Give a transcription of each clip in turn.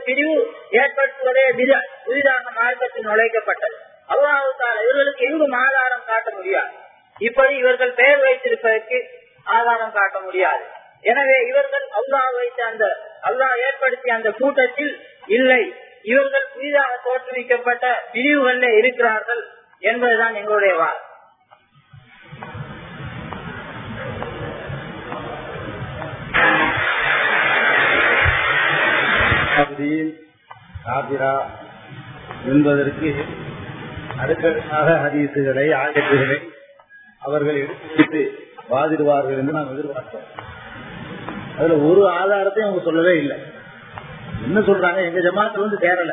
பிரிவு ஏற்படுத்துவதே பித- புதிதாக மார்க்கத்தில் நுழைக்கப்பட்டது அல்லாஹால இவர்களுக்கு எங்கும் ஆதாரம் காட்ட முடியாது இப்படி இவர்கள் பெயர் வைத்திருப்பதற்கு ஆதாரம் காட்ட முடியாது எனவே இவர்கள் அல்லாஹ் வைத்த அந்த அல்லாஹ் ஏற்படுத்திய அந்த கூட்டத்தில் இல்லை இவர்கள் புதிதாக தோற்றுவிக்கப்பட்ட பிரிவுகளில் இருக்கிறார்கள் என்பதுதான் எங்களுடைய வாதம் காபிரீன், காபிரா என்பதற்கு அடுக்கடுக்காக ஹதீசுகளை ஆயத்துகளை அவர்கள் எடுத்து வைத்து வாதிடுவார்கள் என்று நாம் எதிர்பார்த்தோம் அதுல ஒரு ஆதாரத்தையும் அவங்க சொல்லவே இல்லை என்ன சொல்றாங்க எங்க ஜமாத்துல வந்து சேரல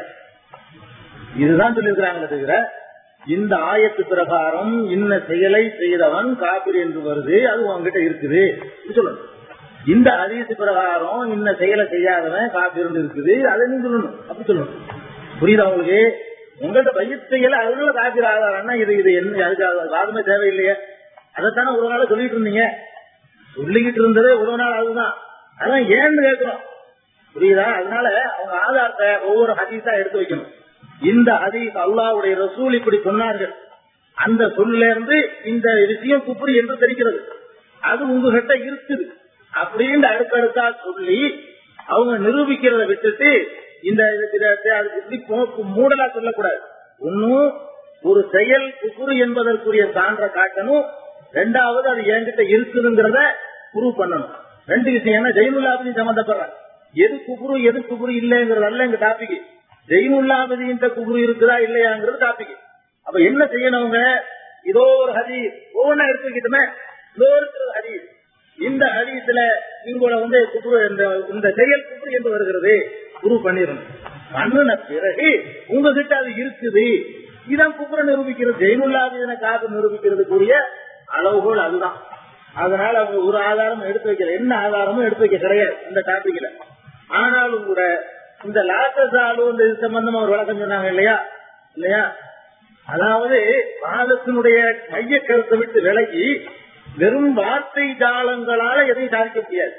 இதுதான் சொல்லியிருக்கிறாங்களே தவிர இந்த ஆயத்து பிரகாரம் இன்ன செயலை செய்தவன் காபிர் என்று வருது அது உங்ககிட்ட இருக்குது இப்படி சொல்லணும் இந்த ஹதீஸ் பிரகாரம் இன்ன செயலை செய்யாதவன் காபிர் இருக்குது அதை நீ சொல்லணும் அப்படி சொல்லணும் புரியுதா உங்களுக்கு உங்கள்ட்ட பயிர் செய்யல அதனால காபிர் ஆதாரம்னா இது இது என்ன அதுக்கு வாதமே தேவையில்லையே அதைத்தானே ஒரு நாள் சொல்லிட்டு இருந்தீங்க சொல்லிக்கிட்டு இருந்ததே ஒரு நாள் அதுதான் அதான் ஏன்னு கேட்கிறோம் புரியுதா அதனால அவங்க ஆதாரத்தை ஒவ்வொரு ஹதீஸா எடுத்து வைக்கணும் இந்த ஹதீஸ் அல்லாவுடைய ரசூல் இப்படி சொன்னார்கள் அந்த சொல்ல இருந்து இந்த விஷயம் குப்புரி என்று தெரிகிறது அது உங்ககிட்ட இருக்குது அப்படின்னு அடுக்கடுக்கா சொல்லி அவங்க நிரூபிக்கிறத விட்டுட்டு இந்த இதுக்கு இதை- அதுக்கு இப்படி போ- மூடலா சொல்லக்கூடாது ஒன்னும் ஒரு செயல் குப்புரு என்பதற்குரிய சான்ற காட்டணும் ரெண்டாவது அது என்கிட்ட இருக்குதுங்கிறத ப்ரூவ் பண்ணணும் ரெண்டு விஷயம் என்ன ஜெயினுல்லாபதி சம்பந்தப்படுறாங்க எது குபுரு எது குபுரு இல்லைங்கிறது அல்ல எங்க டாபிக் ஜெயினுல்லாபதின்ற குபுரு இருக்குதா இல்லையாங்கிறது டாபிக் அப்ப என்ன செய்யணுங்க இதோ ஒரு ஹதீஸ் ஒவ்வொன்னா எடுத்து வைக்கட்டுமே இதோ இருக்கிற ஹதீஸ் இந்த ஹதீஸ்ல உங்களை வந்து குபுரு இந்த இந்த செயல் குபுரு என்று வருகிறது ப்ரூவ் பண்ணிடணும் பண்ணின பிறகு உங்ககிட்ட அது இருக்குது இதான் குபுர நிரூபிக்கிறது ஜெயினுல்லாபதின காப்பு நிரூபிக்கிறதுக்குரிய அளவுகோல் அதுதான் அதனால அவங்க ஒரு ஆதாரம் எடுத்து வைக்கல என்ன ஆதாரமும் எடுத்து வைக்க கிடையாது இந்த டாபிக்ல ஆனாலும் கூட இந்த லாத்தசாலு இந்த இது சம்பந்தமா ஒரு விளக்கம் சொன்னாங்க இல்லையா இல்லையா அதாவது வாதத்தினுடைய மைய கருத்தை விட்டு விலகி வெறும் வார்த்தை ஜாலங்களால எதையும் சாதிக்க முடியாது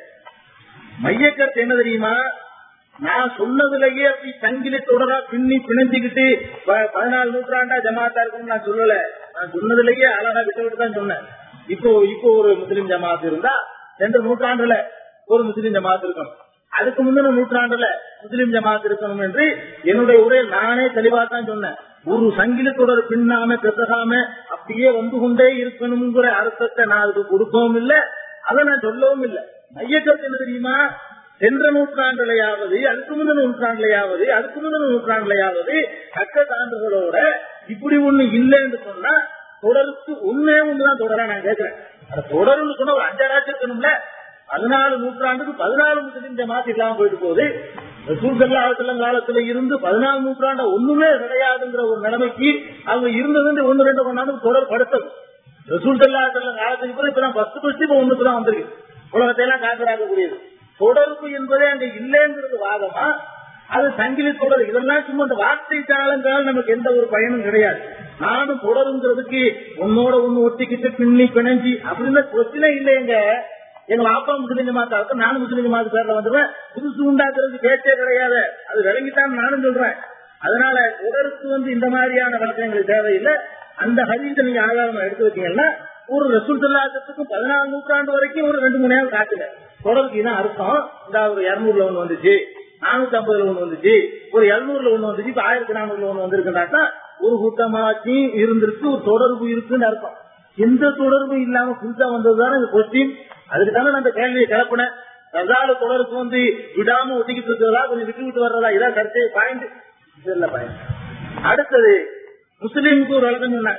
மைய கருத்து என்ன தெரியுமா நான் சொன்னதுலயே அப்படி சங்கிலி தொடரா பின்னி பிணைஞ்சுக்கிட்டு ப- பதினாலு நூற்றாண்டா ஜமாத்தா இருக்குன்னு நான் சொல்லல நான் சொன்னதுலயே அழகா விட்டு விட்டு தான் சொன்னேன் இப்போ இப்போ ஒரு முஸ்லிம் ஜமாத் இருந்தா ரெண்டு நூற்றாண்டுல ஒரு முஸ்லிம் ஜமாத் இருக்கணும் அதுக்கு முந்தின நூற்றாண்டுல முஸ்லிம் ஜமாத் இருக்கணும் என்று என்னுடைய உரையில் நானே தெளிவா தான் சொன்னேன் ஒரு சங்கிலி தொடர் பின்னாம பெசகாம அப்படியே வந்து கொண்டே இருக்கணுங்கிற அர்த்தத்தை நான் அதுக்கு கொடுக்கவும் இல்லை அதை நான் சொல்லவும் இல்லை மையக்கருத்து என்ன தெரியுமா சென்ற நூற்றாண்டுலையாவது அதுக்கு முந்தின நூற்றாண்டுலையாவது அதுக்கு முந்தின நூற்றாண்டுலையாவது தக்க சான்றுகளோட இப்படி ஒண்ணு இல்லைன்னு சொன்னா தொடருக்கு ஒன்னே ஒண்ணுதான் தொடரா நான் கேட்கிறேன் அந்த தொடர்னு சொன்னா ஒரு அஞ்சாராச்சும் இருக்கணும்ல பதினாலு நூற்றாண்டுக்கு பதினாலு முஸ்லிம் ஜமாத் இல்லாம போயிட்டு போகுது ரசூல்சல்லாஹலம் காலத்துல இருந்து பதினாலு நூற்றாண்டு ஒண்ணுமே கிடையாதுங்கிற ஒரு நிலைமைக்கு அவங்க இருந்தது ஒன்னு ரெண்டு கொண்டாந்து தொடர் படுத்தது ரசூல் சல்லாஹலம் காலத்துக்கு பிறகு இப்பதான் பத்து பஸ்ட் இப்ப ஒண்ணுக்கு தான் வந்திருக்கு உலகத்தை எல்லாம் காப்பிராக்கக்கூடியது தொடர்பு என்பதே அங்க இல்லைங்கிறது வாதமா அது சங்கிலி தொடர் இதெல்லாம் சும்மா இந்த வார்த்தை தாளங்களால் நமக்கு எந்த ஒரு பயனும் கிடையாது நானும் தொடருங்கிறதுக்கு உன்னோட ஒண்ணு ஒட்டிக்கிட்டு பின்னி பிணைஞ்சி அப்படின்னு கொஸ்டினே இல்லையங்க எங்க வாப்பா முஸ்லிம் ஜமாத்தா இருக்கும் நானும் முஸ்லிம் ஜமாத்து பேர்ல வந்துடுவேன் புதுசு உண்டாக்குறதுக்கு பேச்சே கிடையாது அது விளங்கித்தான் நானும் சொல்றேன் அதனால தொடருக்கு வந்து இந்த மாதிரியான விளக்கங்களுக்கு தேவையில்லை அந்த ஹதீஸை நீங்க ஆதாரமா எடுத்து வச்சீங்கன்னா ஒரு ரசூல் சொல்லாததுக்கும் பதினாலு நூற்றாண்டு வரைக்கும் ஒரு ரெண்டு மூணு நேரம் காட்டுங்க தொடருக்கு இதான் அர்த்தம் இந்த ஒரு இருநூறுல ஒண்ணு வந்துச்சு நானூத்தி ஐம்பதுல ஒண்ணு வந்துச்சு ஒரு எழுநூறுல ஒண்ணு வந்துச்சு இப்ப ஆயிரத்தி நானூறுல ஒண்ணு வந்திருக்குனாக்கா ஒரு கூட்டமாச்சு இருந்திருக்கு ஒரு தொடர்பு இருக்குன்னு அர்த்தம் எந்த தொடர்பும் இல்லாம புதுசா வந்ததுதானே இந்த கொஸ்டின் அதுக்கு தானே நான் இந்த கேள்வியை கிளப்பினேன் ரசால தொடருக்கு வந்து விடாம ஒட்டிக்கிட்டு இருக்கிறதா கொஞ்சம் விட்டு விட்டு வர்றதா இதான் கருத்து பாயிண்ட் இல்ல பாயிண்ட் அடுத்தது முஸ்லீமுக்கு ஒரு வழக்கம் சொன்னாங்க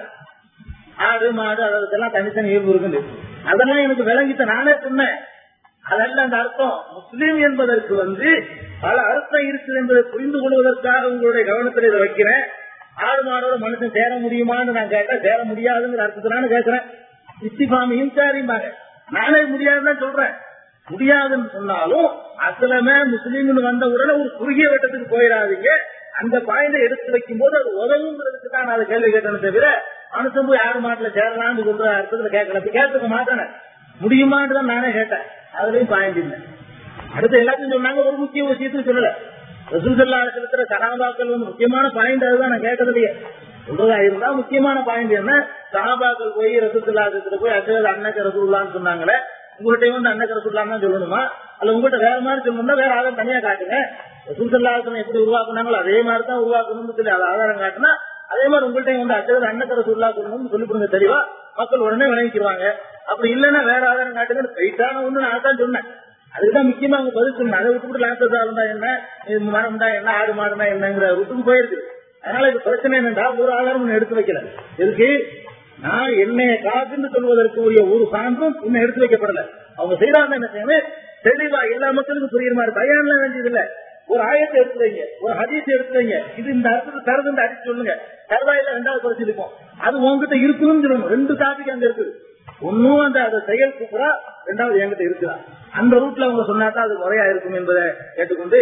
ஆடு மாடு அதற்கெல்லாம் தனித்தனி இயல்பு இருக்குது அதெல்லாம் எனக்கு விளங்கிட்ட நானே சொன்னேன் அதல்ல அந்த அர்த்தம் முஸ்லீம் என்பதற்கு வந்து பல அர்த்தம் இருக்குது என்பதை புரிந்து கொள்வதற்காக உங்களுடைய கவனத்தில் இதை வைக்கிறேன் ஆடு மாடோட மனுஷன் சேர முடியுமான்னு நான் கேட்டேன் சேர முடியாதுங்கிற அர்த்தத்தினால கேட்கிறேன் இஸ்திபாமி இன்சாரிம்பாங்க நானே முடியாதுன்னு தான் சொல்றேன் முடியாதுன்னு சொன்னாலும் அசலமே முஸ்லீம்னு வந்த உடனே ஒரு குறுகிய வட்டத்துக்கு போயிடாதீங்க அந்த பாயிண்ட எடுத்து வைக்கும் போது அது உதவுங்கிறதுக்கு தான் நான் அதை கேள்வி கேட்டேன்னு தவிர மனுஷன் போய் ஆடு மாட்டுல சேரலாம்னு சொல்ற அர்த்தத்துல கேட்கல அப்படி கேட்டுக்க மாட்டேன் முடியுமான்னு தான் நானே கேட்டேன் அதுலயும் பாயிண்ட் இல்லை அடுத்து எல்லாத்தையும் சொன்னாங்க ஒரு முக்கிய விஷயத்தையும் சொல்லல ரசூசல்லா இருக்கிற சகாபாக்கள் வந்து முக்கியமான பாயிண்ட் அதுதான் நான் கேட்கறதுலயே சொல்றதா இருந்தா முக்கியமான பாயிண்ட் என்ன சகாபாக்கள் போய் ரசூசல்லா இருக்கிற போய் அசது அன்னக்க ரசூல்லான்னு சொன்னாங்களே உங்கள்கிட்ட வந்து அன்னக்க ரசூல்லான்னு தான் சொல்லணுமா அல்ல உங்கள்கிட்ட வேற மாதிரி சொல்லணும்னா வேற ஆதாரம் தனியா காட்டுங்க ரசூசல்லா எப்படி உருவாக்குனாங்களோ அதே மாதிரி தான் உருவாக்கணும்னு சொல்லி அது ஆதாரம் காட்டினா அதே மாதிரி உங்கள்கிட்ட வந்து அசது அன்னக்க ரசூல்லா சொல்லணும்னு சொல்லி கொடுங்க தெளிவா மக்கள் உடனே விளங்கிக்குவாங்க அப்படி இல்லைன்னா வேற ஆதாரம் காட்டுங்க ஸ்ட்ரைட்டான ஒண்ணு நான் தான் சொன்னேன் அதுக்குதான் முக்கியமா அவங்க பதில் சொன்னேன் அதை விட்டு லாஸ்டா இருந்தா என்ன இது மரம் தான் என்ன ஆடு மாடுனா என்னங்கிற விட்டுக்கு போயிருக்கு அதனால இது பிரச்சனை என்னன்றா ஒரு ஆதாரம் ஒண்ணு எடுத்து வைக்கல இதுக்கு நான் என்னைய காத்துன்னு சொல்வதற்கு உரிய ஒரு சான்றும் இன்னும் எடுத்து வைக்கப்படல அவங்க செய்யறாங்க என்ன செய்யணும் தெளிவா எல்லா மக்களுக்கும் புரியுற மாதிரி பயான்லாம் வேண்டியது இல்ல ஒரு ஆயத்தை எடுத்து வைங்க ஒரு ஹதீஸ் எடுத்து வைங்க இது இந்த அர்த்தத்தை தரதுன்னு அடிச்சு சொல்லுங்க தருவாயில ரெண்டாவது குறைச்சிருக்கோம் அது உங்ககிட்ட இருக்குன்னு சொல்லணும் ரெண்டு டாபிக் அங்க இருக்குது ஒன்னும் அந்த அதை செயல் கூப்பிடா ரெண்டாவது என்கிட்ட இருக்குதா அந்த ரூட்ல அவங்க சொன்னாதான் அது முறையா இருக்கும் என்பதை கேட்டுக்கொண்டு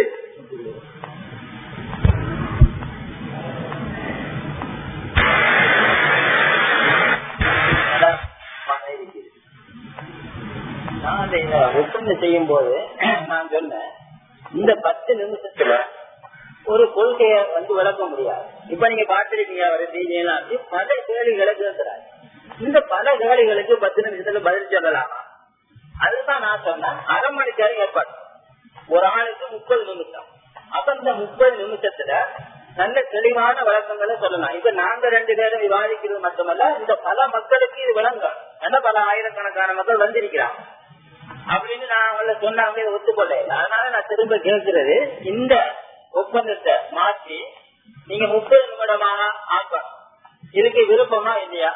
நான் அந்த இந்த ஒப்பந்தம் செய்யும் போது நான் சொன்னேன் இந்த பத்து நிமிஷத்துல ஒரு கொள்கையை வந்து விளக்க முடியாது இப்ப நீங்க பார்த்திருக்கீங்க அவர் டிஜெலாம் பல கேள்விகளுக்கு இருக்கிறார் இந்த பல கேள்விகளுக்கு பத்து நிமிஷத்துல பதில் சொல்லலாம் அதுதான் நான் சொன்னேன் அரை மணி நேரம் ஏற்பாடு ஒரு ஆளுக்கு முப்பது நிமிஷம் அப்ப இந்த முப்பது நிமிஷத்துல நல்ல தெளிவான விளக்கங்களை சொல்லலாம் இப்ப நாங்க ரெண்டு பேரும் விவாதிக்கிறது மட்டுமல்ல இந்த பல மக்களுக்கு இது விளங்கும் ஏன்னா பல ஆயிரக்கணக்கான மக்கள் வந்திருக்கிறாங்க அப்படின்னு நான் அவங்கள சொன்னாங்க இதை ஒத்துக்கொள்ள அதனால நான் திரும்ப கேட்கிறது இந்த ஒப்பந்தத்தை மாற்றி நீங்க முப்பது நிமிடமாக ஆக்கணும் இதுக்கு விருப்பமா இல்லையா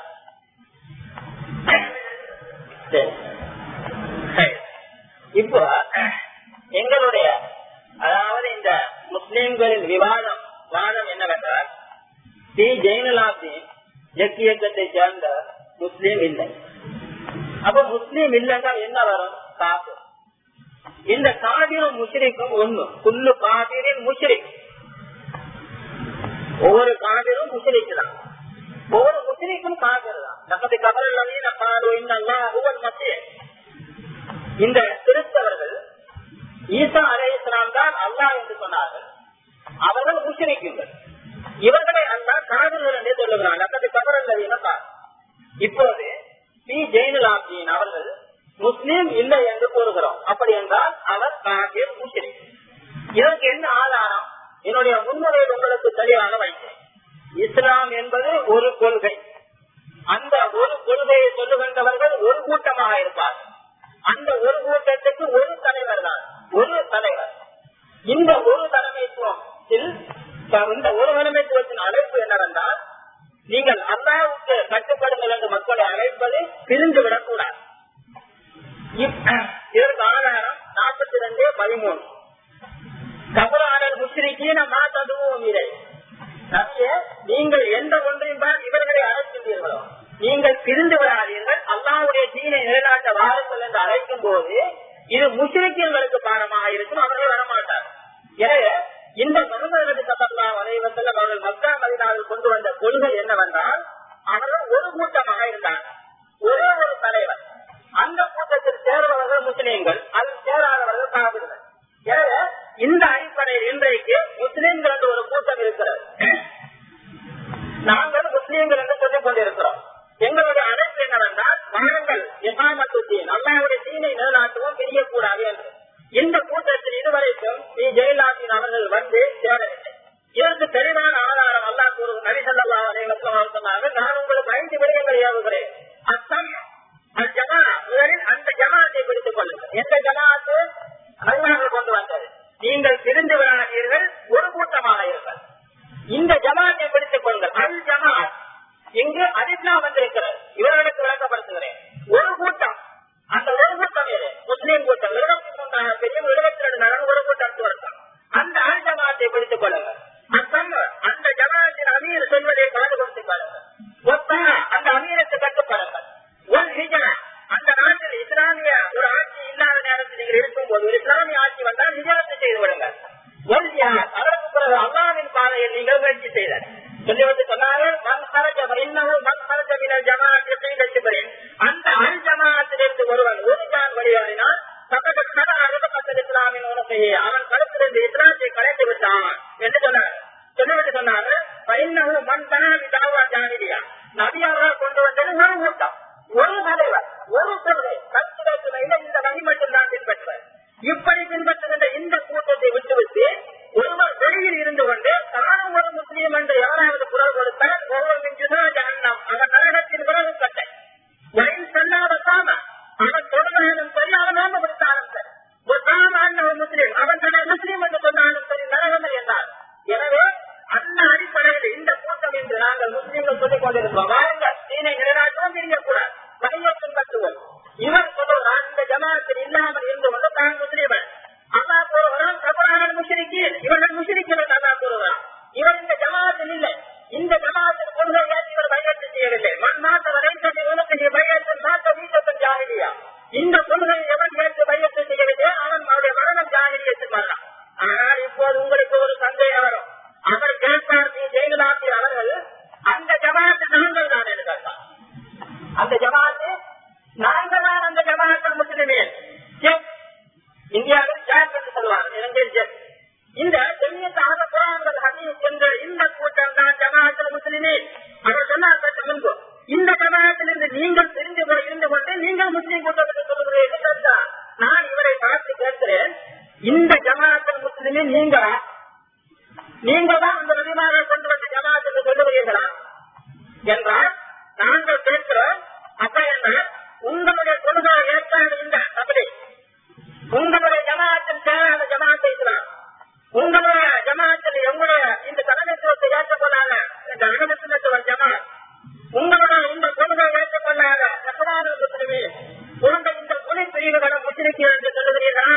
சரி. சரி. இப்போ எங்களுடைய அதாவது இந்த முஸ்லிம்களின் விவாதம் வாதம் என்னவென்றால் டி ஜெயினலாப்தீன் எக் இயக்கத்தை சேர்ந்த முஸ்லீம் இல்லை அப்ப முஸ்லீம் இல்லைன்னா என்ன வரும் காப்பு இந்த காதிரும் முஷ்ரிக்கும் ஒண்ணு புல்லு காதிரின் முஷ்ரிக் ஒவ்வொரு காதிரும் முஷ்ரிக்கு தான் ஒவ்வொரு முஸ்லிக்கும் காதல் தான் நமது கபரல்லவீன காது இன்னெல்லாம் ஒவ்வொரு மத்திய இந்த கிறிஸ்தவர்கள் ஈசா அலை இஸ்லாம் தான் அல்லாஹ் என்று சொன்னார்கள் அவர்கள் முஸ்லிக்குங்கள் இவர்களை அல்லாஹ் காதல்கள் என்றே சொல்லுகிறான் நமது கபரல்லவீன காது இப்போது பி ஜெயினுலாப்தீன் அவர்கள் முஸ்லீம் இல்லை என்று கூறுகிறோம் அப்படி என்றால் அவர் காபிர் முஸ்லிம் இதற்கு என்ன ஆதாரம் என்னுடைய முன்னுரையில் உங்களுக்கு தெளிவாக வைத்தேன் இஸ்லாம் என்பது ஒரு கொள்கை அந்த ஒரு கொள்கையை சொல்லுகின்றவர்கள் ஒரு கூட்டமாக இருப்பார்கள் அந்த ஒரு கூட்டத்துக்கு ஒரு தலைவர் தான் ஒரு தலைவர் இந்த ஒரு தலைமைத்துவத்தில் இந்த ஒரு தலைமைத்துவத்தின் அழைப்பு என்னவென்றால் நீங்கள் அல்லாவுக்கு கட்டுப்படுங்கள் என்று மக்களை அழைப்பது பிரிந்து விடக்கூடாது இதற்கு ஆதாரம் நாற்பத்தி ரெண்டு பதிமூணு கபராடல் முஸ்லிக்கீன மாத்ததுவும் இதை நபிய நீங்கள் எந்த ஒன்றையும் தான் இவர்களை அழைக்கின்றீர்களோ நீங்கள் பிரிந்து விடாதீர்கள் அல்லாவுடைய தீனை நிலைநாட்ட வாருங்கள் என்று அழைக்கும் போது இது முஸ்லிக்கியங்களுக்கு பாடமாக இருக்கும் அவர்கள் வரமாட்டார் எனவே இந்த முகமது சபல்லா வலைவசல்லம் அவர்கள் மக்கா மதினாவில் கொண்டு வந்த கொள்கை என்னவென்றால் அவர்கள் ஒரு கூட்டமாக இருந்தார் ஒரே ஒரு தலைவர் அந்த கூட்டத்தில் சேர்ந்தவர்கள் முஸ்லீம்கள் அதில் சேராதவர்கள் காவிர்கள் எனவே இந்த அடிப்படையில் இன்றைக்கு முஸ்லீம்கள் என்று ஒரு கூட்டம் இருக்கிறது நாங்கள் முஸ்லீம்கள் என்று சொல்லிக் கொண்டிருக்கிறோம் எங்களுடைய அழைப்பு என்னவென்றால் வாருங்கள் இமாமத்துத்தீன் அல்லாவுடைய தீனை நிலநாட்டுவோம் பிரியக்கூடாது என்று இந்த கூட்டத்தில் இதுவரைக்கும் நீ ஜெயலலிதா அவர்கள் வந்து சேரவில்லை இதற்கு தெளிவான ஆதாரம் அல்லா கூறு நரிசல்லா அனைவரும் சொன்னார்கள் நான் உங்களுக்கு ஐந்து விடயங்கள் ஏவுகிறேன் அத்தம் அஜமா முதலில் அந்த ஜமாத்தை பிடித்துக் கொள்ளுங்கள் எந்த ஜமாத்து அல்லாமல் கொண்டு வந்தது நீங்கள் பிரிந்து விடாதீர்கள் ஒரு கூட்டமாக இருங்கள் இந்த ஜமாத்தை பிடித்துக் கொள்ளுங்கள் அல் ஜமாத் இங்கு அதிர்லா வந்திருக்கிறது இவர்களுக்கு விளக்கப்படுத்துகிறேன் ஒரு கூட்டம் அந்த ஒரு கூட்டம் எது முஸ்லீம் கூட்டம் இருபத்தி மூன்றாக பெரிய இருபத்தி ரெண்டு நாள் ஒரு கூட்டம் வருஷம் அந்த அல் ஜமாத்தை பிடித்துக் கொள்ளுங்கள் அந்த ஜமாத்தின் அமீர் சொல்வதை கலந்து கொடுத்துக் கொள்ளுங்கள் அந்த அமீருக்கு கட்டுப்படுங்கள் ஒன் ஹிஜரா அந்த நாட்டில் இஸ்லாமிய ஒரு ஆட்சி இல்லாத நேரத்தில் நீங்கள் இருக்கும்போது ஒரு இஸ்லாமிய ஆட்சி வந்தால் நிஜத்தை செய்து விடுங்கள் அதற்கு பிறகு அல்லாவின் பாதையில் நீங்கள் முயற்சி செய்தார் சொல்லி வந்து சொன்னார்கள் மண் சரஜ இன்னமும் மண் சரஜ மினல் ஜமாத்தை கட்சிபறேன் அந்த அல் ஜமாத்திலிருந்து ஒருவன் ஒரு ஜான் வழியாடினால் பக்கத்து கட அறுபக்கத்தில் இஸ்லாமின் உணர்வையை அவன் கருத்திலிருந்து இஸ்லாத்தை கலைத்து விட்டான் ஆனால் இப்போது உங்களுக்கு ஒரு சந்தேகம் வரும் அவர் கேட்டார் ஸ்ரீ ஜெயலலிதா அவர்கள் அந்த ஜமாத்து நாங்கள் தான் என்று கேட்டார் அந்த ஜமாத்து நாங்கள் தான் அந்த ஜமாத்து முஸ்லிமே ஜெப் இந்தியாவில் ஜாப் என்று சொல்வார்கள் இலங்கையில் ஜெப் இந்த தென்னியத்தாக குரான்கள் ஹதீஸ் என்ற இந்த கூட்டம் தான் ஜமாத்தில் முஸ்லிமே அவர் சொன்னார் சற்று முன்பு இந்த ஜமாத்திலிருந்து நீங்கள் தெரிந்து கொண்டு இருந்து கொண்டு நீங்கள் முஸ்லீம் கூட்டத்துக்கு சொல்லுகிறீர்கள் என்றார். நான் இவரை பார்த்து கேட்கிறேன் இந்த ஜமாத்தில் முஸ்லிமே நீங்களா நீங்கள் தான் அந்த விதிமாக கொண்டு வந்த ஜமாத்துக்கு சொல்லுகிறீர்களா என்றால் நாங்கள் கேட்கிறோம் அப்ப என்ன உங்களுடைய கொள்கை ஏற்காது இந்த அப்படி உங்களுடைய ஜமாத்தில் சேராத ஜமாத்தை இருக்கிறார் உங்களுடைய ஜமாத்தில் எங்களுடைய இந்த தலைமைத்துவத்தை ஏற்றுக்கொள்ளாத இந்த அகமத்துவ ஜமாத் உங்களுடைய இந்த கொள்கை ஏற்றுக்கொள்ளாத சக்கரான முஸ்லிமே உங்கள் இந்த துணை பிரிவுகளும் முஸ்லிம்கள் என்று சொல்லுகிறீர்களா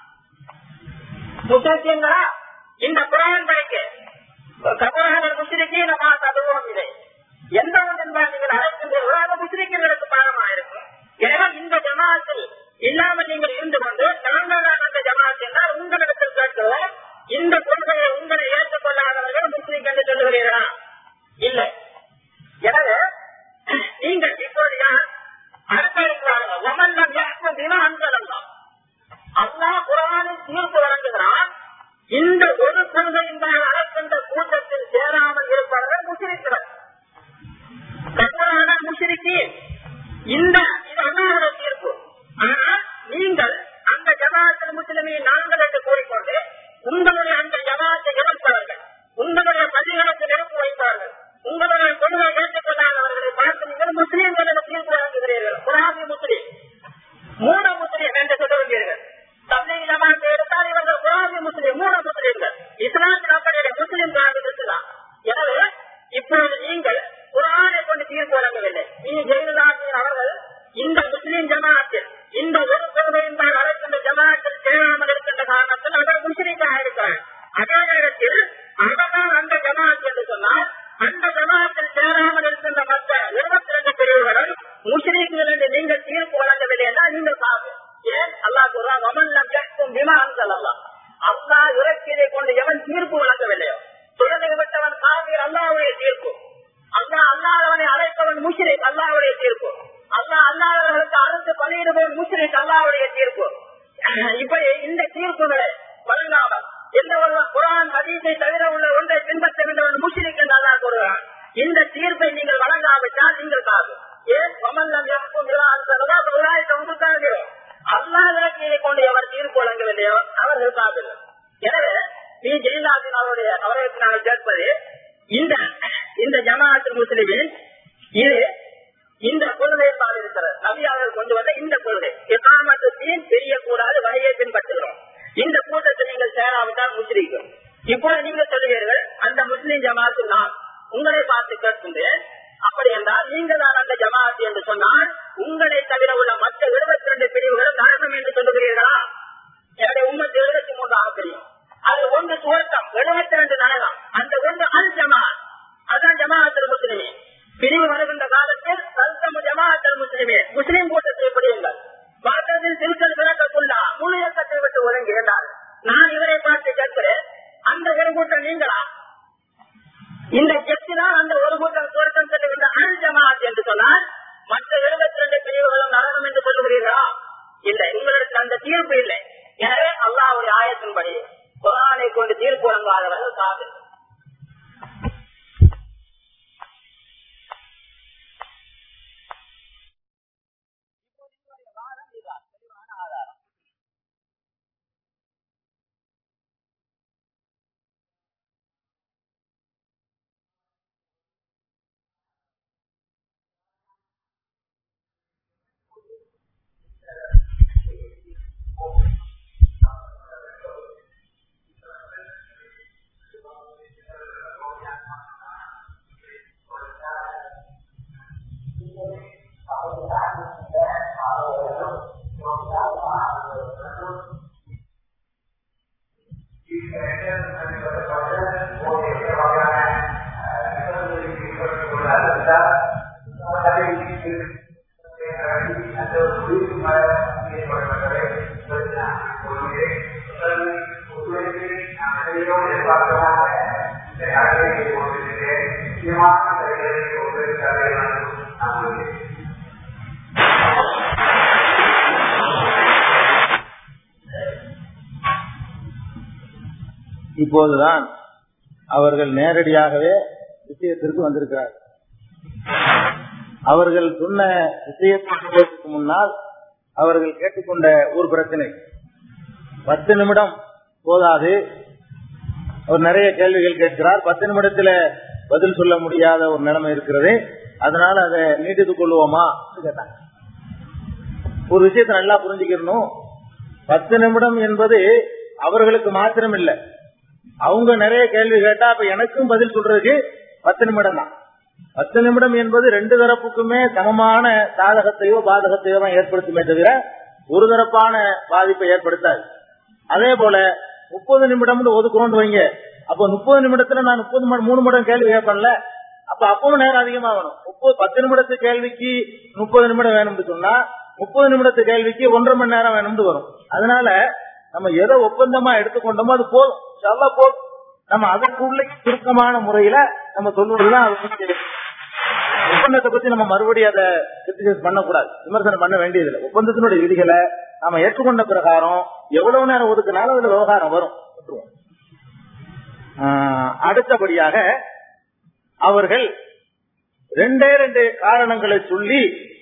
முஸ்லிம்களா இந்த குரான் படிக்க கபரான முஸ்லிக்கே நம்ம தத்துவம் இதை எந்த ஒன்றின் நீங்கள் அழைக்கின்றீர்களோ அந்த முஸ்லிம்களுக்கு பாடமாக இருக்கும் எனவே இந்த ஜமாத்தில் இல்லாமல் நீங்கள் இருந்து கொண்டு நாங்கள் தான் அந்த ஜமாத் என்றால் உங்களிடத்தில் கேட்கிறோம் இந்த கொள்கையை உங்களை ஏற்றுக்கொள்ளாதவர்கள் முஸ்லிம் என்று சொல்லுகிறீர்களா இல்லை எனவே நீங்கள் இப்போது யார் அடுத்த இருக்கிறார்கள் ஒமல்லம் யாருக்கும் தினம் அன்பதெல்லாம் அல்லாஹ் குரானில் தீர்ப்பு வழங்குகிறான் இந்த ஒரு கொள்கையினால் அழைக்கின்ற கூட்டத்தில் சேராமல் இருப்பவர்கள் முஸ்லிம்கள் கத்தரான முஸ்லிக்கு இந்த இது அல்லாஹுடைய தீர்ப்பு ஆனால் நீங்கள் அந்த ஜமாத்தில் முஸ்லிமை நாங்கள் என்று கூறிக்கொண்டு உங்களுடைய அந்த ஜமாத்தை எதிர்ப்பவர்கள் உங்களுடைய பள்ளிகளுக்கு நெருப்பு வைப்பார்கள் உங்களுடைய கொள்கை ஏற்றுக்கொள்ளாதவர்களை பார்த்து நீங்கள் முஸ்லீம்களுக்கு தீர்ப்பு வழங்குகிறீர்கள் குராமி முஸ்லீம் மூட முஸ்லீம் என்று சொல்லுகிறீர்கள் தந்தை ஜமாத்தை எடுத்தால் இவர்கள் குராமி முஸ்லீம் மூட முஸ்லீம்கள் இஸ்லாத்தில் அப்படியே முஸ்லீம் இருக்கலாம் எனவே இப்போது நீங்கள் குரானை கொண்டு தீர்ப்பு வழங்கவில்லை நீ ஜெயலலிதா அவர்கள் இந்த முஸ்லீம் ஜமாத்தில் இந்த ஒரு கொள்கையின் தான் அழைக்கின்ற ஜமாத்தில் சேராமல் இருக்கின்ற காரணத்தில் அவர் முஸ்லீமாக இருக்கிறார் அதே நேரத்தில் அவர்தான் அந்த ஜமாத் என்று சொன்னால் அந்த ஜமாத்தில் சேராமல் இருக்கின்ற மற்ற இருபத்தி ரெண்டு பிரிவுகளும் முஸ்லீம்கள் என்று நீங்கள் தீர்ப்பு வழங்கவில்லை என்றால் நீங்கள் பாருங்க ஏன் அல்லாஹ் சொல்றான் அமல்லம் கேட்கும் விமானங்கள் அல்ல அல்லாஹ் இறக்கியதை கொண்டு எவன் தீர்ப்பு வழங்கவில்லையோ சுழலை விட்டவன் காவியர் அல்லாவுடைய தீர்ப்பு அல்லா அல்லாதவனை அழைப்பவன் முஸ்லிக் அல்லாவுடைய தீர்ப்பு அல்லா அல்லாதவர்களுக்கு அறுத்து பணியிடுபவன் முஸ்லிக் அல்லாவுடைய தீர்ப்பு இப்படி இந்த தீர்ப்புகளை வழங்காமல் எந்த ஒரு குரான் ஹதீஸை தவிர உள்ள ஒன்றை பின்பற்ற வேண்டியவன் முஸ்லிக் என்று அல்லா கூறுகிறான் இந்த தீர்ப்பை நீங்கள் வழங்காவிட்டால் நீங்கள் காது ஏன் கமல்லம் எப்பவும் அல்லாஹ் விளக்கியை கொண்டு எவர் தீர்ப்பு வழங்கவில்லையோ அவர்கள் காதில்லை எனவே பி ஜெயலலிதா அவருடைய அவர்களுக்கு நாங்கள் கேட்பது இந்த இந்த ஜமாஅத்து முஸ்லிமில் இது இந்த கொள்கையில் இருக்கிறது நபியாளர் கொண்டு வந்த இந்த கொள்கை எக்காமத்தையும் தெரியக்கூடாது வகையை பின்பற்றுகிறோம் இந்த கூட்டத்தை நீங்கள் சேராவிட்டால் முஸ்லீம்கள் இப்போது நீங்க சொல்லுவீர்கள் அந்த முஸ்லீம் ஜமாத்து நான் உங்களை பார்த்து கேட்கின்றேன் அப்படி என்றால் நீங்கள் தான் அந்த ஜமாத் என்று சொன்னால் உங்களை தவிர உள்ள மற்ற இருபத்தி ரெண்டு பிரிவுகளும் நரகம் என்று சொல்லுகிறீர்களா என்னுடைய உண்மத்து எழுபத்தி மூன்று ஆசிரியம் அது ஒன்று சுவர்க்கம் எழுபத்தி ரெண்டு நரகம் அந்த ஒன்று அல் ஜமாத் அதான் ஜமாஅத்தல் முஸ்லிமே பிரிவு வருகின்ற காலத்தில் சல்தமு ஜமாஅத்தல் முஸ்லிமே முஸ்லிம் கூட்டத்தை படியுங்கள் பார்த்ததில் திருத்தல் விளக்கக்குள்ளா முழு இயக்கத்தை விட்டு ஒதுங்கி இருந்தார் நான் இவரை பார்த்து கேட்கிறேன் அந்த ஒரு கூட்டம் நீங்களா இந்த ஜெப்திதான் அந்த ஒரு கூட்டம் சுவர்க்கம் செல்லுகின்ற அல் ஜமாத் என்று சொன்னால் மற்ற எழுபத்தி ரெண்டு பிரிவுகளும் நரகம் என்று சொல்லுகிறீர்களா இல்லை உங்களிடத்தில் அந்த தீர்ப்பு இல்லை எனவே அல்லாவுடைய ஆயத்தின்படி குரானை கொண்டு தீர்ப்பு வழங்காதவர்கள் காது Thank you. அனைவரும் எதிர்பார்த்தமாக இந்த கதையை கொண்டிருக்கிறேன் முக்கியமான கதைகளை கொண்டிருக்கிறார்கள் நான் நம்புகிறேன் இப்போதுதான் அவர்கள் நேரடியாகவே விஷயத்திற்கு வந்திருக்கிறார்கள் அவர்கள் சொன்ன விஷயத்திற்கு முன்னால் அவர்கள் கேட்டுக்கொண்ட ஒரு பிரச்சனை பத்து நிமிடம் போதாது அவர் நிறைய கேள்விகள் கேட்கிறார் பத்து நிமிடத்துல பதில் சொல்ல முடியாத ஒரு நிலைமை இருக்கிறது அதனால அதை நீட்டித்துக் கொள்வோமா கேட்டாங்க ஒரு விஷயத்தை நல்லா புரிஞ்சுக்கணும் பத்து நிமிடம் என்பது அவர்களுக்கு மாத்திரம் இல்ல அவங்க நிறைய கேள்வி கேட்டா அப்ப எனக்கும் பதில் சொல்றதுக்கு பத்து நிமிடம் தான் பத்து நிமிடம் என்பது ரெண்டு தரப்புக்குமே சமமான சாதகத்தையோ பாதகத்தையோ தான் ஏற்படுத்துமே தவிர ஒரு தரப்பான பாதிப்பை ஏற்படுத்தாது அதே போல முப்பது நிமிடம்னு ஒதுக்குறோம்னு வைங்க அப்போ முப்பது நிமிடத்துல நான் முப்பது மூணு நிமிடம் கேள்வி கேட்பேன்ல அப்ப அப்பவும் நேரம் அதிகமா வேணும் முப்பது பத்து நிமிடத்து கேள்விக்கு முப்பது நிமிடம் வேணும்னு சொன்னா முப்பது நிமிடத்து கேள்விக்கு ஒன்றரை மணி நேரம் வேணும்னு வரும் அதனால நம்ம எதை ஒப்பந்தமா எடுத்துக்கொண்டோமோ அது போதும் சொல்ல போதும் நம்ம அதற்குள்ள சுருக்கமான முறையில நம்ம சொல்லுவதுதான் அது ஒப்பந்தத்தை பத்தி நம்ம மறுபடியும் அதை கிரிட்டிசைஸ் பண்ணக்கூடாது விமர்சனம் பண்ண வேண்டியதில்லை ஒப்பந்தத்தினுடைய விதிகளை நாம ஏற்றுக்கொண்ட பிரகாரம் எவ்வளவு நேரம் ஒதுக்கினாலும் அதுல விவகாரம் வரும் அடுத்தபடியாக அவர்கள் ரெண்டே ரெண்டு காரணங்களை சொல்லி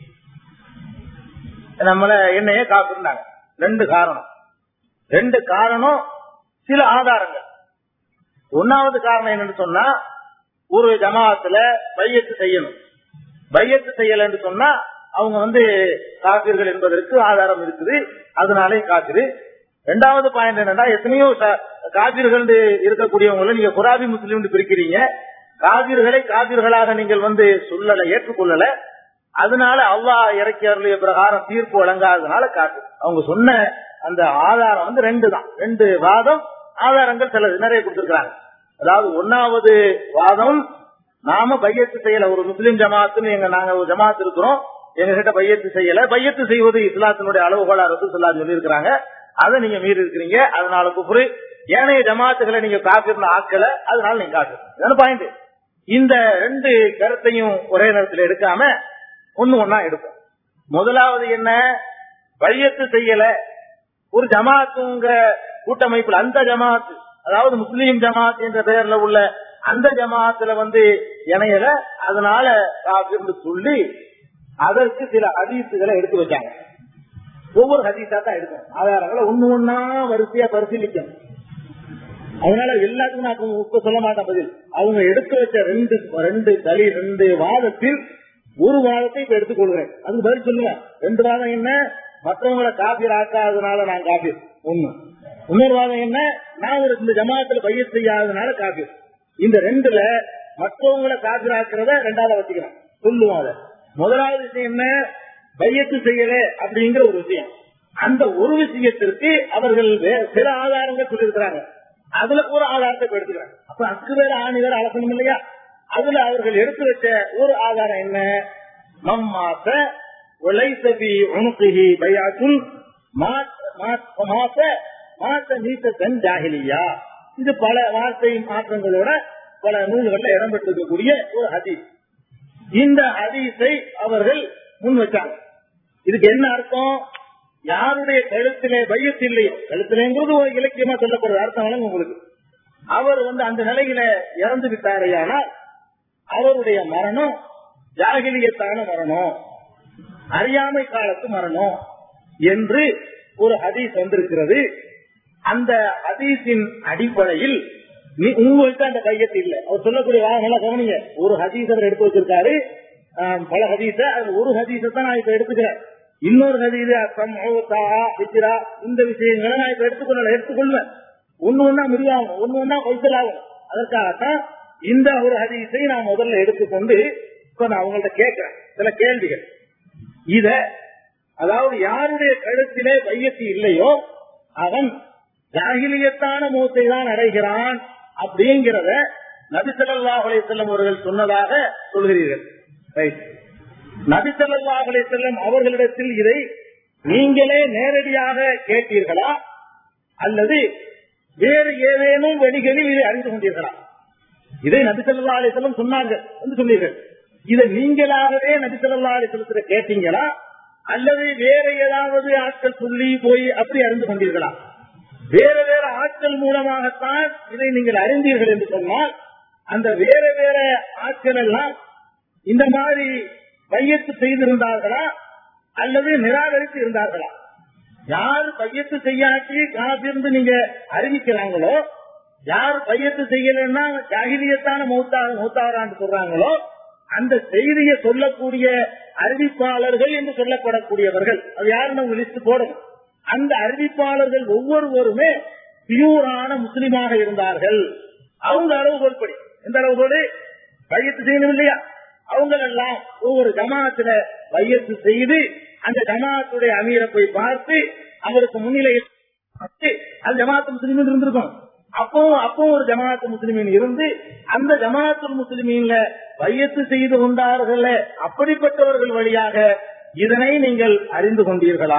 நம்மள என்னையே காப்பிருந்தாங்க ரெண்டு காரணம் ரெண்டு காரணம் சில ஆதாரங்கள் ஒன்னாவது காரணம் என்னன்னு சொன்னா ஒரு ஜமாத்துல பையத்து செய்யணும் பையத்து செய்யலன்னு சொன்னா அவங்க வந்து காப்பீர்கள் என்பதற்கு ஆதாரம் இருக்குது அதனாலே காப்பீர் ரெண்டாவது பாயிண்ட் என்னன்னா எத்தனையோ காப்பீர்கள் இருக்கக்கூடியவங்களை நீங்க குராபி முஸ்லீம் பிரிக்கிறீங்க காவிர்களை காவிர்களாக நீங்கள் வந்து சொல்லல ஏற்றுக்கொள்ளல அதனால அல்லா இறக்கி அருளிய பிரகாரம் தீர்ப்பு வழங்காததுனால காட்டு அவங்க சொன்ன அந்த ஆதாரம் வந்து ரெண்டு தான் ரெண்டு வாதம் ஆதாரங்கள் சில நிறைய கொடுத்திருக்காங்க அதாவது ஒன்னாவது வாதம் நாம பையத்து செய்யல ஒரு முஸ்லீம் ஜமாத்துன்னு எங்க நாங்க ஒரு ஜமாத் இருக்கிறோம் எங்க கிட்ட பையத்து செய்யல பையத்து செய்வது இஸ்லாத்தினுடைய அளவுகோலா ரசூ சொல்லா சொல்லி இருக்கிறாங்க அதை நீங்க மீறி இருக்கிறீங்க அதனால குப்புறு ஏனைய ஜமாத்துகளை நீங்க காப்பீர்னு ஆக்கல அதனால நீங்க காட்டு பாயிண்ட் இந்த ரெண்டு கருத்தையும் ஒரே நேரத்தில் எடுக்காம ஒண்ணு ஒன்னா எடுப்போம் முதலாவது என்ன பையத்து செய்யல ஒரு ஜமாத்துங்கிற கூட்டமைப்புல அந்த ஜமாத் அதாவது முஸ்லீம் ஜமாத் என்ற பெயர்ல உள்ள அந்த ஜமாத்துல வந்து இணையல அதனால காப்பிர்னு சொல்லி அதற்கு சில ஹதீசுகளை எடுத்து வச்சாங்க ஒவ்வொரு ஹதீஸா தான் எடுக்கணும் ஆதாரங்களை ஒண்ணு ஒன்னா வரிசையா பரிசீலிக்கணும் அதனால எல்லாத்துக்கும் நான் இப்ப சொல்ல மாட்டேன் பதில் அவங்க எடுத்து வச்ச ரெண்டு ரெண்டு தலி ரெண்டு வாதத்தில் ஒரு வாதத்தை இப்ப எடுத்துக்கொள்கிறேன் அதுக்கு பதில் சொல்லுவேன் ரெண்டு வாதம் என்ன மற்றவங்களை காப்பீர் ஆக்காததுனால நான் காப்பீர் ஒண்ணு இன்னொரு வாதம் என்ன நான் ஒரு இந்த ஜமாத்துல பைய செய்யாததுனால காப்பீர் இந்த ரெண்டுல மற்றவங்களை காப்பீர் ஆக்குறத ரெண்டாவது வச்சுக்கிறேன் சொல்லுவோம் அதை முதலாவது விஷயம் என்ன பையத்து செய்யல அப்படிங்கிற ஒரு விஷயம் அந்த ஒரு விஷயத்திற்கு அவர்கள் சில ஆதாரங்கள் சொல்லியிருக்கிறாங்க அதுல ஒரு ஆதாரத்தை எடுத்துக்கிறாங்க அப்ப அக்கு வேற ஆணி வேற அலசனம் இல்லையா அதுல அவர்கள் எடுத்து வச்ச ஒரு ஆதாரம் என்ன மம்மாச உழைசபி உணுக்குகி பையாச்சும் மாச மாச நீசத்தன் ஜாகிலியா இது பல வார்த்தை மாற்றங்களோட பல நூல்கள்ல இடம்பெற்றிருக்கக்கூடிய ஒரு ஹதீஸ் இந்த ஹதீஸை அவர்கள் முன் வச்சாங்க இதுக்கு என்ன அர்த்தம் யாருடைய கழுத்திலே பையத்து இல்லையோ கழுத்திலேங்கிறது ஒரு இலக்கியமா சொல்லப்படுற அர்த்தம் வழங்கும் உங்களுக்கு அவர் வந்து அந்த நிலையில இறந்து விட்டாரையானால் அவருடைய மரணம் ஜாகிலியத்தான மரணம் அறியாமை காலத்து மரணம் என்று ஒரு ஹதீஸ் வந்திருக்கிறது அந்த ஹதீஸின் அடிப்படையில் நீ உங்களுக்கு அந்த கையத்து இல்லை அவர் சொல்லக்கூடிய வாகனம் கவனிங்க ஒரு ஹதீஸ் அவர் எடுத்து வச்சிருக்காரு பல ஹதீஸ ஒரு ஹதீஸை தான் நான் இப்ப எடுத்துக்கிறேன் இன்னொரு ஹதீது இந்த விஷயங்களை நான் இப்ப எடுத்துக்கொள்ள எடுத்துக்கொள்வேன் ஒண்ணு ஒன்னா முடியாகும் ஒண்ணு ஒன்னா கொய்த்தலாகும் அதற்காகத்தான் இந்த ஒரு ஹதீஸை நான் முதல்ல எடுத்துக்கொண்டு இப்ப நான் அவங்கள்ட்ட கேட்கிறேன் சில கேள்விகள் இத அதாவது யாருடைய கழுத்திலே வையத்தி இல்லையோ அவன் ஜாகிலியத்தான மூத்தை தான் அடைகிறான் அப்படிங்கிறத நபிசல்லா செல்லும் அவர்கள் சொன்னதாக சொல்கிறீர்கள் ரைட் நபிசல்லா செல்லும் அவர்களிடத்தில் இதை நீங்களே நேரடியாக கேட்டீர்களா அல்லது வேறு ஏதேனும் வழிகளில் இதை அறிந்து கொண்டீர்களா இதை நபிசல்லா அலிசல்லம் சொன்னார்கள் என்று சொன்னீர்கள் இதை நீங்களாகவே நபிசல்லா அலிசல்லத்துல கேட்டீங்களா அல்லது வேற ஏதாவது ஆட்கள் சொல்லி போய் அப்படி அறிந்து கொண்டீர்களா வேற வேற ஆட்கள் மூலமாகத்தான் இதை நீங்கள் அறிந்தீர்கள் என்று சொன்னால் அந்த வேற வேற ஆட்கள் எல்லாம் இந்த மாதிரி பையத்து செய்திருந்தார்களா அல்லது நிராகரித்து இருந்தார்களா யார் பையத்து செய்யாட்டி காப்பிருந்து நீங்க அறிவிக்கிறாங்களோ யார் பையத்து செய்யலன்னா ஜாகிரியத்தான மூத்தார மூத்தாரான்னு சொல்றாங்களோ அந்த செய்தியை சொல்லக்கூடிய அறிவிப்பாளர்கள் என்று சொல்லப்படக்கூடியவர்கள் அது யாருன்னு உங்க லிஸ்ட் போடணும் அந்த அறிவிப்பாளர்கள் ஒவ்வொருவருமே பியூரான முஸ்லிமாக இருந்தார்கள் அவங்க அளவுகோல் படி எந்த அளவுகோடு பையத்து செய்யணும் இல்லையா அவங்க எல்லாம் ஒவ்வொரு ஜமாத்துல பையத்து செய்து அந்த ஜமாத்துடைய அமீரை போய் பார்த்து அவருக்கு முன்னிலையில் பார்த்து அது ஜமாத்து முஸ்லிமின் இருந்திருக்கும் அப்போ அப்போ ஒரு ஜமாத்து முஸ்லிமின் இருந்து அந்த ஜமாத்து முஸ்லிமீன்ல பையத்து செய்து கொண்டார்கள் அப்படிப்பட்டவர்கள் வழியாக இதனை நீங்கள் அறிந்து கொண்டீர்களா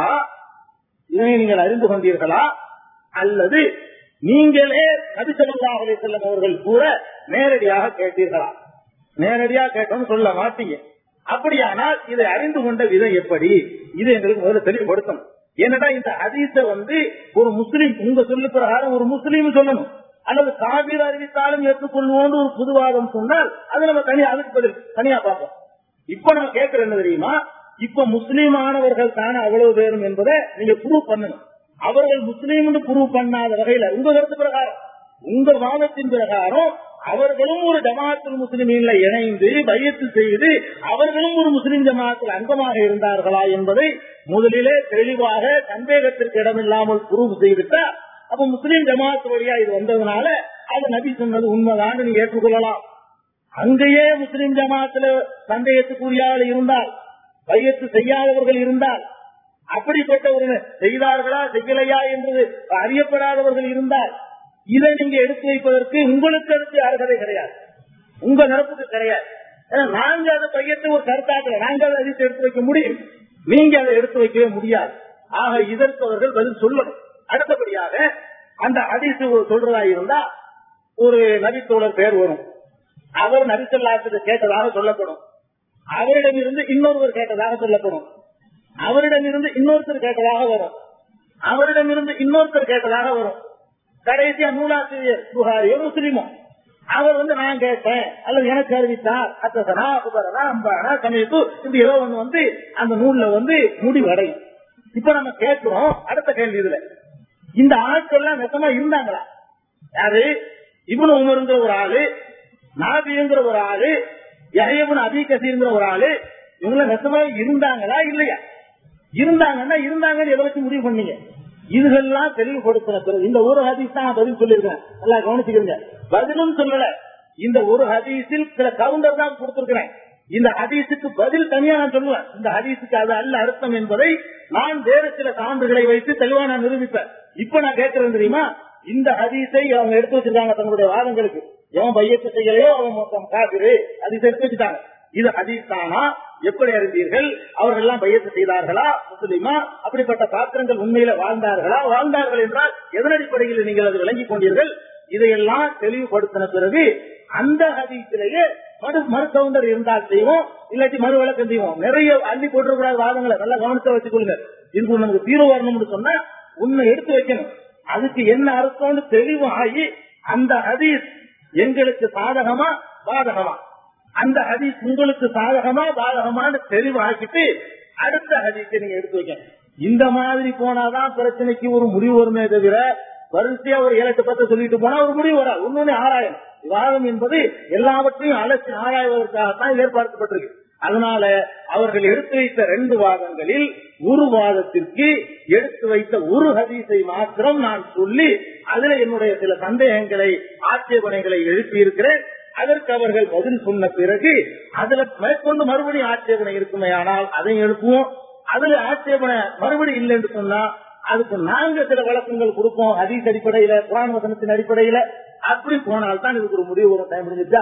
இதனை நீங்கள் அறிந்து கொண்டீர்களா அல்லது நீங்களே நபிசல்லாஹலை செல்லும் அவர்கள் கூட நேரடியாக கேட்டீர்களா நேரடியாக கேட்டோம்னு சொல்ல மாட்டீங்க அப்படியானால் இதை அறிந்து கொண்ட விதம் எப்படி இது எங்களுக்கு முதல்ல தெளிவுபடுத்தணும் ஏன்னடா இந்த ஹதீஸ வந்து ஒரு முஸ்லீம் உங்க சொல்லு பிரகாரம் ஒரு முஸ்லீம் சொல்லணும் அல்லது காபீர் அறிவித்தாலும் ஏற்றுக்கொள்வோம்னு ஒரு புதுவாதம் சொன்னால் அது நம்ம தனியா அதுக்கு பதில் தனியா பார்ப்போம் இப்ப நம்ம கேட்கறது என்ன தெரியுமா இப்ப முஸ்லீமானவர்கள் தானே அவ்வளவு பேரும் என்பதை நீங்க ப்ரூவ் பண்ணணும் அவர்கள் முஸ்லீம் ப்ரூவ் பண்ணாத வகையில உங்க கருத்து பிரகாரம் உங்க வாதத்தின் பிரகாரம் அவர்களும் ஒரு ஜமாத்துல் முஸ்லிமீன்ல இணைந்து பையத்து செய்து அவர்களும் ஒரு முஸ்லிம் ஜமாத்தில் அங்கமாக இருந்தார்களா என்பதை முதலிலே தெளிவாக சந்தேகத்திற்கு இடமில்லாமல் ப்ரூவ் செய்துட்டா அப்ப முஸ்லீம் ஜமாத் வழியா இது வந்ததுனால அது நபி சொன்னது உண்மைதான் நீங்க ஏற்றுக்கொள்ளலாம் அங்கேயே முஸ்லிம் ஜமாத்துல சந்தேகத்துக்குரிய ஆள் இருந்தால் பையத்து செய்யாதவர்கள் இருந்தால் அப்படிப்பட்ட ஒரு செய்தார்களா செய்யலையா என்று அறியப்படாதவர்கள் இருந்தால் இதை நீங்க எடுத்து வைப்பதற்கு உங்களுக்கு அடுத்து அருகதை கிடையாது உங்க நிரப்புக்கு கிடையாது ஏன்னா நாங்க அதை பையத்தை ஒரு கருத்தாக்கல நாங்க அதை அதிர்ச்சி எடுத்து வைக்க முடியும் நீங்க அதை எடுத்து வைக்கவே முடியாது ஆக இதற்கு அவர்கள் பதில் சொல்லணும் அடுத்தபடியாக அந்த அதிர்ச்சி சொல்றதா இருந்தா ஒரு நபித்தோழர் பேர் வரும் அவர் நபித்தல்லாத்துக்கு கேட்டதாக சொல்லப்படும் அவரிடம் இருந்து இன்னொருவர் கேட்டதாக சொல்லப்படும் அவரிடம் இருந்து இன்னொருத்தர் கேட்டதாக வரும் அவரிடம் இருந்து இன்னொருத்தர் கேட்டதாக வரும் கடைசியா நூலாசிரியர் புகாரியோ முஸ்லிமோ அவர் வந்து நான் கேட்டேன் அல்லது எனக்கு அறிவித்தார் அத்தசனா குபரனா அம்பானா சமயத்து இப்படி ஏதோ ஒண்ணு வந்து அந்த நூல்ல வந்து முடிவடையும் இப்ப நம்ம கேட்கிறோம் அடுத்த கேள்வி இதுல இந்த ஆட்கள் எல்லாம் நெசமா இருந்தாங்களா யாரு இவனு உமருங்கிற ஒரு ஆளு நாபிங்கிற ஒரு ஆளு யஹயபுன் அபி கசீருங்கிற ஒரு ஆளு இவங்க நெசமா இருந்தாங்களா இல்லையா இருந்தாங்கன்னா இருந்தாங்கன்னு எதை வச்சு முடிவு பண்ணீங்க இதுகெல்லாம் தெளிவுபடுத்தின பிறகு இந்த ஒரு ஹதீஸ் தான் பதில் சொல்லிருக்கேன் நல்லா கவனிச்சுக்கிறீங்க பதிலும் சொல்லல இந்த ஒரு ஹதீஸில் சில கவுண்டர் தான் கொடுத்திருக்கிறேன் இந்த ஹதீஸுக்கு பதில் தனியா நான் சொல்லுவேன் இந்த ஹதீஸுக்கு அது அல்ல அர்த்தம் என்பதை நான் வேறு சில சான்றுகளை வைத்து தெளிவா நான் நிரூபிப்பேன் இப்ப நான் கேட்கிறேன் தெரியுமா இந்த ஹதீஸை அவங்க எடுத்து வச்சிருக்காங்க தங்களுடைய வாதங்களுக்கு எவன் பையத்து செய்யலையோ அவன் மொத்தம் காப்பிரு ஹதீஸ் எடுத்து வச்சுட்டாங்க இது ஹதீஸ் தானா எப்படி அறிந்தீர்கள் அவர்கள் எல்லாம் பையத்து செய்தார்களா முஸ்லிமா அப்படிப்பட்ட பாத்திரங்கள் உண்மையில வாழ்ந்தார்களா வாழ்ந்தார்கள் என்றால் எதன் அடிப்படையில் நீங்கள் அதை விளங்கிக் கொண்டீர்கள் இதையெல்லாம் தெளிவுபடுத்தின பிறகு அந்த ஹதீஸிலேயே மறு மறுக்கவுண்டர் இருந்தால் செய்வோம் இல்லாட்டி மறு விளக்கம் செய்வோம் நிறைய அள்ளி போட்டுக்கூடாத வாதங்களை நல்லா கவனத்தை வச்சுக்கொள்ளுங்க இதுக்கு நமக்கு தீர்வு வரணும்னு சொன்னா உன்னை எடுத்து வைக்கணும் அதுக்கு என்ன அர்த்தம்னு தெளிவாகி அந்த ஹதீஸ் எங்களுக்கு சாதகமா பாதகமா அந்த ஹதீஸ் உங்களுக்கு சாதகமா பாதகமான்னு தெளிவாக்கிட்டு அடுத்த ஹதீஸை நீங்க எடுத்து வைக்கணும் இந்த மாதிரி போனாதான் பிரச்சனைக்கு ஒரு முடிவு வருமே தவிர வரிசையா ஒரு ஏழு பத்து சொல்லிட்டு போனா ஒரு முடிவு வராது ஒன்னொன்னு ஆராயம் விவாதம் என்பது எல்லாவற்றையும் அலசி ஆராய்வதற்காகத்தான் ஏற்பாடுபட்டிருக்கு அதனால அவர்கள் எடுத்து வைத்த ரெண்டு வாதங்களில் ஒரு வாதத்திற்கு எடுத்து வைத்த ஒரு ஹதீஸை மாத்திரம் நான் சொல்லி அதுல என்னுடைய சில சந்தேகங்களை ஆட்சேபனைகளை எழுப்பி இருக்கிறேன் அதற்கு அவர்கள் பதில் சொன்ன பிறகு அதுல மேற்கொண்டு மறுபடியும் ஆட்சேபனை இருக்குமே ஆனால் அதை எழுப்புவோம் அதுல ஆட்சேபனை மறுபடியும் இல்லை என்று சொன்னா அதுக்கு நாங்க சில விளக்கங்கள் கொடுப்போம் ஹதீஸ் அடிப்படையில குரான் வசனத்தின் அடிப்படையில அப்படி போனால் தான் இதுக்கு ஒரு முடிவு வரும் டைம் முடிஞ்சிச்சா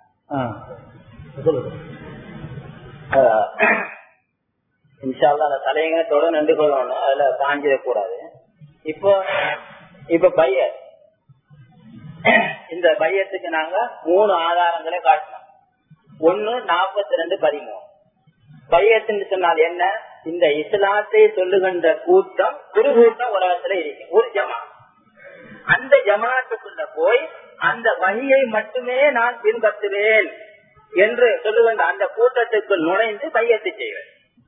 சொல்லுங்க இன்ஷால்லா அந்த தலையங்கத்தோட நின்று கொள்ளணும் அதுல பாஞ்சிடக் கூடாது இப்போ இப்ப பையன் இந்த பையத்துக்கு நாங்க மூணு ஆதாரங்களை காட்டினோம் ஒன்னு நாற்பத்தி ரெண்டு பதிமூணு பையத்துன்னு சொன்னால் என்ன இந்த இஸ்லாத்தை சொல்லுகின்ற கூட்டம் ஒரு கூட்டம் உலகத்துல இருக்கு ஒரு ஜமா அந்த ஜமாத்துக்குள்ள போய் அந்த வழியை மட்டுமே நான் பின்பற்றுவேன் என்று சொல்லுகின்ற அந்த கூட்டத்துக்குள் நுழைந்து பையத்து செய்வேன்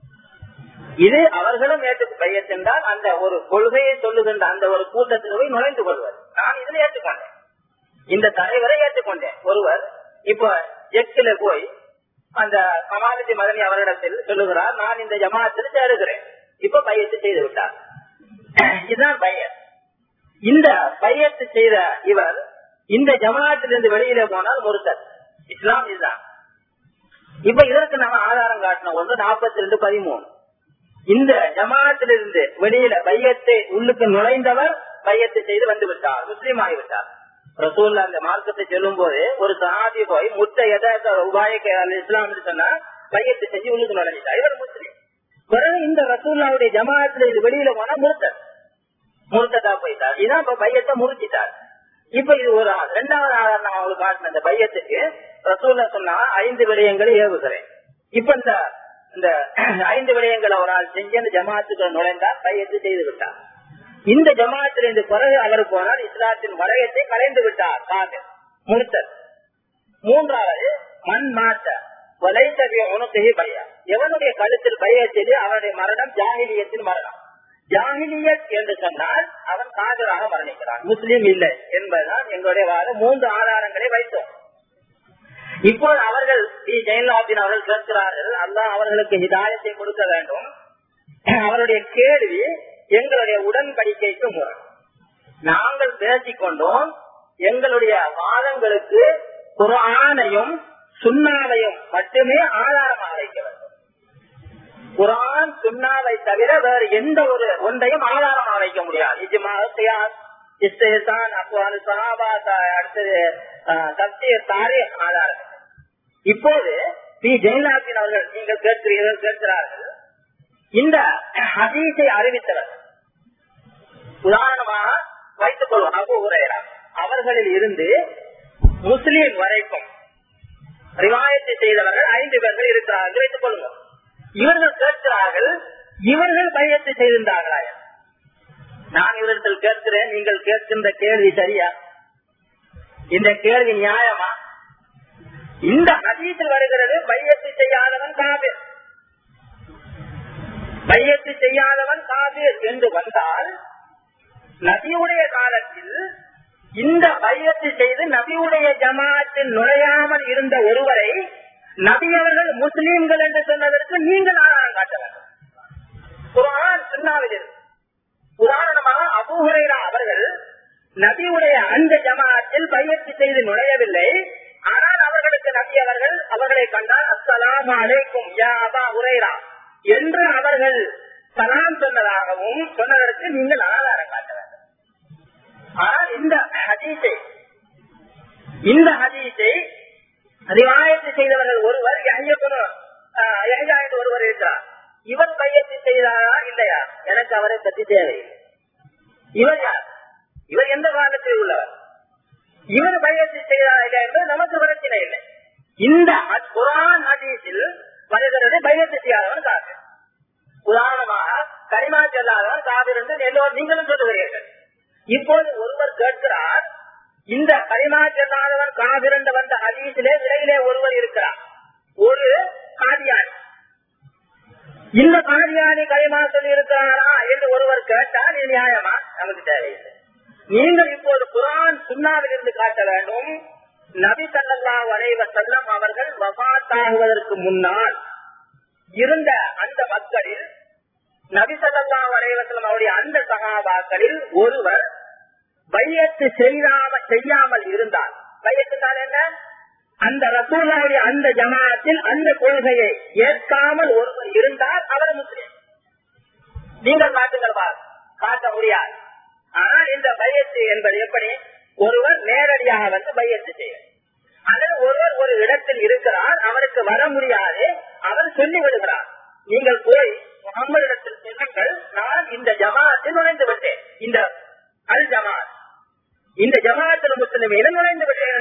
இது அவர்களும் ஏற்றுக்கு பையத்தென்றால் அந்த ஒரு கொள்கையை சொல்லுகின்ற அந்த ஒரு கூட்டத்தில் போய் நுழைந்து கொள்வது நான் இதுல ஏற்றுக்கொண்டேன் இந்த தலைவரை ஏற்றுக்கொண்டேன் ஒருவர் இப்ப எக்ஸில போய் அந்த கமாலதி மதனி அவரிடத்தில் சொல்லுகிறார் நான் இந்த ஜமாத்தில் சேருகிறேன் இப்ப பையத்து செய்து விட்டார் இதுதான் பையன் இந்த பையத்து செய்த இவர் இந்த ஜமாத்திலிருந்து வெளியில போனால் ஒருத்தர் இஸ்லாம் இதுதான் இப்ப இதற்கு நம்ம ஆதாரம் காட்டினோம் ஒன்று நாற்பத்தி ரெண்டு பதிமூணு இந்த ஜமாத்திலிருந்து வெளியில பையத்தை உள்ளுக்கு நுழைந்தவர் பையத்தை செய்து வந்து விட்டார் முஸ்லீம் ஆகிவிட்டார் ரசூல்ல அந்த மார்க்கத்தை சொல்லும் போது ஒரு சஹாபி போய் முத்த எதாத்த உபாயக்க இஸ்லாம் சொன்னா பையத்தை செஞ்சு உள்ளுக்கு நுழைஞ்சிட்டார் இவர் முஸ்லீம் பிறகு இந்த ரசூல்லாவுடைய ஜமாத்துல இது வெளியில போனா முருத்தர் முருத்ததா போயிட்டார் இதான் இப்ப பையத்தை முறிச்சிட்டார் இப்ப இது ஒரு ஆள் ரெண்டாவது ஆதாரம் நான் அவங்களுக்கு காட்டின இந்த பையத்துக்கு ரசூல்லா சொன்னா ஐந்து விடயங்களை ஏவுகிறேன் இப்ப இந்த இந்த ஐந்து விடயங்களை ஒரு ஆள் செஞ்சு அந்த ஜமாத்துக்கள் நுழைந்தார் பையத்தை செய்து விட்டார் இந்த ஜமாத்தில் இந்த பிறகு அவர் போனால் இஸ்லாத்தின் வளையத்தை கலைந்து விட்டார் காதல் முழுத்தர் மூன்றாவது மண் மாற்ற வலைத்தவிய உனக்கு பையா எவனுடைய கழுத்தில் பைய செய்து அவனுடைய மரணம் ஜாகிலியத்தின் மரணம் ஜாகிலியத் என்று சொன்னால் அவன் காதலாக மரணிக்கிறான் முஸ்லீம் இல்லை என்பதுதான் எங்களுடைய வாதம் மூன்று ஆதாரங்களை வைத்தோம் இப்போது அவர்கள் டி ஜெயலலாபின் அவர்கள் கேட்கிறார்கள் அல்லாஹ் அவர்களுக்கு ஹிதாயத்தை கொடுக்க வேண்டும் அவருடைய கேள்வி எங்களுடைய உடன்படிக்கைக்கு முரண் நாங்கள் பேசிக் கொண்டோம் எங்களுடைய வாதங்களுக்கு குரானையும் சுண்ணாவையும் மட்டுமே ஆதாரமாக வைக்க வேண்டும் குரான் சுண்ணாவை தவிர வேறு எந்த ஒரு ஒன்றையும் ஆதாரமாக வைக்க முடியாது இஜ்மா கியாஸ் இஸ்தான் அப்வால் சஹாபா அடுத்தது தப்சீர் தாரீக் ஆதாரம் இப்போது பி ஜெயலலிதா அவர்கள் நீங்கள் கேட்கிறீர்கள் கேட்கிறார்கள் இந்த ஹதீஸை அறிவித்தவர் உதாரணமாக வைத்துக் கொள்வோம் அபு உரையரா அவர்களில் இருந்து முஸ்லீம் வரைக்கும் ரிவாயத்தை செய்தவர்கள் ஐந்து பேர்கள் இருக்கிறார்கள் வைத்துக் கொள்ளுங்கள் இவர்கள் கேட்கிறார்கள் இவர்கள் பையத்தை செய்திருந்தார்களா நான் இவர்கள் கேட்கிறேன் நீங்கள் கேட்கின்ற கேள்வி சரியா இந்த கேள்வி நியாயமா இந்த ஹதீஸில் வருகிறது பையத்தை செய்யாதவன் காபிர் பையத்து செய்யாதவன் காபீர் என்று வந்தால் நபியுடைய காலத்தில் இந்த பையத்து செய்து நபியுடைய ஜமாத்தில் நுழையாமல் இருந்த ஒருவரை நபி அவர்கள் முஸ்லீம்கள் என்று சொன்னதற்கு நீங்கள் ஆதாரம் காட்ட வேண்டும் குரான் சுண்ணாவில் உதாரணமாக அபூஹரைரா அவர்கள் நபியுடைய அந்த ஜமாத்தில் பையத்து செய்து நுழையவில்லை ஆனால் அவர்களுக்கு நபி அவர்கள் அவர்களை கண்டால் அஸ்லாம் அலைக்கும் யா அபா உரைரா என்று அவர்கள் சலாம் சொன்னதாகவும் சொன்னதற்கு நீங்கள் ஆதாரம் காட்ட வேண்டும் ஆனால் இந்த ஹதீஸை இந்த ஹதீஸை ரிவாயத்து செய்தவர்கள் ஒருவர் யஹ்யா என்று ஒருவர் இருக்கிறார் இவர் பையத்து செய்தாரா இல்லையா எனக்கு அவரை பற்றி தேவையில்லை இவர் யார் இவர் எந்த காலத்தில் உள்ளவர் இவர் பையத்து செய்தாரா இல்லையா என்பது நமக்கு பிரச்சனை இல்லை இந்த குரான் ஹதீஸில் வருகிறது பையத்து செய்யாதவன் காது உதாரணமாக கரிமா செல்லாதவன் காது என்று எல்லோரும் நீங்களும் சொல்லுகிறீர்கள் இப்போது ஒருவர் கேட்கிறார் இந்த கரிமா செல்லாதவன் காதிரண்டு வந்த ஹதீஸிலே விலையிலே ஒருவர் இருக்கிறார் ஒரு காதியானி இந்த காதியானி கரிமா சொல்லி இருக்கிறாரா என்று ஒருவர் கேட்டால் இது நியாயமா நமக்கு தேவையில்லை நீங்கள் இப்போது குரான் சுண்ணாவில் இருந்து காட்ட வேண்டும் நபி சல்லா வரைவ செல்லம் அவர்கள் வபாத்தாகுவதற்கு முன்னால் இருந்த அந்த மக்களில் நபி சல்லா வரைவசலம் அவருடைய அந்த சகாபாக்களில் ஒருவர் பையத்து செய்யாம செய்யாமல் இருந்தார் பையத்துனால் என்ன அந்த ரசூலாவுடைய அந்த ஜமாத்தில் அந்த கொள்கையை ஏற்காமல் ஒருவர் இருந்தால் அவர் முஸ்லீம் நீங்கள் காட்டுங்கள் பார் காட்ட முடியாது ஆனால் இந்த பையத்து என்பது எப்படி ஒருவர் நேரடியாக வந்து பையத்து செய்ய அல்லது ஒருவர் ஒரு இடத்தில் இருக்கிறார் அவருக்கு வர முடியாது அவர் சொல்லி விடுகிறார் நீங்கள் போய் முகம்மதிடத்தில் சொல்லுங்கள் நான் இந்த ஜமாத்தில் நுழைந்து விட்டேன் இந்த அல் ஜமாத் இந்த ஜமாத்தில் முஸ்லிமையில நுழைந்து விட்டேன்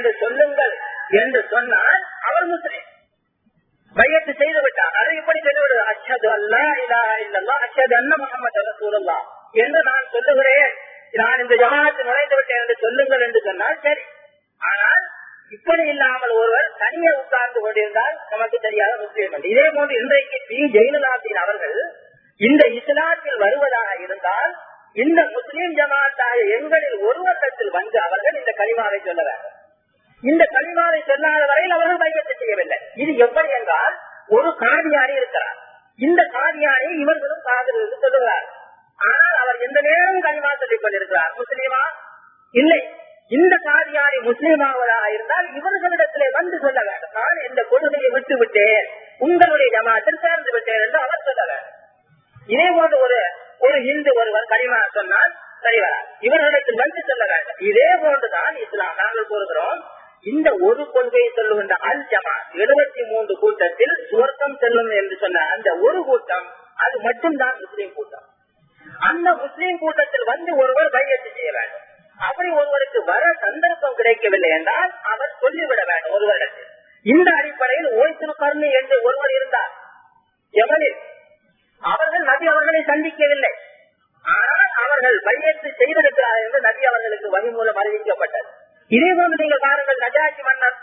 என்று சொன்னால் அவர் முஸ்லிம் பையத்து செய்து விட்டார் அதை இப்படி சொல்லிவிடு அச்சது அல்லா இலா இல்லல்லா அச்சது அண்ண முகமது ரசூலுல்லா என்று நான் சொல்லுகிறேன் நான் இந்த ஜமாத்து நுழைந்து விட்டேன் என்று சொல்லுங்கள் என்று சொன்னால் சரி ஆனால் இப்படி இல்லாமல் ஒருவர் தனியே உட்கார்ந்து கொண்டிருந்தால் நமக்கு தெரியாத முஸ்லீம் என்று. இதே போன்று இன்றைக்கு பி ஜெயலலிதாவின் அவர்கள் இந்த இஸ்லாத்தில் வருவதாக இருந்தால் இந்த முஸ்லீம் ஜமாத்தாக எங்களில் ஒருவரிடத்தில் வந்து அவர்கள் இந்த கலிமாவை சொல்ல வேண்டும் இந்த கலிமாவை சொல்லாத வரையில் அவர்கள் பையத்தை செய்யவில்லை இது எப்படி என்றால் ஒரு காதியாரி இருக்கிறார் இந்த காதியாரை இவர்களும் காதல் என்று சொல்லுகிறார் ஆனால் அவர் எந்த நேரமும் கலிமா சொல்லிக் கொண்டிருக்கிறார் முஸ்லீமா இல்லை இந்த காதியாரி முஸ்லீமாவதாக இருந்தால் இவர்களிடத்திலே வந்து சொல்ல வேண்டும் நான் இந்த கொள்கையை விட்டு விட்டேன் உங்களுடைய ஜமாத்தில் சேர்ந்து விட்டேன் என்று அவர் சொல்ல வேண்டும் இதே போன்று ஒரு ஒரு இந்து ஒருவர் கலிமா சொன்னால் சரி வராது இவர்களிடத்தில் வந்து சொல்ல வேண்டும் இதே போன்றுதான் இஸ்லாம் நாங்கள் கூறுகிறோம் இந்த ஒரு கொள்கையை சொல்லுகின்ற அல் ஜமாத் எழுபத்தி மூன்று கூட்டத்தில் சுவர்க்கம் செல்லும் என்று சொன்ன அந்த ஒரு கூட்டம் அது மட்டும்தான் முஸ்லீம் கூட்டம் அந்த முஸ்லீம் கூட்டத்தில் வந்து ஒருவர் பையத்து செய்ய வேண்டும் அப்படி ஒருவருக்கு வர சந்தர்ப்பம் கிடைக்கவில்லை என்றால் அவர் சொல்லிவிட வேண்டும் ஒருவரிடத்தில் இந்த அடிப்படையில் ஓய்த்து கருணை என்று ஒருவர் இருந்தார் எவனில் அவர்கள் நபி அவர்களை சந்திக்கவில்லை ஆனால் அவர்கள் பையத்து செய்திருக்கிறார் என்று நபி அவர்களுக்கு வழி மூலம் அறிவிக்கப்பட்டது இதே போன்று நீங்கள் பாருங்கள் நஜாஜி மன்னர்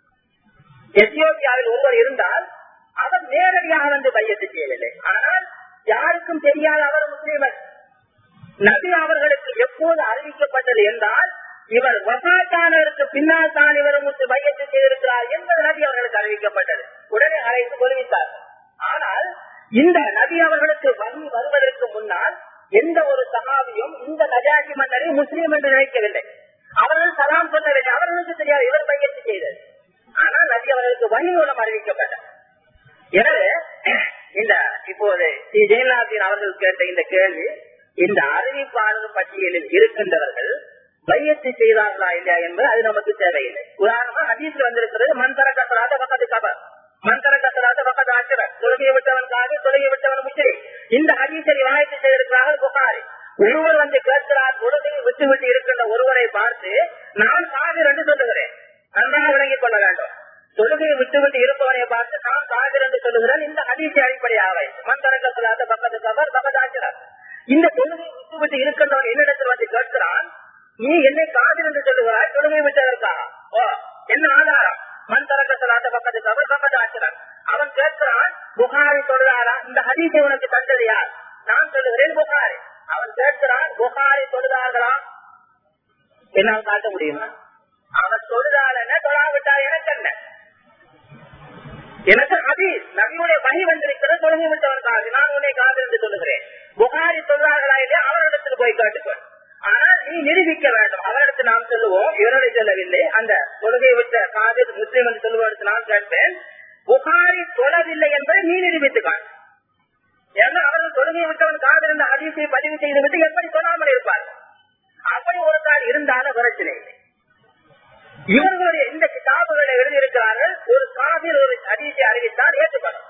எத்தியோப்பியாவில் ஒருவர் இருந்தால் அவர் நேரடியாக வந்து பையத்து செய்யவில்லை ஆனால் யாருக்கும் தெரியாத அவர் முஸ்லீமர் நபி அவர்களுக்கு எப்போது அறிவிக்கப்பட்டது என்றால் இவர் வசாத்தானருக்கு பின்னால் தான் இவர் மையத்தை செய்திருக்கிறார் என்பது நபி அவர்களுக்கு அறிவிக்கப்பட்டது உடனே அழைத்து தெரிவித்தார் ஆனால் இந்த நபி அவர்களுக்கு வங்கி வருவதற்கு முன்னால் எந்த ஒரு சகாவியும் இந்த நஜாஜி மன்னரை முஸ்லீம் என்று நினைக்கவில்லை அவர்கள் சலாம் சொல்லவில்லை அவர்களுக்கு தெரியாது இவர் மையத்தை செய்தது ஆனால் நபி அவர்களுக்கு வழி மூலம் அறிவிக்கப்பட்டது எனவே இந்த இப்போது ஸ்ரீ ஜெயலலிதாவின் அவர்கள் கேட்ட இந்த கேள்வி இந்த அறிவிப்பாளர் பட்டியலில் இருக்கின்றவர்கள் பையத்து செய்தார்களா இல்லையா என்பது அது நமக்கு தேவையில்லை உதாரணமா ஹதீஸ்ல வந்திருக்கிறது மண்தர கசராத பக்கத்து கபர் மண்தர கசராத பக்கத்து ஆசிரர் தொழுகையை விட்டவன் காது தொழுகை விட்டவன் முச்சிரி இந்த ஹதீஸை விவாயத்து செய்திருக்கிறார்கள் புகாரி ஒருவர் வந்து கேட்கிறார் தொழுகையை விட்டு விட்டு இருக்கின்ற ஒருவரை பார்த்து நான் காதிர் என்று சொல்லுகிறேன் நன்றாக விளங்கிக் கொள்ள வேண்டும் தொழுகையை விட்டுவிட்டு இருப்பவனை பார்த்து நான் காதிர் என்று சொல்லுகிறேன் இந்த ஹதீஸை அடிப்படையாக வைத்து மண்தர கசராத பக்கத்து கபர் பக்கத்து ஆசிரர் இந்த தொழுகையை விட்டுவிட்டு இருக்கின்றவன் என்னிடத்தில் வந்து கேட்கிறான் நீ என்னை காதில் என்று சொல்லுகிறாய் தொழுகை விட்டதற்காக ஓ என்ன ஆதாரம் மண் தரக்க சொல்லாத பக்கத்து அவர் பக்கத்து ஆசிரியர் அவன் கேட்கிறான் புகாரி தொழுதாரா இந்த ஹதீஸை உனக்கு தந்தது யார் நான் சொல்லுகிறேன் புகாரி அவன் கேட்கிறான் புகாரி தொழுதார்களா என்னால் காட்ட முடியுமா அவன் தொழுதால் என்ன தொழாவிட்டால் எனக்கு என்ன எனக்கு ஹதீஸ் நபியுடைய வழி வந்திருக்கிற தொழுகை விட்டவன் காது நான் உன்னை காது என்று சொல்லுகிறேன் புகாரி சொல்றார்களா இல்லையா அவரிடத்தில் போய் கேட்டுக்கொள் ஆனால் நீ நிரூபிக்க வேண்டும் அவரிடத்தில் நாம் சொல்லுவோம் இவர்களை சொல்லவில்லை அந்த தொழுகை விட்ட காது முஸ்லீம் என்று சொல்லுவதற்கு நான் கேட்பேன் புகாரி தொழவில்லை என்பதை நீ நிரூபித்துக்கான் ஏன்னா அவர்கள் தொழுகை விட்டவன் காது இருந்த அதிசயை பதிவு செய்து விட்டு எப்படி சொல்லாமல் இருப்பார்கள் அப்படி ஒரு தாள் இருந்தாலும் பிரச்சனை இல்லை இவர்களுடைய இந்த கிதாபுகளை எழுதியிருக்கிறார்கள் ஒரு காதில் ஒரு அதிசயை அறிவித்தால் ஏற்றுக்கணும்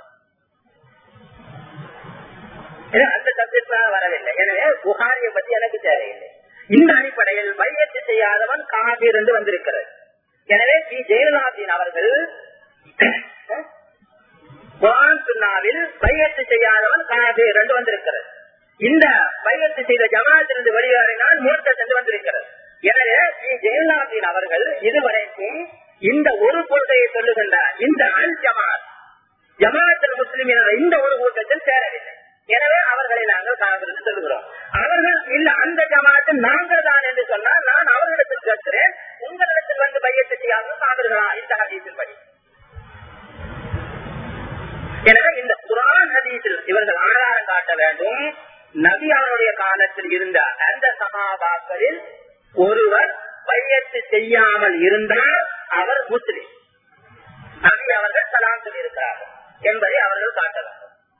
அந்த சப்ஜெக்ட்ல வரவில்லை எனவே புகாரியை பத்தி எனக்கு தேவையில்லை இந்த அடிப்படையில் பையத்து செய்யாதவன் காபீர் என்று வந்திருக்கிறது எனவே ஸ்ரீ ஜெயலலிதாவின் அவர்கள் குரான் சுண்ணாவில் பையத்து செய்யாதவன் காபீர் என்று வந்திருக்கிறது இந்த பையத்து செய்த ஜமாத்திலிருந்து வெளியேறினால் மூர்த்த சென்று வந்திருக்கிறது எனவே ஸ்ரீ ஜெயலலிதாவின் அவர்கள் இதுவரைக்கும் இந்த ஒரு கொள்கையை சொல்லுகின்ற இந்த அல் ஜமாத் ஜமாத்தில் முஸ்லிம் என்ற இந்த ஒரு கூட்டத்தில் சேரவில்லை எனவே அவர்களை நாங்கள் காங்கிரஸ் சொல்லுகிறோம் அவர்கள் இல்ல அந்த ஜமாத்து நாங்கள் தான் என்று சொன்னால் நான் அவர்களிடத்தில் கேட்கிறேன் உங்களிடத்தில் வந்து பையத்து செய்யாமல் காங்கிரா இந்த ஹதீஸின் படி எனவே இந்த குரான் ஹதீஸில் இவர்கள் ஆதாரம் காட்ட வேண்டும் நபி அவருடைய காலத்தில் இருந்த அந்த சகாபாக்களில் ஒருவர் பையத்து செய்யாமல் இருந்தால் அவர் முஸ்லிம் நபி அவர்கள் சலாம் சொல்லியிருக்கிறார்கள் என்பதை அவர்கள் காட்ட வேண்டும்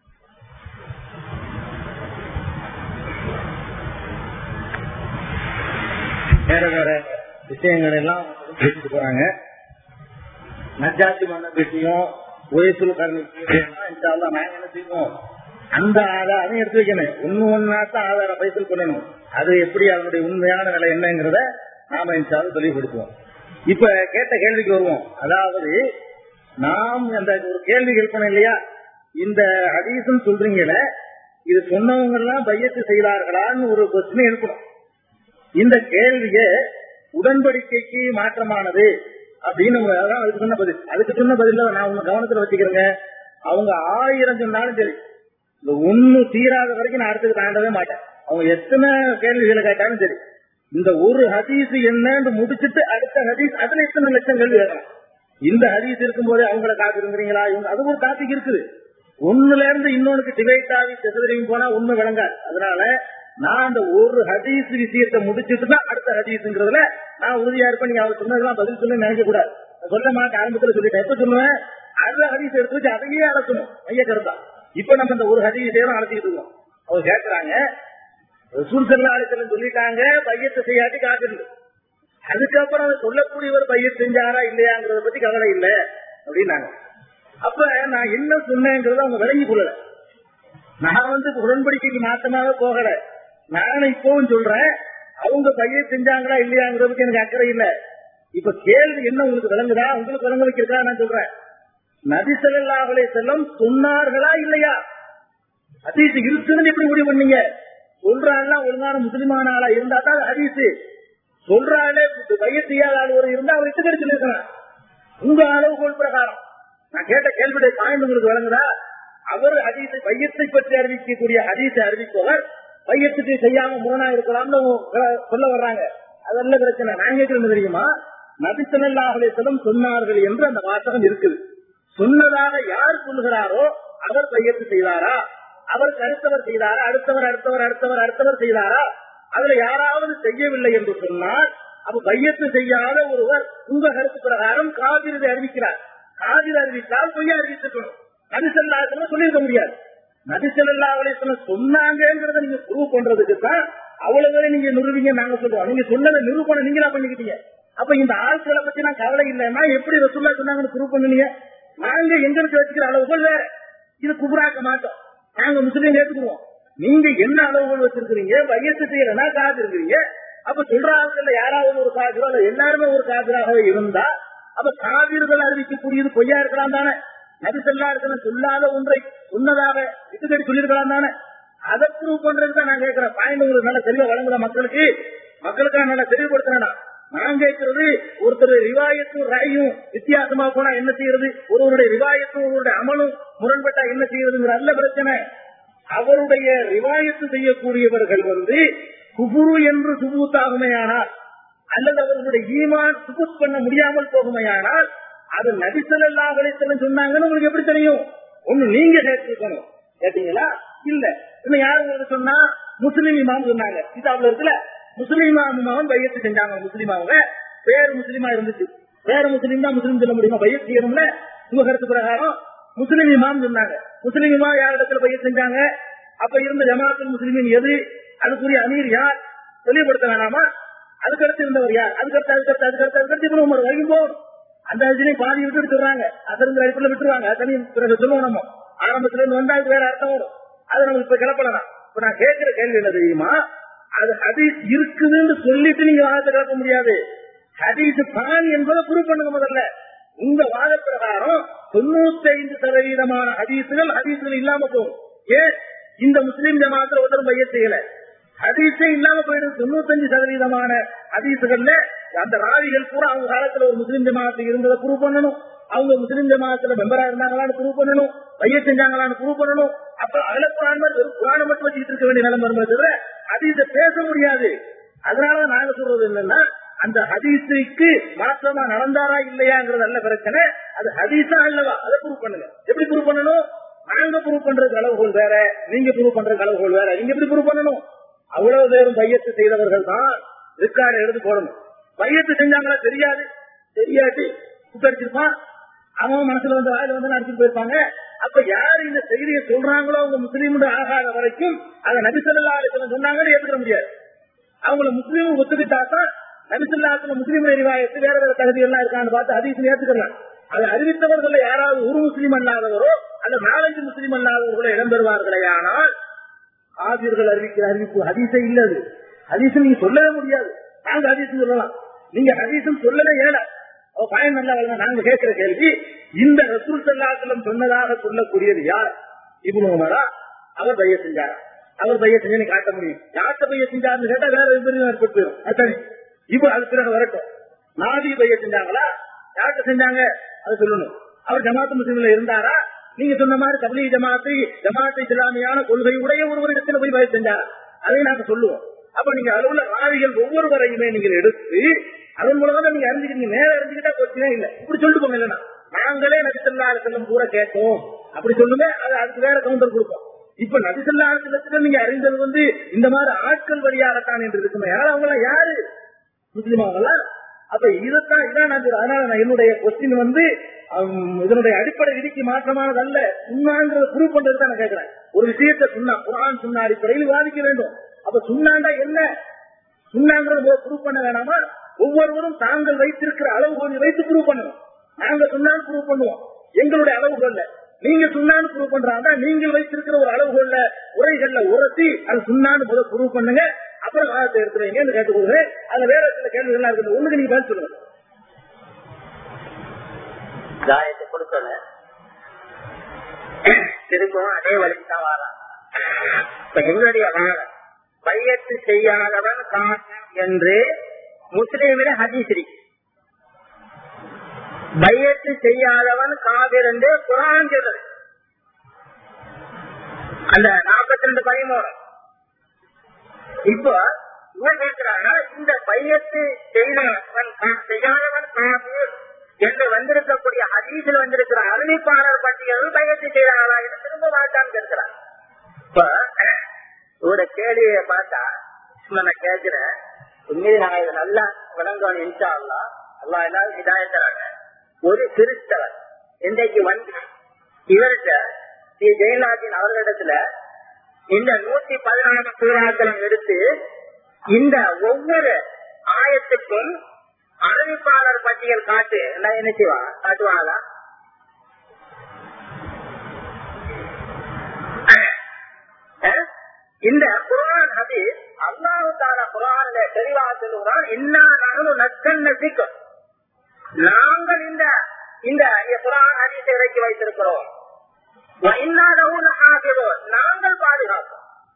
வேற வேற விஷயங்கள் எல்லாம் பேசிட்டு போறாங்க நஜாத்தி மன்ன பற்றியும் ஒய்சுல் கருணை நாங்க என்ன செய்வோம் அந்த ஆதாரம் எடுத்து வைக்கணும் ஒண்ணு ஒன்னாத்தான் ஆதாரம் பைசல் பண்ணணும் அது எப்படி அதனுடைய உண்மையான நிலை என்னங்கிறத நாம இன்ஷாலும் சொல்லிக் கொடுப்போம் இப்ப கேட்ட கேள்விக்கு வருவோம் அதாவது நாம் அந்த ஒரு கேள்வி கேட்கணும் இல்லையா இந்த ஹதீஸ்னு சொல்றீங்களே இது சொன்னவங்க எல்லாம் பையத்து செய்தார்களான்னு ஒரு கொஸ்டின் இருக்கணும் இந்த கேள்வியே உடன்படிக்கைக்கு மாற்றமானது அப்படின்னு உங்க- அதான் அதுக்கு சொன்ன பதில் அதுக்கு சொன்ன பதில நான் உங்க கவனத்துல வச்சுக்கிறேங்க அவங்க ஆயிரம் சொன்னாலும் சரி இந்த ஒண்ணு தீராத வரைக்கும் நான் அடுத்தது தாண்டவே மாட்டேன் அவங்க எத்தனை கேள்விகளை கேட்டாலும் சரி இந்த ஒரு ஹதீஸ் என்னன்னு முடிச்சிட்டு அடுத்த ஹதீஸ் அதுல எத்தனை லட்சம் கேள்வி கேட்கலாம் இந்த ஹதீஸ் இருக்கும்போதே அவங்கள காப்பி இருந்தீங்களா இவங்க அது ஒரு டாபிக் இருக்குது ஒண்ணுல இருந்து இன்னொன்னுக்கு டிவைட் ஆகி திசையும் போனா ஒண்ணு விளங்காது அதனால நான் அந்த ஒரு ஹதீஸ் விஷயத்தை முடிச்சிட்டு தான் அடுத்த ஹதீஸ்ங்கிறதுல நான் உறுதியா இருப்பேன் நீங்க அவர் சொன்னதெல்லாம் பதில் சொல்ல நினைக்க கூடாது நான் சொல்ல மாட்டேன் ஆரம்பத்துல சொல்லிட்டேன் எப்ப சொல்லுவேன் அடுத்த ஹதீஸ் எடுத்து வச்சு அதையே அழைக்கணும் மைய கருத்தா இப்ப நம்ம இந்த ஒரு ஹதீஸே தான் அழைச்சிட்டு இருக்கோம் அவங்க கேட்கறாங்க ரசூல் சல்லா அலிசல்லம் சொல்லிட்டாங்க பையத்தை செய்யாட்டி காத்திருந்து அதுக்கப்புறம் அதை சொல்லக்கூடியவர் பையன் செஞ்சாரா இல்லையாங்கிறத பத்தி கவலை இல்ல அப்படின்னாங்க அப்ப நான் என்ன சொன்னேங்கிறத அவங்க விளங்கி கொள்ளல நான் வந்து உடன்படிக்கைக்கு மாற்றமாக போகல நான் இப்பவும் சொல்றேன் அவங்க பையன் செஞ்சாங்களா இல்லையாங்கிறதுக்கு எனக்கு அக்கறை இல்ல இப்ப கேள்வி என்ன உங்களுக்கு விளங்குதா உங்களுக்கு விளங்க வைக்கிறதா நான் சொல்றேன் நபி ஸல்லல்லாஹு அலைஹி செல்லம் சொன்னார்களா இல்லையா ஹதீஸ் இருக்குன்னு எப்படி முடிவு பண்ணீங்க சொல்றாள் ஒழுங்கான முஸ்லிமான ஆளா இருந்தா தான் ஹதீஸ் சொல்றாளே பைய செய்யாத ஆள் ஒரு இருந்தா அவர் இட்டு கடிச்சு இருக்கலாம் உங்க அளவுகோல் பிரகாரம் நான் கேட்ட கேள்வியுடைய பாயிண்ட் உங்களுக்கு விளங்குதா அவர் ஹதீஸை பையத்தை பற்றி அறிவிக்கக்கூடிய ஹதீஸை அறிவிப்பவர் பையத்துக்கு செய்யாம மூணா இருக்கலாம்னு அஹ், சொல்ல வர்றாங்க அதெல்லாம் பிரச்சனை நான் கேட்கறது தெரியுமா நபிசல்லாஹலேசலம் சொன்னார்கள் என்று அந்த வாசகம் இருக்குது சொன்னதாக யார் சொல்லுகிறாரோ அவர் பையத்து செய்தாரா அவர் அடுத்தவர் செய்தாரா அடுத்தவர் அடுத்தவர் அடுத்தவர் அடுத்தவர் செய்தாரா அதுல யாராவது செய்யவில்லை என்று சொன்னால் அப்ப பையத்து செய்யாத ஒருவர் உங்க கருத்து பிரகாரம் காவிரதை அறிவிக்கிறார் காவிரி அறிவித்தால் பொய்யா அறிவிச்சிருக்கணும் நபிசல்லா சொல்லியிருக்க முடியாது நபிசல்லா அலிஸ்லாம் சொன்னாங்கிறத நீங்க ப்ரூவ் பண்றதுக்கு தான் அவ்வளவு நீங்க நிறுவீங்க நாங்க சொல்றோம் நீங்க சொன்னதை நிரூபணம் நீங்களா பண்ணிக்கிட்டீங்க அப்ப இந்த ஆட்களை பத்தி நான் கவலை இல்லைன்னா எப்படி ரசுல்லா சொன்னாங்கன்னு ப்ரூவ் பண்ணுனீங்க நாங்க எங்களுக்கு வச்சுக்கிற அளவுகள் வேற இது குபராக்க மாட்டோம் நாங்க முஸ்லீம் ஏத்துக்குவோம் நீங்க என்ன அளவுகள் வச்சிருக்கிறீங்க வயசு செய்யலன்னா காது இருக்கிறீங்க அப்ப சொல்றாங்கல்ல யாராவது ஒரு காதிரோ அல்ல எல்லாருமே ஒரு காதிராகவே இருந்தா அப்ப காவிர்கள் அறிவிக்கக்கூடியது பொய்யா இருக்கலாம் தானே நபிசல்லா இருக்கிற சொல்லாத ஒன்றை சொன்னதாக இதுக்கடி சொல்லியிருக்கலாம் தானே அதை ப்ரூவ் பண்றதுக்கு தான் நான் கேட்கிறேன் பாயிண்ட் உங்களுக்கு நல்ல தெளிவா வழங்குற மக்களுக்கு மக்களுக்காக நல்லா தெளிவுபடுத்தினா நான் கேட்கிறது ஒருத்தர் ரிவாயத்தும் ராயும் வித்தியாசமா போனா என்ன செய்யறது ஒருவருடைய ரிவாயத்தும் ஒருவருடைய அமலும் முரண்பட்டா என்ன செய்யறதுங்கிற நல்ல பிரச்சனை அவருடைய ரிவாயத்து செய்யக்கூடியவர்கள் வந்து குபுரு என்று சுபூத்தாகுமையானால் அல்லது அவர்களுடைய ஈமான் சுபுத் பண்ண முடியாமல் போகுமையானால் அது நபிசல்லாஹலை சொன்னாங்கன்னு உங்களுக்கு எப்படி தெரியும் ஒண்ணு நீங்க கேட்டிருக்கணும் கேட்டீங்களா இல்ல இன்னும் யாரு உங்களுக்கு சொன்னா முஸ்லிம் இமாம் சொன்னாங்க கிதாப்ல இருக்குல்ல முஸ்லிம் இமாம் பையத்து செஞ்சாங்க முஸ்லிம் அவங்க வேறு முஸ்லிமா இருந்துச்சு வேற முஸ்லீம் தான் முஸ்லீம் சொல்ல முடியுமா பையத் செய்யணும்ல உங்க கருத்து பிரகாரம் முஸ்லிம் இமாம் சொன்னாங்க முஸ்லிம் இமாம் யார் இடத்துல பையத் செஞ்சாங்க அப்ப இருந்த ஜமாத்துல் முஸ்லிமின் எது அதுக்குரிய அமீர் யார் தெளிவுபடுத்த வேணாமா அதுக்கடுத்து இருந்தவர் யார் அதுக்கடுத்து அதுக்கடுத்து அதுக்கடுத்து அதுக்கடுத்து இப்ப நம்ம வரைக்கும் போகணும் அந்த அர்ஜுனையும் பாதி விட்டு விட்டுறாங்க அதற்கு அடிப்படையில் விட்டுருவாங்க தனி பிறகு சொல்லுவோம் நம்ம ஆரம்பத்துல இருந்து வந்தா அது வேற அர்த்தம் வரும் அதை நம்ம இப்ப கிளப்பலாம் இப்ப நான் கேட்கிற கேள்வி என்ன தெரியுமா அது ஹதீஸ் இருக்குதுன்னு சொல்லிட்டு நீங்க வாதத்தை கிளப்ப முடியாது ஹதீஸ் தான் என்பதை ப்ரூவ் பண்ணுங்க முதல்ல உங்க வாத பிரகாரம் தொண்ணூத்தி ஐந்து சதவீதமான ஹதீசுகள் ஹதீசுகள் இல்லாம போகும் ஏன் இந்த முஸ்லீம் ஜமாத்துல ஒருத்தரும் பைய செய்யல ஹதீஸே இல்லாம போயிடும் தொண்ணூத்தஞ்சு சதவீதமான ஹதீசுகள்ல அந்த ராவிகள் பூரா அவங்க காலத்துல ஒரு முஸ்லீம் ஜமாத்து இருந்ததை ப்ரூவ் பண்ணணும் அவங்க முஸ்லீம் ஜமாத்துல மெம்பரா இருந்தாங்களான்னு ப்ரூவ் பண்ணணும் பைய செஞ்சாங்களான்னு ப்ரூவ் பண்ணணும் அப்ப அதுல குரான் மாதிரி ஒரு குரானை மட்டும் வச்சுக்கிட்டு இருக்க வேண்டிய நிலைமை இருந்தது தவிர ஹதீஸை பேச முடியாது அதனால நாங்க சொல்றது என்னன்னா அந்த ஹதீஸுக்கு மாற்றமா நடந்தாரா இல்லையாங்கிறது நல்ல பிரச்சனை அது ஹதீஸா அல்லவா அதை ப்ரூவ் பண்ணுங்க எப்படி ப்ரூவ் பண்ணணும் நாங்க ப்ரூவ் பண்றது அளவுகோல் வேற நீங்க ப்ரூவ் பண்றது அளவுகோல் வேற நீங்க எப்படி ப்ரூவ் பண்ணணும் அவ்வளவு பேரும் பையத்து செய்தவர்கள் தான் ரெக்கார்டு எடுத்து போடணும் பையத்து செஞ்சாங்களா தெரியாது தெரியாட்டி குத்தடிச்சிருப்பான் அவன் மனசுல வந்து வாயில வந்து அடிச்சுட்டு போயிருப்பாங்க அப்ப யார் இந்த செய்தியை சொல்றாங்களோ அவங்க முஸ்லீம் ஆகாத வரைக்கும் அதை நபிசல்லா சொன்னாங்கன்னு ஏத்துக்க முடியாது அவங்கள முஸ்லீம் ஒத்துக்கிட்டாதான் நபிசல்லாத்துல முஸ்லீம் ரிவாயத்து வேற வேற தகுதி எல்லாம் இருக்கான்னு பார்த்து அதிகம் ஏத்துக்கலாம் அதை அறிவித்தவர்கள் யாராவது ஒரு முஸ்லீம் அல்லாதவரோ அல்ல நாலஞ்சு முஸ்லீம் அல்லாதவர்களோ இடம்பெறுவார்களே ஆனால் ஆசிரியர்கள் அறிவிக்கிற அறிவிப்பு ஹதீஸே இல்லது ஹதீஸ் நீங்க சொல்லவே முடியாது நாங்க ஹதீஸ் சொல்லலாம் நீங்க ஹதீஸும் சொல்லவே இயல அவ பயன் நல்லா வரல நாங்க கேட்கிற கேள்வி இந்த ரசூல் சல்லாசலம் சொன்னதாக சொல்லக்கூடியது யார் இப்னு உமரா அவர் பைய செஞ்சாரா அவர் பைய செஞ்சு காட்ட முடியும் யார்கிட்ட பைய செஞ்சாருன்னு கேட்டா வேற எதிரும் ஏற்பட்டு போயிடும் அத்தனை இப்ப அது பிறகு வரட்டும் நாதி பைய செஞ்சாங்களா யார்கிட்ட செஞ்சாங்க அது சொல்லணும் அவர் ஜமாத்து முஸ்லிம்ல இருந்தாரா நீங்க சொன்ன மாதிரி தபிலி ஜமாத்தை ஜமாத்தை இஸ்லாமியான கொள்கை உடைய ஒருவரிடத்துல போய் பயிர் செஞ்சாரா அதையும் நாங்க சொல்லுவோம் அப்ப நீங்க அதுல உள்ள ராவிகள் ஒவ்வொருவரையுமே நீங்க எடுத்து அதன் மூலமா நீங்க அறிஞ்சுக்கிறீங்க நேரம் அறிஞ்சுக்கிட்டா பிரச்சனை இல்ல இப்படி சொல்லிட்டு போங்க இல்லைன்னா நாங்களே நபிசல்லாறு செல்லும் பூரா கேட்டோம் அப்படி சொல்லுங்க அது அதுக்கு வேற கவுண்டர் கொடுப்போம் இப்ப நபிசல்லாறு செல்லத்துல நீங்க அறிந்தது வந்து இந்த மாதிரி ஆட்கள் வழியாகத்தான் என்று இருக்குமே யாரும் அவங்க யாரு முஸ்லிமாங்களா அப்ப இதைத்தான் இதான் நான் சொல்றேன். அதனால நான் என்னுடைய கொஸ்டின் வந்து ஹம், இதனுடைய அடிப்படை விதிக்கு மாற்றமானது அல்ல சுண்ணாங்கிறத ப்ரூவ் பண்றது தான் நான் கேட்கிறேன் ஒரு விஷயத்தை சுண்ணா குரான் சுண்ணா அடிப்படையில் விவாதிக்க வேண்டும் அப்ப சுண்ணாண்டா என்ன சுண்ணாங்கிறத ப்ரூவ் பண்ண வேணாமா ஒவ்வொருவரும் தாங்கள் வைத்திருக்கிற அளவுகோலை வைத்து ப்ரூவ் பண்ணணும் நாங்க சுண்ணான்னு ப்ரூவ் பண்ணுவோம் எங்களுடைய அளவுகோல்ல நீங்க சுண்ணான்னு ப்ரூவ் பண்றாங்க நீங்கள் வைத்திருக்கிற ஒரு அளவுகோல்ல உரைகள்ல உரத்தி அது சுண்ணான்னு முதல் ப்ரூவ் பண்ணுங்க அப்புறம் வாதத்தை எடுத்துறீங்கன்னு கேட்டுக்கொள்கிறேன் அதுல வேற சில கேள்விகள்லாம் இருக்குது ஒண்ணுக்கு நீங்க பதில் சொல்லுங்க தாயத்தை கொடுக்கணும் திரும்பவும் அதே வழிக்கு தான் வரலாம் இப்ப எங்களுடைய வாதம் பையத்து செய்யாதவன் காசன் என்று முஸ்லீமில ஹதீஸ் இருக்கு பையத்து செய்யாதவன் காவிர் என்று குரான் சொல்றது அந்த நாற்பத்தி ரெண்டு பதிமூணு இப்போ இவன் கேட்கிறாங்க இந்த பையத்து செய்தவன் கா- செய்யாதவன் காவிர் என்று வந்திருக்கக்கூடிய ஹதீஸில் வந்திருக்கிற அறிவிப்பாளர் பட்டியலில் பையத்து செய்தாங்களா என்று திரும்ப மாட்டான்னு கேட்கிறான் இப்ப இவரோட கேள்வியை பார்த்தா சும்மா நான் கேட்கிறேன் உண்மையை நான் இதை நல்லா விளங்கணும் இன்ஷா அல்லா அல்லா எல்லாரும் இதாயத்தராங்க ஒரு கிறிஸ்தவர் இன்றைக்கு வந்து இவர்கிட்ட ஸ்ரீ ஜெயலலிதாவின் அவர்களிடத்துல இந்த நூத்தி பதினாறு சூறாக்களும் எடுத்து இந்த ஒவ்வொரு ஆயத்துக்கும் அறிவிப்பாளர் பட்டியல் காட்டு என்ன என்ன செய்வா காட்டுவாங்களா அஹ்? இந்த குரான் ஹதீஸ் அல்லாஹு தாலா குரான்ல தெளிவாக சொல்லுகிறான் இன்னா நானும் நச்சன்ன சீக்கம் நாங்கள் இந்த இந்த குரான் ஹதீஸை இறக்கி வைத்திருக்கிறோம் இன்னாதவும் நாங்கள் பாதுகாப்போம்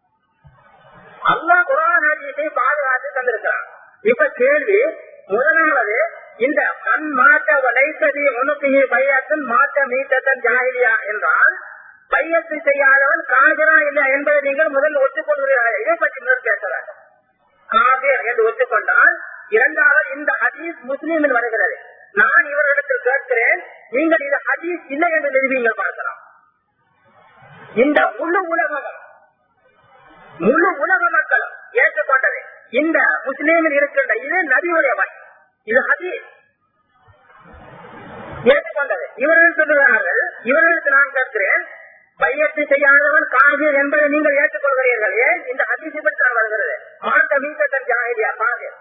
அல்லாஹ் குரான் ஹதீஸை பாதுகாத்து தந்திருக்கிறான் இப்ப கேள்வி முதலாவது இந்த மண் மாற்ற வலைத்ததி உனக்கு பையத்தின் மாற்ற மீட்டத்தன் ஜாகிலியா என்றால் பையத்து செய்யாதவன் காஜரா இல்லையா என்பதை நீங்கள் முதல் ஒத்துக்கொள்கிறீர்கள் இதை பற்றி முதல் பேசுறாங்க காபிர் என்று ஒத்துக்கொண்டால் இரண்டாவது இந்த ஹதீஸ் முஸ்லீமில் வருகிறது நான் இவர்களிடத்தில் கேட்கிறேன் நீங்கள் இது ஹதீஸ் இல்லை என்று நிறுவீங்கள் பார்க்கலாம் இந்த முழு உலகமும் முழு உலக மக்களும் ஏற்றுக்கொண்டது இந்த முஸ்லீமில் இருக்கின்ற இது நபியுடைய வழி இது ஹதீஸ் ஏற்றுக்கொண்டது இவர்கள் சொல்லுகிறார்கள் இவர்களுக்கு நான் கேட்கிறேன் பையத்து செய்யாதவன் காதீர் என்பதை நீங்கள் ஏற்றுக்கொள்கிறீர்கள் ஏன் இந்த ஹதீஸை பற்றி நான் வருகிறது மாட்ட மீட்டத்தன் ஜாகிரியா காதீர்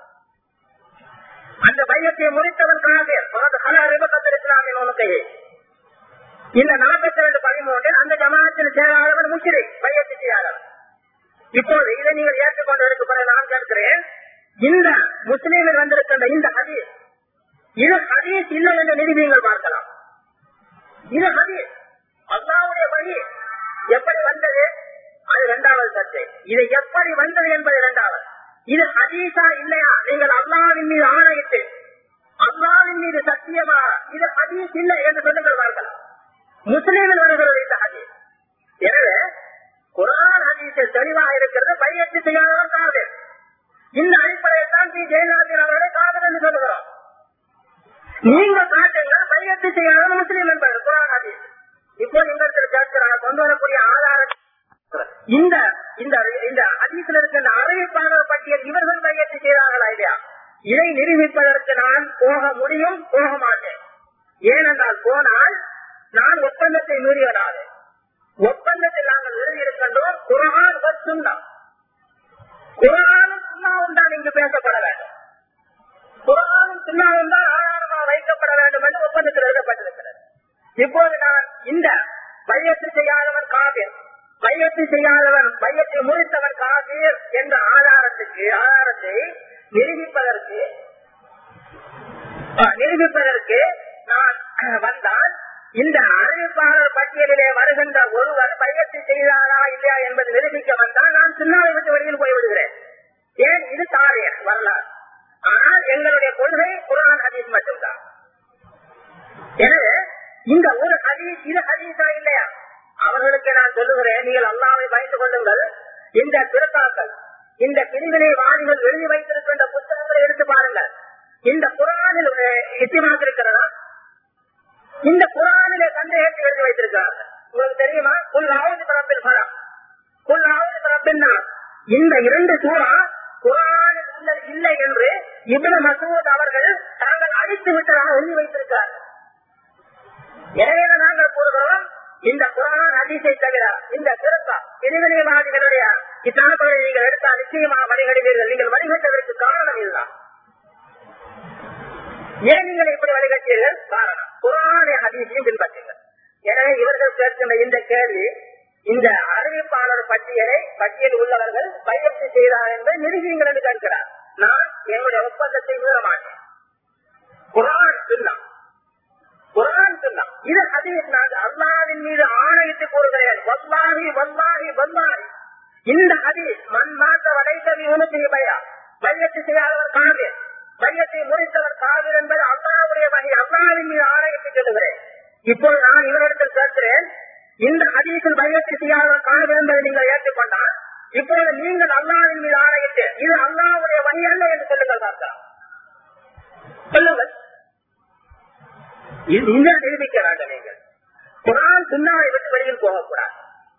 அந்த பையத்தை முறித்தவன் காதீர் ஹலா ரிபக்கத்தில் இஸ்லாமின் உனக்கையே இந்த நாற்பத்தி ரெண்டு பதிமூன்றில் அந்த ஜமாத்தில் சேராதவன் முச்சிரி பையத்து செய்யாதவன் இப்போது இதை நீங்கள் ஏற்றுக்கொண்டதற்கு பிறகு நான் கேட்கிறேன் இந்த முஸ்லீமில் வந்திருக்கின்ற இந்த ஹதீஸ் இது ஹதீஸ் இல்லை என்று நிரூபிங்கள் பார்க்கலாம் இது ஹதீஸ் அல்லாவுடைய வழி எப்படி வந்தது அது இரண்டாவது சர்ச்சை இது எப்படி வந்தது என்பது இரண்டாவது இது ஹதீஸா இல்லையா நீங்கள் அல்லாவின் மீது ஆணையிட்டு அல்லாவின் மீது சத்தியமா இது ஹதீஸ் இல்லை என்று சொல்லுங்கள் பார்க்கலாம் முஸ்லீமில் வருகிறது இந்த ஹதீஸ் எனவே குரான் ஹதீஸில் தெளிவாக இருக்கிறது பையத்து செய்யாதவர் காதல் இந்த அடிப்படையில் தான் ஸ்ரீ ஜெயலலிதா அவர்களை காதல் என்று சொல்லுகிறோம் நீங்க காட்டுங்கள் பையத்து செய்யாதவர் முஸ்லீம் என்பது குரான் ஹதீஸ் இப்போ நீங்கள் கேட்கிறாங்க கொண்டு வரக்கூடிய ஆதாரம் இந்த இந்த இந்த ஹதீஸில் இருக்கின்ற அறிவிப்பாளர் பட்டியல் இவர்கள் பையத்து செய்தார்களா இல்லையா இதை நிரூபிப்பதற்கு நான் போக முடியும் போக மாட்டேன் ஏனென்றால் போனால் நான் ஒப்பந்தத்தை மீறியடாது ஒப்பந்தத்தில் நாங்கள் எழுதியிருக்கின்றோம் குரான் சுண்ணா குரானும் சுண்ணாவும் தான் இங்கு பேசப்பட வேண்டும் குரானும் சுண்ணாவும் தான் ஆதாரமாக வைக்கப்பட வேண்டும் என்று ஒப்பந்தத்தில் எழுதப்பட்டிருக்கிறது இப்போது நான் இந்த பையத்து செய்யாதவன் காவிர் பையத்து செய்யாதவன் பையத்தை முறித்தவன் காவிர் என்ற ஆதாரத்துக்கு ஆதாரத்தை நிரூபிப்பதற்கு விசாரிப்பதற்கு நான் வந்தால் இந்த அறிவிப்பாளர் பட்டியலிலே வருகின்ற ஒருவர் பையத்தை செய்தாரா இல்லையா என்பது நிரூபிக்க வந்தால் நான் சின்னாவை விட்டு வெளியில் போய்விடுகிறேன் ஏன் இது தாரிய வரலாறு ஆனால் எங்களுடைய கொள்கை குரான் ஹதீஸ் மட்டும்தான் எனவே இந்த ஒரு ஹதீஸ் இது ஹதீஸா இல்லையா அவர்களுக்கு நான் சொல்லுகிறேன் நீங்கள் அல்லாவை பயந்து கொள்ளுங்கள் இந்த திருத்தாக்கள் இந்த பிரிவினைவாதிகள் எழுதி வைத்திருக்கின்ற புத்தகங்களை எடுத்து பாருங்கள் இந்த குரானில் இத்திமாக்கு இருக்கிறதா இந்த குரானிலே சந்தேகத்தை எழுதி வைத்திருக்கிறார்கள் உங்களுக்கு தெரியுமா குல் ஆவது பரப்பில் பலம் குல் ஆவது பரப்பின்னா இந்த இரண்டு சூறா குரானில் உள்ளது இல்லை என்று இப்னு மசூத் அவர்கள் தாங்கள் அழித்து விட்டதாக எழுதி வைத்திருக்கிறார்கள் எனவே நாங்கள் கூறுகிறோம் இந்த குரான் அதிசை தவிர இந்த திருத்தா பிரிவினைவாதிகளுடைய கிதாபுகளை நீங்கள் எடுத்தால் நிச்சயமாக வழிகடுவீர்கள் நீங்கள் வழிகட்டதற்கு காரணம் இதுதான் ஏன் நீங்கள் இப்படி வழிகட்டீர்கள் காரணம் குரானை ஹதீஸையும் பின்பற்றுங்கள் எனவே இவர்கள் கேட்கின்ற இந்த கேள்வி இந்த அறிவிப்பாளர் பட்டியலை பட்டியலில் உள்ளவர்கள் பயிற்சி செய்தார் என்பதை நிறுவீங்கள் என்று கேட்கிறார் நான் என்னுடைய ஒப்பந்தத்தை மீற மாட்டேன் குரான் சொன்னா குரான் சொன்னா இது ஹதீஸ் நான் அல்லாவின் மீது ஆணையிட்டு கூறுகிறேன் வல்லாஹி வல்லாஹி வல்லாஹி இந்த ஹதீஸ் மண் மாத்த வடைத்தவி உனக்கு பையா பையத்து செய்யாதவர் காவிர் பையத்தை முடித்தவர் காவிர் என்பது அல்லாவுடைய வகை அல்லாவின் மீது ஆணையிட்டு சொல்லுகிறேன் இப்போது நான் இவரிடத்தில் கேட்கிறேன் இந்த ஹதீஸில் பையத்தை செய்யாதவர் காவிர் என்பதை நீங்கள் ஏற்றுக்கொண்டால் இப்போது நீங்கள் அல்லாவின் மீது ஆணையிட்டு இது அல்லாவுடைய வழி அல்ல என்று சொல்லுங்கள் பார்க்கலாம் சொல்லுங்கள் இது இந்த நிரூபிக்க வேண்டும் நீங்கள் குரான் சுண்ணாவை விட்டு வெளியில் போகக்கூடாது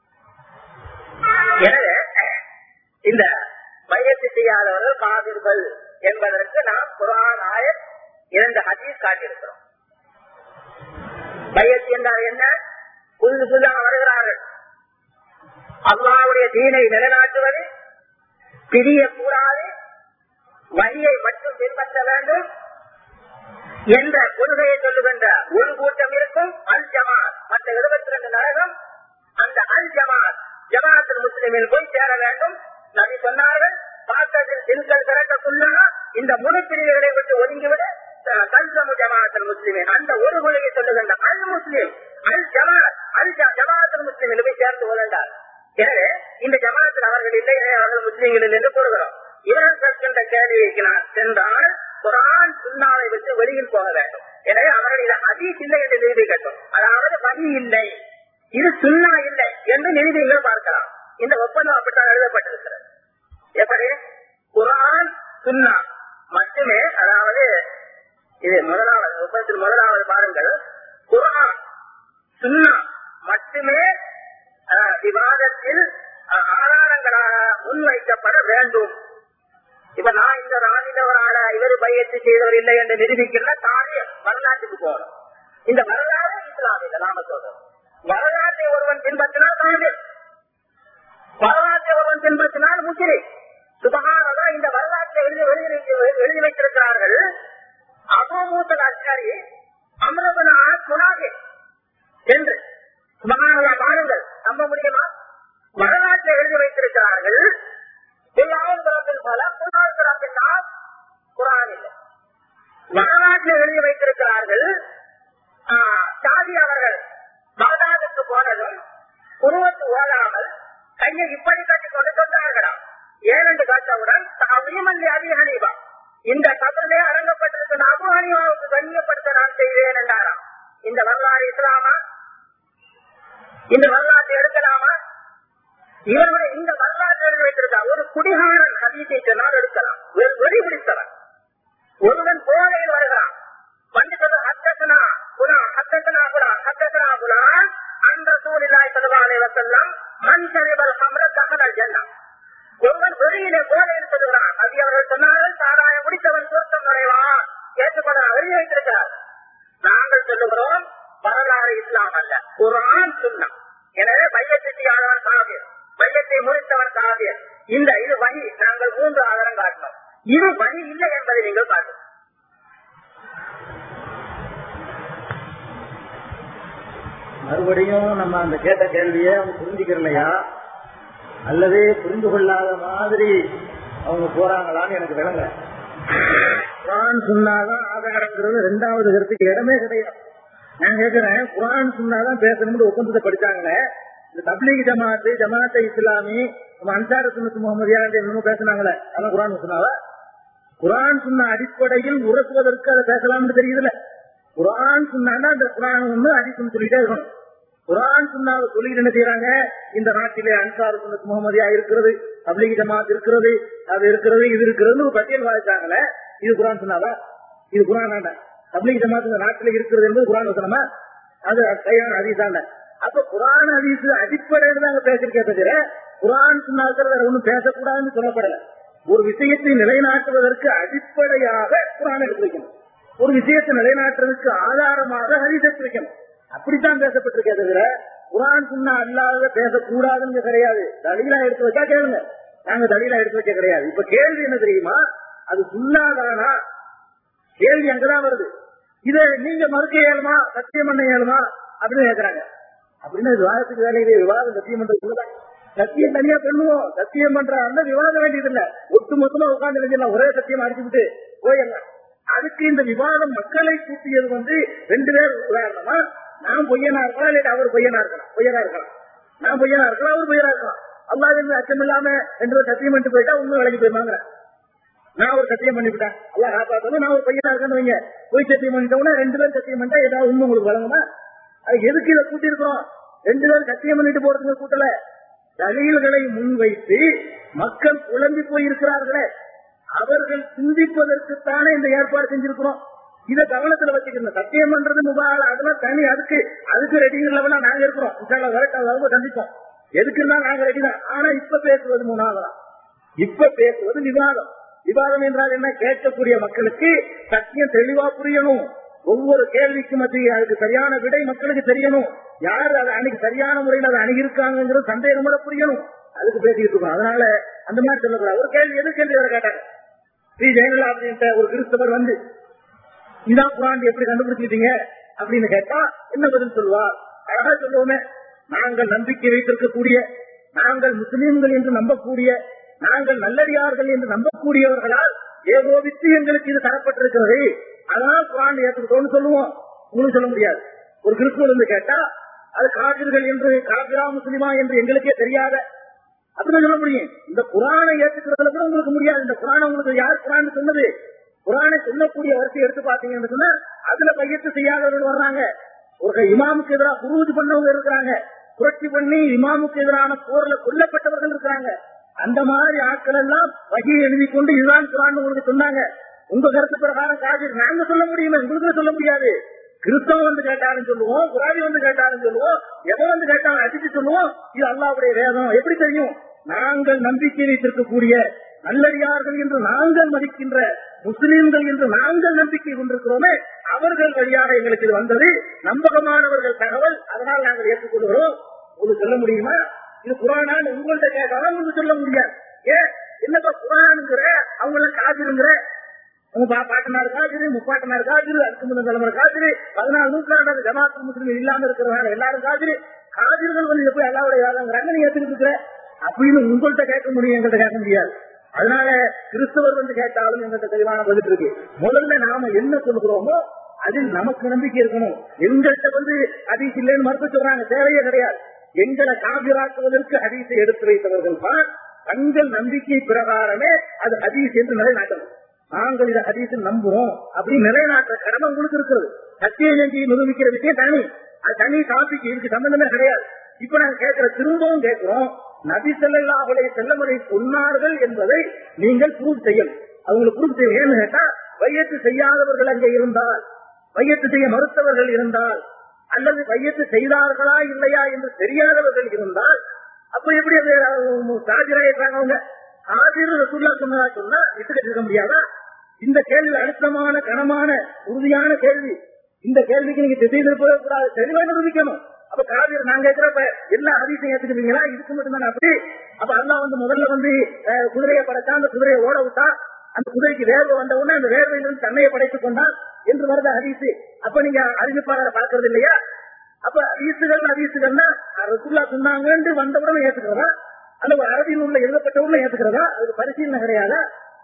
எனவே இந்த பயிற்சி செய்யாதவர்கள் காவிர்கள் என்பதற்கு நாம் குரான் ஆயத் இரண்டு ஹதீஸ் காட்டியிருக்கிறோம் பயிற்சி என்றால் என்ன புல்லு புல்லாக வருகிறார்கள் அல்லாவுடைய தீனை நிலைநாட்டுவது பிரியக்கூடாது வழியை மட்டும் பின்பற்ற வேண்டும் என்ற கொள்கையை சொல்லுகின்ற ஒரு கூட்டம் இருக்கும் அல் ஜமாத் மற்ற எழுபத்தி ரெண்டு நரகம் அந்த அல் ஜமாத் ஜமாத்தில் முஸ்லிமில் போய் சேர வேண்டும் நபி சொன்னார்கள் பாக்கத்தில் தின்கள் திறக்கக்குள்ளா இந்த முழு பிரிவுகளை விட்டு ஒதுங்கிவிட கல்சமு ஜமாத்தல் முஸ்லிமின் அந்த ஒரு கொள்கையை சொல்லுகின்ற அல் முஸ்லிம் அல் ஜமாத் அல் ஜமாத்தல் முஸ்லிமில் போய் சேர்ந்து கொள்கின்றார் எனவே இந்த ஜமாத்தில் அவர்கள் இல்லை அவர்கள் முஸ்லிம்களில் என்று கூறுகிறோம் இவர்கள் கேட்கின்ற கேள்விக்கு நான் சென்றால் குரான் சுண்ணாவை விட்டு வெளியில் போக வேண்டும் எனவே அவர்கள் இதை ஹதீஸ் இல்லை என்று நிரூபிக்கட்டும் அதாவது வழி இல்லை இது சுண்ணா இல்லை என்று நிரூபிங்கள் பார்க்கலாம் இந்த ஒப்பந்தம் அப்படித்தான் எழுதப்பட்டிருக்கிறது எப்படி குரான் சுண்ணா மட்டுமே அதாவது இது முதலாவது ஒப்பந்தத்தில் முதலாவது பாருங்கள் குரான் சுண்ணா மட்டுமே விவாதத்தில் ஆதாரங்களாக முன்வைக்கப்பட வேண்டும் இப்ப நான் இந்த ராணிதவரால இவர் பயிற்சி செய்தவர் இல்லை என்று நிரூபிக்கிற காரியம் வரலாற்றுக்கு போகணும் இந்த வரலாறு இஸ்லாமிய நாம சொல்றோம் வரலாற்றை ஒருவன் பின்பற்றினால் காவிர் வரலாற்றை ஒருவன் பின்பற்றினால் முஸ்லிம் சுபகாரதா இந்த வரலாற்றை எழுதி எழுதி எழுதி வைத்திருக்கிறார்கள் அபோமூத்தல் அச்சாரி அமிரபனா குணாகி என்று சுபகாரதா பாருங்கள் நம்ப முடியுமா வரலாற்றை எழுதி வைத்திருக்கிறார்கள் வரலாற்றில் எழுதி வைத்திருக்கிறார்கள் சாதி அவர்கள் பாதாதுக்கு போனதும் உருவத்து ஓடாமல் கையை இப்படி கட்டிக் கொண்டு சொன்னார்களாம் ஏனென்று கேட்டவுடன் அபிமல்லி அபி ஹனீபா இந்த கபரிலே அடங்கப்பட்டிருக்கிற அபு ஹனீபாவுக்கு கண்ணியப்படுத்த நான் செய்வேன் என்றாராம் இந்த வரலாறு இஸ்லாமா இந்த வரலாற்றை எடுக்கலாமா இவர்களை இந்த வரலாற்று எழுதி வைத்திருக்கார் ஒரு குடிகாரன் ஹதீஸை சொன்னால் எடுக்கலாம் வெறி பிடித்தவன் ஒருவன் போதையில் வருகிறான் வந்து சொல்ல ஹத்தசனா குணா ஹத்தசனா குணா ஹத்தசனா குணா அந்த சூழ்நிலை சொல்லுவானே வசல்லாம் மண் சரிவல் அமர தகவல் ஜன்னம் ஒருவன் வெளியிலே போதையில் சொல்லுகிறான் அது அவர்கள் சொன்னார்கள் சாராயம் முடித்தவன் சுருத்தம் நுழைவான் ஏற்றுக்கொள்ள எழுதி வைத்திருக்கிறார் நாங்கள் சொல்லுகிறோம் வரலாறு இஸ்லாம் அல்ல குரான் சுண்ணம் எனவே பையத்தியாளவன் காவியம் மையத்தை முறித்தவன் காவியர் இந்த இது வழி நாங்கள் மூன்று ஆதாரம் காட்டினோம் இது வழி இல்லை என்பதை நீங்கள் பார்க்கணும் மறுபடியும் நம்ம அந்த கேட்ட கேள்வியை அவங்க புரிஞ்சுக்கிறலையா அல்லது புரிந்து கொள்ளாத மாதிரி அவங்க போறாங்களான்னு எனக்கு விளங்க குரான் சொன்னாதான் ஆதாரங்கிறது ரெண்டாவது கருத்துக்கு இடமே கிடையாது நான் கேட்கிறேன் குரான் சொன்னாதான் பேசணும்னு ஒப்பந்தத்தை படிச்சாங்களே இந்த தப்லீக் ஜமாத்து ஜமாத்தை இஸ்லாமி நம்ம அன்சார சுன்னத்து முகமதியா என்னமோ பேசுனாங்களே அதான் குரான் சொன்னாவா குரான் சொன்ன அடிப்படையில் உரசுவதற்கு அதை பேசலாம்னு தெரியுதுல குரான் சொன்னா அந்த குரான் ஒண்ணு அடிப்புன்னு சொல்லிட்டே இருக்கணும் குரான் சொன்னாவை சொல்லிட்டு என்ன செய்யறாங்க இந்த நாட்டிலே அன்சார் சுன்னத் முகமதியா இருக்கிறது தப்லீக் ஜமாத் இருக்கிறது அது இருக்கிறது இது இருக்கிறது ஒரு பட்டியல் வாய்ச்சாங்களே இது குரான் சொன்னாவா இது குரான் வேண்டாம் தப்லீக் ஜமாத் இந்த நாட்டில் இருக்கிறது என்பது குரான் வசனமா அது கையான அதிசாண்ட அப்ப குரான் அதிசு அடிப்படையில் தாங்க பேசிருக்கே தவிர குரான் சொன்னாக்கள் வேற ஒண்ணும் பேசக்கூடாதுன்னு சொல்லப்படல ஒரு விஷயத்தை நிலைநாட்டுவதற்கு அடிப்படையாக குரான் எடுத்து வைக்கணும் ஒரு விஷயத்தை நிலைநாட்டுறதுக்கு ஆதாரமாக ஹரிஸ் எடுத்து வைக்கணும் அப்படித்தான் பேசப்பட்டிருக்கே தவிர குரான் சொன்னா அல்லாத பேசக்கூடாதுன்னு கிடையாது தலிலா எடுத்து வச்சா கேளுங்க நாங்க தலிலா எடுத்து வைக்க கிடையாது இப்ப கேள்வி என்ன தெரியுமா அது சுண்ணாதானா கேள்வி அங்கதான் வருது இதை நீங்க மறுக்க இயலுமா சத்தியம் பண்ண இயலுமா அப்படின்னு கேக்குறாங்க அப்படின்னு விவாதத்துக்கு வேலையிலே விவாதம் சத்தியம் பண்றதுக்குள்ளதான் சத்தியம் தனியா பண்ணுவோம் சத்தியம் பண்ற அந்த விவாதம் வேண்டியது இல்ல ஒட்டு மொத்தமா உட்கார்ந்து நினைச்சிடலாம் ஒரே சத்தியம் அடிச்சுட்டு போயிடலாம் அதுக்கு இந்த விவாதம் மக்களை கூட்டியது வந்து ரெண்டு பேர் உதாரணமா நான் பொய்யனா இருக்கலாம் இல்லாட்டி அவர் பொய்யனா இருக்கலாம் பொய்யனா இருக்கலாம் நான் பொய்யனா இருக்கலாம் அவர் பொய்யனா இருக்கலாம் அல்லாத இருந்து அச்சம் இல்லாம ரெண்டு பேர் சத்தியம் பண்ணிட்டு போயிட்டா உண்மை விலகி போயிருவாங்க நான் ஒரு சத்தியம் பண்ணிவிட்டேன் அல்லா காப்பாத்தணும் நான் ஒரு பையனா இருக்கேன்னு வைங்க போய் சத்தியம் பண்ணிட்டோம்னா ரெண்டு பேரும் சத்தியம் பண்ணிட்டா ஏதாவது உண்மை உங்களுக்கு வழங்குமா அது எதுக்கு இதை கூட்டி இருக்கிறோம் ரெண்டு பேரும் சத்தியம் பண்ணிட்டு போறதுக்கு கூட்டல தலில்களை முன்வைத்து மக்கள் குழம்பி போயிருக்கிறார்களே அவர்கள் சிந்திப்பதற்குத்தானே இந்த ஏற்பாடு செஞ்சிருக்கிறோம் இத கவனத்துல வச்சுக்கணும் சத்தியம் பண்றது முபால அதெல்லாம் தனி அதுக்கு அதுக்கு ரெடிங்கிற லெவலா நாங்க இருக்கிறோம் இன்ஷால்லா வரட்டும் வரும்போது சந்திப்போம் எதுக்குன்னா நாங்க ரெடி தான் ஆனா இப்ப பேசுவது மூணாவதா இப்ப பேசுவது விவாதம் விவாதம் என்றால் என்ன கேட்கக்கூடிய மக்களுக்கு சத்தியம் தெளிவா புரியணும் ஒவ்வொரு கேள்விக்கும் மத்திய அதுக்கு சரியான விடை மக்களுக்கு தெரியணும் யாரு அதை அணுகி சரியான முறையில் அதை அணுகிருக்காங்கிறது சந்தேகம் கூட புரியணும் அதுக்கு பேசிட்டு இருக்கோம் அதனால அந்த மாதிரி சொல்லக்கூடாது ஒரு கேள்வி எது கேள்வி வர கேட்டாங்க ஸ்ரீ ஜெயலலிதா அப்படின்ற ஒரு கிறிஸ்தவர் வந்து இதான் குரான் எப்படி கண்டுபிடிச்சிட்டீங்க அப்படின்னு கேட்டா என்ன பதில் சொல்லுவா அழகா சொல்லுவோமே நாங்கள் நம்பிக்கை வைத்திருக்கக்கூடிய நாங்கள் முஸ்லீம்கள் என்று நம்பக்கூடிய நாங்கள் நல்லடியார்கள் என்று நம்பக்கூடியவர்களால் ஏகோபித்து எங்களுக்கு இது தரப்பட்டிருக்கிறது அதனால் குரான் ஏற்றுக்கிட்டோம்னு சொல்லுவோம் உங்களுக்கு சொல்ல முடியாது ஒரு கிறிஸ்துவ வந்து கேட்டா அது காவிர்கள் என்று காவிரா முஸ்லிமா என்று எங்களுக்கே தெரியாத அப்படிதான் சொல்ல முடியும் இந்த குரானை ஏற்றுக்கிறதுல கூட உங்களுக்கு முடியாது இந்த குரானை உங்களுக்கு யார் குரான் சொன்னது குரானை சொல்லக்கூடிய வரிசை எடுத்து பாத்தீங்கன்னு சொன்னா அதுல பையத்து செய்யாதவர்கள் வர்றாங்க ஒரு இமாமுக்கு எதிராக குருவுது பண்ணவங்க இருக்கிறாங்க புரட்சி பண்ணி இமாமுக்கு எதிரான போர்ல கொல்லப்பட்டவர்கள் இருக்கிறாங்க அந்த மாதிரி ஆட்கள் எல்லாம் வகை எழுதி கொண்டு இதுதான் குரான் உங்களுக்கு சொன்னாங்க உங்க கருத்து பிரகாரம் காஜர் நாங்க சொல்ல முடியுமே உங்களுக்கு சொல்ல முடியாது கிறிஸ்தவம் வந்து கேட்டாருன்னு சொல்லுவோம் குராவி வந்து கேட்டாருன்னு சொல்லுவோம் எதை வந்து கேட்டாலும் அடிச்சு சொல்லுவோம் இது அல்லாவுடைய வேதம் எப்படி தெரியும் நாங்கள் நம்பிக்கை வைத்திருக்கக்கூடிய நல்லடியார்கள் என்று நாங்கள் மதிக்கின்ற முஸ்லிம்கள் என்று நாங்கள் நம்பிக்கை கொண்டிருக்கிறோமே அவர்கள் வழியாக எங்களுக்கு இது வந்தது நம்பகமானவர்கள் தகவல் அதனால் நாங்கள் ஏற்றுக்கொள்கிறோம் உங்களுக்கு சொல்ல முடியுமா இது குரானான்னு உங்கள்ட்ட கேட்டாலும் உங்களுக்கு சொல்ல முடியாது ஏன் என்னப்பா குரானுங்கிற அவங்கள காதிருங்கிற உங்க பா- பாட்டனார் காதிரு முப்பாட்டனார் காதிரு அதுக்கு முன்ன தலைமுறை காதிரு பதினாலு நூற்றாண்டு ஜமாத்து முஸ்லிம் இல்லாம இருக்கிறவங்க எல்லாரும் காதிரு காதிர்கள் வந்து எப்படி எல்லாருடைய வேலைங்கிறாங்க நீங்க ஏத்துக்கிட்டு இருக்கிற அப்படின்னு உங்கள்ட்ட கேட்க முடியும் எங்கள்ட்ட கேட்க முடியாது அதனால கிறிஸ்தவர் வந்து கேட்டாலும் எங்கள்ட்ட தெளிவான பதில் இருக்கு முதல்ல நாம என்ன சொல்கிறோமோ அதில் நமக்கு நம்பிக்கை இருக்கணும் எங்கள்கிட்ட வந்து ஹதீஸ் இல்லைன்னு மறுத்து சொல்றாங்க தேவையே கிடையாது எங்களை காவிராக்குவதற்கு ஹதீஸை எடுத்து வைத்தவர்கள் தான் தங்கள் நம்பிக்கை பிரகாரமே அது ஹதீஸ் என்று நிலைநாட்டணும் நாங்கள் இதை ஹதீஸில் நம்புறோம் அப்படின்னு நிலைநாட்டுற கடமை உங்களுக்கு இருக்கிறது சத்திய ஜெயந்தியை நிரூபிக்கிற விஷயம் தனி அது தனி டாபிக் இதுக்கு சம்பந்தமே கிடையாது இப்ப நாங்க கேட்கிற திரும்பவும் கேட்கிறோம் நபி செல்லல்லாஹுடைய செல்லமுறை சொன்னார்கள் என்பதை நீங்கள் ப்ரூவ் செய்யணும் அவங்களுக்கு ப்ரூவ் செய்ய ஏன்னு கேட்டா வையத்து செய்யாதவர்கள் அங்கே இருந்தால் வையத்து செய்ய மறுத்தவர்கள் இருந்தால் அல்லது வையத்து செய்தார்களா இல்லையா என்று தெரியாதவர்கள் இருந்தால் அப்ப எப்படி அது சாஜராயிட்டாங்க அவங்க ஆஜிர் ரசூல்லா சொன்னதா சொன்னா விட்டுக்கிட்டு இருக்க முடியாதா இந்த கேள்வி அழுத்தமான கனமான உறுதியான கேள்வி இந்த கேள்விக்கு நீங்க திசை திருப்பவே கூடாது தெளிவா நிரூபிக்கணும் அப்ப காவிரி நாங்க இருக்கிறப்ப எல்லா அதிசயம் ஏத்துக்கிறீங்களா இதுக்கு மட்டும்தான் அப்படி அப்ப அண்ணா வந்து முதல்ல வந்து அஹ், குதிரையை படைச்சா அந்த குதிரையை ஓட விட்டா அந்த குதிரைக்கு வேர்வை வந்த உடனே அந்த வேர்வையிலிருந்து தன்னையை படைத்துக் கொண்டான் என்று வருது ஹதீஸ் அப்ப நீங்க அறிவிப்பாளரை பார்க்கறது இல்லையா அப்ப ஹதீசுகள் ஹதீசுகள்னா ரசுல்லா சொன்னாங்கன்னு வந்த உடனே ஏத்துக்கிறதா அல்லது அரபியில் உள்ள எழுதப்பட்ட உடனே ஏத்துக்கிறதா அதுக்கு பரிசீலனை கிடையாதா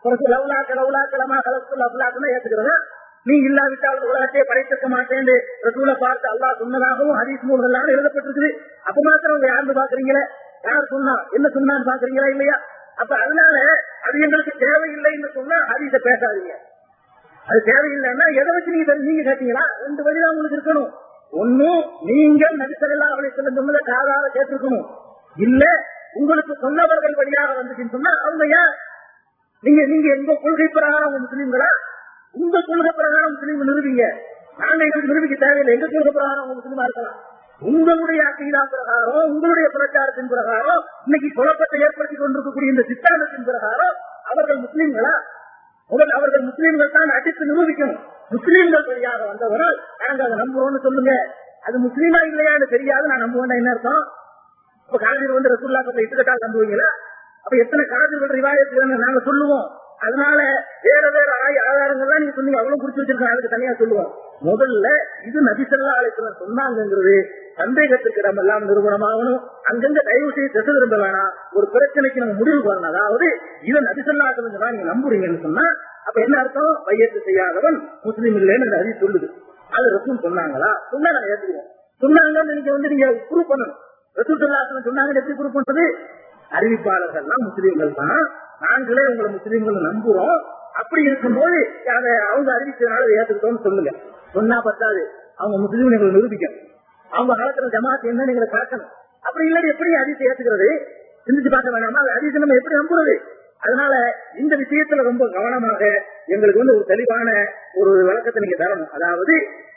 பிறகு லவ்லாக்க லவ்லாக்கலமா கலக்குள் அவ்லாக்குன்னு ஏத்துக்கிறதா நீ இல்லாவிட்டால் உலகத்தை படைத்திருக்க மாட்டேன் ரசூலை பார்த்து அல்லாஹ் சொன்னதாகவும் ஹதீஸ் நூல்கள் எழுதப்பட்டிருக்குது அப்ப மாத்திரம் உங்க யாருன்னு பாக்குறீங்களே யார் சொன்னா என்ன சொன்னான்னு பாக்குறீங்களா இல்லையா அப்ப அதனால அது எங்களுக்கு தேவையில்லைன்னு சொன்னா ஹதீஸ பேசாதீங்க அது தேவையில்லைன்னா எதை வச்சு நீங்க தெரி- நீங்க கேட்டீங்களா ரெண்டு வழிதான் உங்களுக்கு இருக்கணும் ஒன்னும் நீங்க நடிசல்லா அவளை சொல்ல சொன்னதை காதால கேட்டிருக்கணும் இல்ல உங்களுக்கு சொன்னவர்கள் வழியாக வந்துச்சுன்னு சொன்னா அவங்க யார் நீங்க நீங்க எங்க கொள்கை பிரகாரம் முஸ்லீம்களா உங்க கொள்கை பிரகாரம் முஸ்லீம் நிறுவீங்க நாங்க எங்களுக்கு நிரூபிக்க தேவையில்லை எங்க கொள்கை பிரகாரம் அவங்க முஸ்லீமா இருக்கலாம் உங்களுடைய அக்கீதா பிரகாரம் உங்களுடைய பிரச்சாரத்தின் பிரகாரம் இன்னைக்கு குழப்பத்தை ஏற்படுத்தி கொண்டிருக்கக்கூடிய இந்த சித்தாந்தத்தின் பிரகாரம் அவர்கள் முஸ்லீம்களா முதல் அவர்கள் முஸ்லீம்கள் தான் அடித்து நிரூபிக்கணும் முஸ்லீம்கள் வழியாக வந்தவர்கள் நாங்க அதை நம்புறோம்னு சொல்லுங்க அது முஸ்லீமா இல்லையான்னு தெரியாது நான் நம்புவேன் என்ன அர்த்தம் இப்ப காதிர் வந்து ரசூல்லா பத்தி இட்டுக்கட்டா நம்புவீங்களா அப்ப எத்தனை காதிர்கள் ரிவாயத்து நாங்க சொல்லுவோம் அதனால வேற வேற ஆய- ஆதாரங்கள்லாம் நீங்க சொன்னீங்க அவ்வளவு குறிச்சு வச்சிருக்கோம் அதுக்கு தனியா சொல்லுவோம் முதல்ல இது நபிசல்லா அழைத்தவர் சொன்னாங்கிறது சந்தேகத்துக்கு நம்ம எல்லாம் நிறுவனமாகணும் அங்கங்க தயவு செய்து திசை திரும்ப வேணாம் ஒரு பிரச்சனைக்கு நம்ம முடிவு வரணும் அதாவது இதை நபிசல்லா சொன்னா நீங்க நம்புறீங்கன்னு சொன்னா அப்ப என்ன அர்த்தம் பையத்து செய்யாதவன் முஸ்லீம் இல்லைன்னு அந்த அறிவு சொல்லுது அது ரசூல் சொன்னாங்களா சொன்னா நான் ஏற்றுக்குவோம் சொன்னாங்கன்னு நீங்க வந்து நீங்க ப்ரூவ் பண்ணணும் ரசூல் சொல்லாசனம் சொன்னாங்கன்னு எப்படி ப்ரூவ் பண்றது அறிவிப்பாளர்கள்லாம் முஸ்லீம்கள் தான் நாங்களே உங்களை முஸ்லீம்கள் நம்புறோம் அப்படி இருக்கும்போது அதை அவங்க அறிவிச்சதுனால ஏத்துக்கிட்டோம்னு சொல்லுங்க சொன்னா பத்தாது அவங்க முஸ்லீம் எங்களை நிரூபிக்கணும் அவங்க காலத்துல ஜமாத் என்ன நீங்களை காட்டணும் அப்படி இல்லாட்டி எப்படி அதிசயம் ஏத்துக்கிறது சிந்திச்சு பார்க்க வேணாமா அது அதிசயம் நம்ம எப்படி நம்புறது அதனால இந்த விஷயத்துல ரொம்ப கவனமாக எங்களுக்கு வந்து ஒரு தெளிவான ஒரு விளக்கத்தை நீங்க தரணும் அதாவது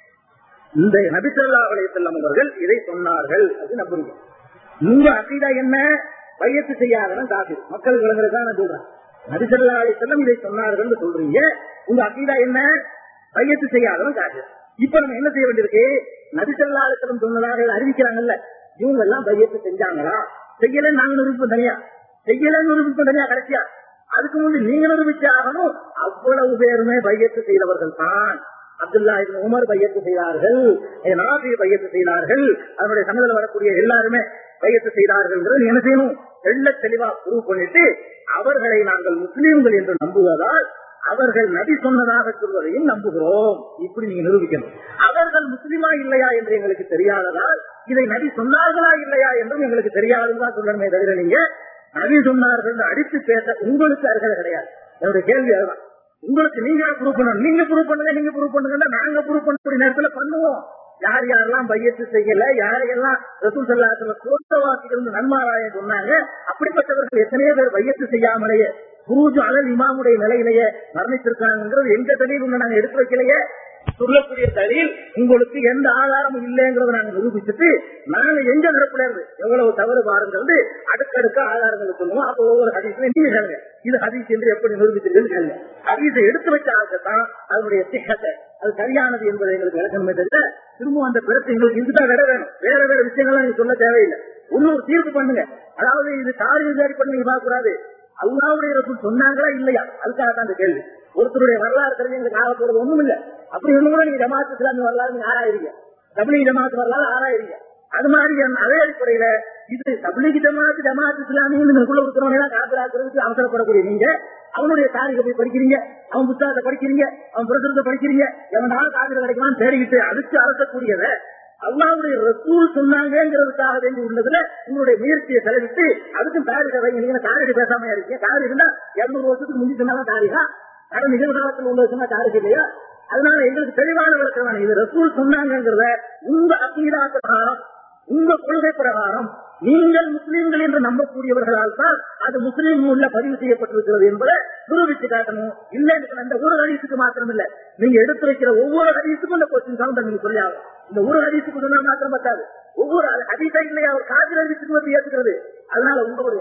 இந்த நபிசல்லா அலையம் அவர்கள் இதை சொன்னார்கள் அது நம்புறீங்க உங்க அக்கீதா என்ன பையத்து செய்யாதவன் காசு மக்கள் விளங்குறதுதான் நான் சொல்றேன் நபிசல்லா அலையம் இதை சொன்னார்கள் சொல்றீங்க உங்க அக்கீதா என்ன பையத்து செய்யாதவன் காசு இப்ப நம்ம என்ன செய்ய வேண்டியிருக்கு நபிசல்லா அலையம் சொன்னதாக அறிவிக்கிறாங்கல்ல இவங்க எல்லாம் பையத்து செஞ்சாங்களா செய்யல நாங்க நிரூபிப்போம் தனியா செய்யல நிரூபிப்போம் தனியா கடைசியா அதுக்கு முந்தி நீங்க நிரூபிச்சாகணும் அவ்வளவு பேருமே பையத்து செய்தவர்கள் தான் அப்துல்லா இப்னு உமர் பையத்து செய்தார்கள் நாபி பையத்து செய்தார்கள் அதனுடைய சமயத்தில் வரக்கூடிய எல்லாருமே பையத்து செய்தார்கள் நீ என்ன செய்யணும் தெள்ள தெளிவா ப்ரூவ் பண்ணிட்டு அவர்களை நாங்கள் முஸ்லீம்கள் என்று நம்புவதால் அவர்கள் நபி சொன்னதாக சொல்வதையும் நம்புகிறோம் இப்படி நீங்க நிரூபிக்கணும் அவர்கள் முஸ்லிமா இல்லையா என்று எங்களுக்கு தெரியாததால் இதை நபி சொன்னார்களா இல்லையா என்றும் எங்களுக்கு தெரியாதுதான் சொல்லணுமே தவிர நீங்க நபி சொன்னார்கள் என்று அடித்து பேச உங்களுக்கு அருகதை கிடையாது என்னுடைய கேள்வி அதுதான் உங்களுக்கு நீங்க ப்ரூவ் பண்ணணும் நீங்க ப்ரூவ் பண்ணுங்க நீங்க ப்ரூவ் பண்ணுங்க நாங்க ப்ரூவ் பண்ணக்கூடிய நேரத்துல பண்ணுவோம் யார் யாரெல்லாம் பையத்து செய்யல யாரையெல்லாம் ரசூல் சல்லாத்துல சோத்தவாக்கிலிருந்து நன்மாராயம் சொன்னாங்க அப்படிப்பட்டவர்கள் எத்தனையோ பேர் பையத்து செய்யாமலேயே குருஜு அலல் இமாமுடைய நிலையிலேயே மரணித்திருக்காங்கிறது எங்க தெளிவு நாங்க எடுத்து வைக்கலையே சொல்லக்கூடிய தடியில் உங்களுக்கு எந்த ஆதாரமும் இல்லைங்கிறத நாங்க நிரூபிச்சுட்டு நாங்க எங்க தரப்புல இருந்து எவ்வளவு தவறு பாருங்கிறது அடுக்கடுக்க ஆதாரங்களை சொல்லுவோம் அப்ப ஒவ்வொரு ஹதீஸ்லையும் நீங்க கேளுங்க இது ஹதீஸ் என்று எப்படி நிரூபிச்சிருக்கீங்க கேளுங்க ஹதீஸை எடுத்து வச்ச ஆகத்தான் அதனுடைய சிக்கத்தை அது சரியானது என்பதை எங்களுக்கு விளக்கணுமே தவிர திரும்ப அந்த பிறப்பு எங்களுக்கு இதுதான் வேற வேணும் வேற வேற விஷயங்கள்லாம் நீங்க சொல்ல தேவையில்லை இன்னொரு தீர்ப்பு பண்ணுங்க அதாவது இது காரி விசாரி பண்ணி நீங்க பார்க்க கூடாது அல்லாவுடைய ரசூல் சொன்னாங்களா இல்லையா அதுக்காக தான் அந்த கேள்வி ஒருத்தருடைய வரலாறு தெரிஞ்சு எங்களுக்கு ஆக போறது ஒண்ணும் இல்ல அப்படி ஒண்ணு கூட நீங்க ஜமாத்து இஸ்லாமிய வரலாறு நீங்க ஆராயிருங்க தபிலீக் ஜமாத்து வரலாறு ஆராயிருங்க அது மாதிரி அதே அடிப்படையில இது தபிலீக் ஜமாத்து ஜமாத்து இஸ்லாமியும் நீங்களுக்குள்ள இருக்கிறவங்க எல்லாம் காப்பிராக்கிறதுக்கு அவசரப்படக்கூடிய நீங்க அவனுடைய தாரிகை போய் படிக்கிறீங்க அவன் புத்தகத்தை படிக்கிறீங்க அவன் பிரசுரத்தை படிக்கிறீங்க எவனால காப்பிர கிடைக்கலாம்னு தேடிக்கிட்டு அதுக்கு அரசக்கூடியத அல்லாவுடைய ரசூல் சொன்னாங்கிறதுக்காக வேண்டி உள்ளதுல உங்களுடைய முயற்சியை செலவிட்டு அதுக்கும் தாரிக வைங்க நீங்க தாரிக பேசாம இருக்கீங்க தாரி இருந்தா இருநூறு வருஷத்துக்கு முந்தி சொன்னாலும் தாரிகா ஆனா நிகழ்காலத்தில் உள்ள சொன்னா தாரிக இல்லையா அதனால எங்களுக்கு தெளிவான விளக்கம் இது ரசூல் சொன்னாங்கிறத உங்க அக்கீதா பிரகாரம் உங்க கொள்கை பிரகாரம் நீங்கள் முஸ்லீம்கள் என்று நம்பக்கூடியவர்களால் தான் அது முஸ்லீம் உள்ள பதிவு செய்யப்பட்டிருக்கிறது என்பதை நிரூபித்து காட்டணும் இல்லைன்னு அந்த ஒரு ஹதீஸுக்கு மாத்திரம் இல்ல நீங்க எடுத்து வைக்கிற ஒவ்வொரு ஹதீஸுக்கும் இந்த கொஸ்டின் கவுண்டர் நீங்க சொல்லியாகும் இந்த ஒரு ஹதீஸுக்கு சொன்னா மாத்திரம் பத்தாது ஒவ்வொரு ஹதீஸா இல்லையா ஒரு காதல் ஹதீஸுக்கு வந்து ஏற்றுக்கிறது அதனால உங்களுடைய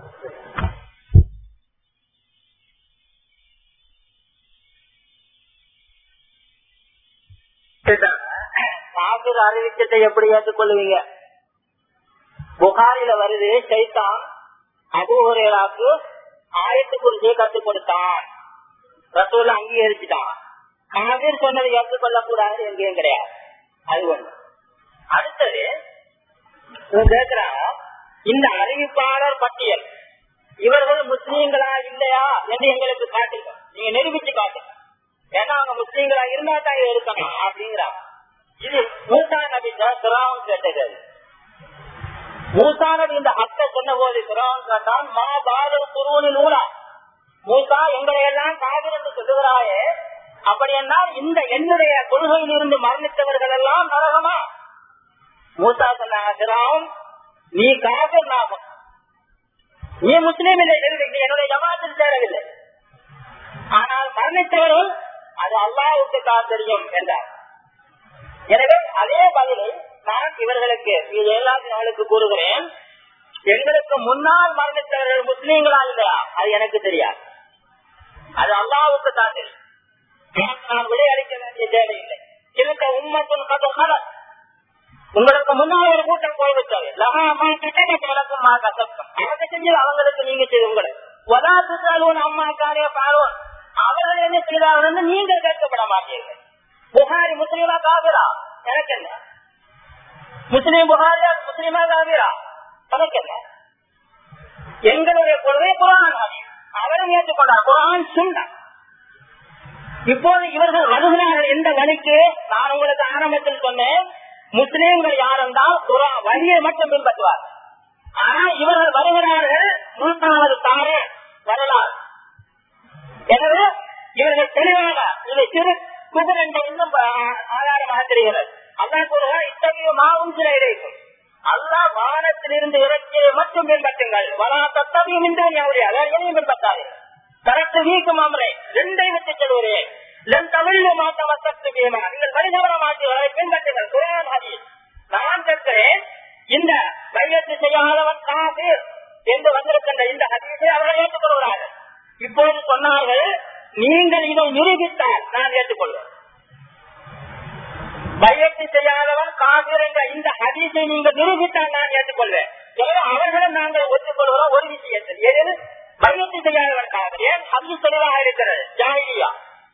காபிர் அறிவிச்சத்தை எப்படி ஏற்றுக்கொள்வீங்க புகாரில வருது சைத்தான் அபுஹரேராக்கு ஆயத்து குறிச்சியை கற்றுக் கொடுத்தான் ரசூல அங்கீகரிச்சுட்டான் காவிர் சொன்னதை ஏற்றுக்கொள்ளக்கூடாது எங்கேயும் கிடையாது அது ஒண்ணு அடுத்தது இவன் கேட்கிறான் இந்த அறிவிப்பாளர் பட்டியல் இவர்கள் முஸ்லீம்களா இல்லையா என்று எங்களுக்கு காட்டுங்க நீங்க நிரூபிச்சு காட்டுங்க ஏன்னா அவங்க முஸ்லீம்களா இருந்தா தான் இது இருக்கணும் அப்படிங்கிறாங்க இது மூசா நபி சிராவன் கேட்டது மூசா நபி இந்த ஹக்க சொன்ன போது சிராவன் கேட்டான் மா பாரத குருவனில் ஊரா மூசா எங்களை எல்லாம் காவிரி என்று சொல்லுகிறாயே அப்படி என்றால் இந்த என்னுடைய கொள்கையில் இருந்து மரணித்தவர்கள் எல்லாம் நரகமா மூசா சொன்னாங்க சிராவன் நீ காவிர் நாமம் நீ முஸ்லீம் இல்லை நீ என்னுடைய ஜமாத்தில் சேரவில்லை ஆனால் மரணித்தவர்கள் அது அல்லாவுக்கு தான் தெரியும் என்றார் எனவே அதே பதிலை நான் இவர்களுக்கு இது எல்லாத்தையும் அவளுக்கு கூறுகிறேன் எங்களுக்கு முன்னால் மரணித்தவர்கள் முஸ்லீம்களா இல்லையா அது எனக்கு தெரியாது அது அல்லாவுக்கு தான் தெரியும் நான் விடையளிக்க வேண்டிய தேவையில்லை இருக்க உண்மைக்கும் கதை உங்களுக்கு முன்னால் ஒரு கூட்டம் போய்விட்டது லகாமா கிட்ட கிழக்கும் மா கசப்தம் அவங்க செஞ்சது அவங்களுக்கு நீங்க செய்து உங்களுக்கு வதாசுத்தாலும் அம்மா காரிய பாரோன் அவர்கள் என்ன செய்தார்கள் நீங்க கேட்கப்பட மாட்டீர்கள் புகாரி முஸ்லீமா காவிரா எனக்கு என்ன முஸ்லீம் புகாரியா முஸ்லீமா காவிரா எனக்கு என்ன எங்களுடைய கொள்கை குரான் அவரும் ஏற்றுக்கொண்டார் குரான் சுண்டா இப்போது இவர்கள் வருகிறார்கள் எந்த வழிக்கு நான் உங்களுக்கு ஆரம்பத்தில் சொன்னேன் முஸ்லீம்கள் யாரென்றால் குரான் வழியை மட்டும் பின்பற்றுவார் ஆனா இவர்கள் வருகிறார்கள் மூன்றாவது தாரே வரலாறு எனவே இவர்கள் தெளிவாக இதை சிறு குதிர் என்ற இன்னும் ஆதாரமாக தெரிகிறது அல்லா கூறுவார் இத்தகைய மாவும் சில இடைக்கும் அல்லா வானத்திலிருந்து இறக்கியை மட்டும் பின்பற்றுங்கள் வலா தத்தவியும் இன்று அவருடைய அதையும் பின்பற்றார்கள் கரெக்ட் வீக்கும் அமரே ரெண்டை விட்டு செல்வரே தமிழ் மாத்த வசத்து பீமா நீங்கள் வழிதவர மாட்டீர்கள் பின்பற்றுங்கள் குரான் ஹதி நான் கேட்கிறேன் இந்த மையத்து செய்யாதவன் காசு என்று வந்திருக்கின்ற இந்த ஹதீஸை அவர்கள் ஏற்றுக்கொள்கிறார்கள் இப்போது சொன்னார்கள் நீங்கள் இதை நிரூபித்தால் நான் ஏற்றுக்கொள்வேன் பயிற்சி செய்யாதவன் காவிர் என்ற இந்த ஹதீஸை நீங்கள் நிரூபித்தால் நான் ஏற்றுக்கொள்வேன் எனவே அவர்களும் நாங்கள் ஒத்துக்கொள்கிறோம் ஒரு விஷயத்தில் ஏனெனில் பயிற்சி செய்யாதவன் காவிர் ஏன் ஹதீஸ் தெளிவாக இருக்கிறது ஜாகிரியா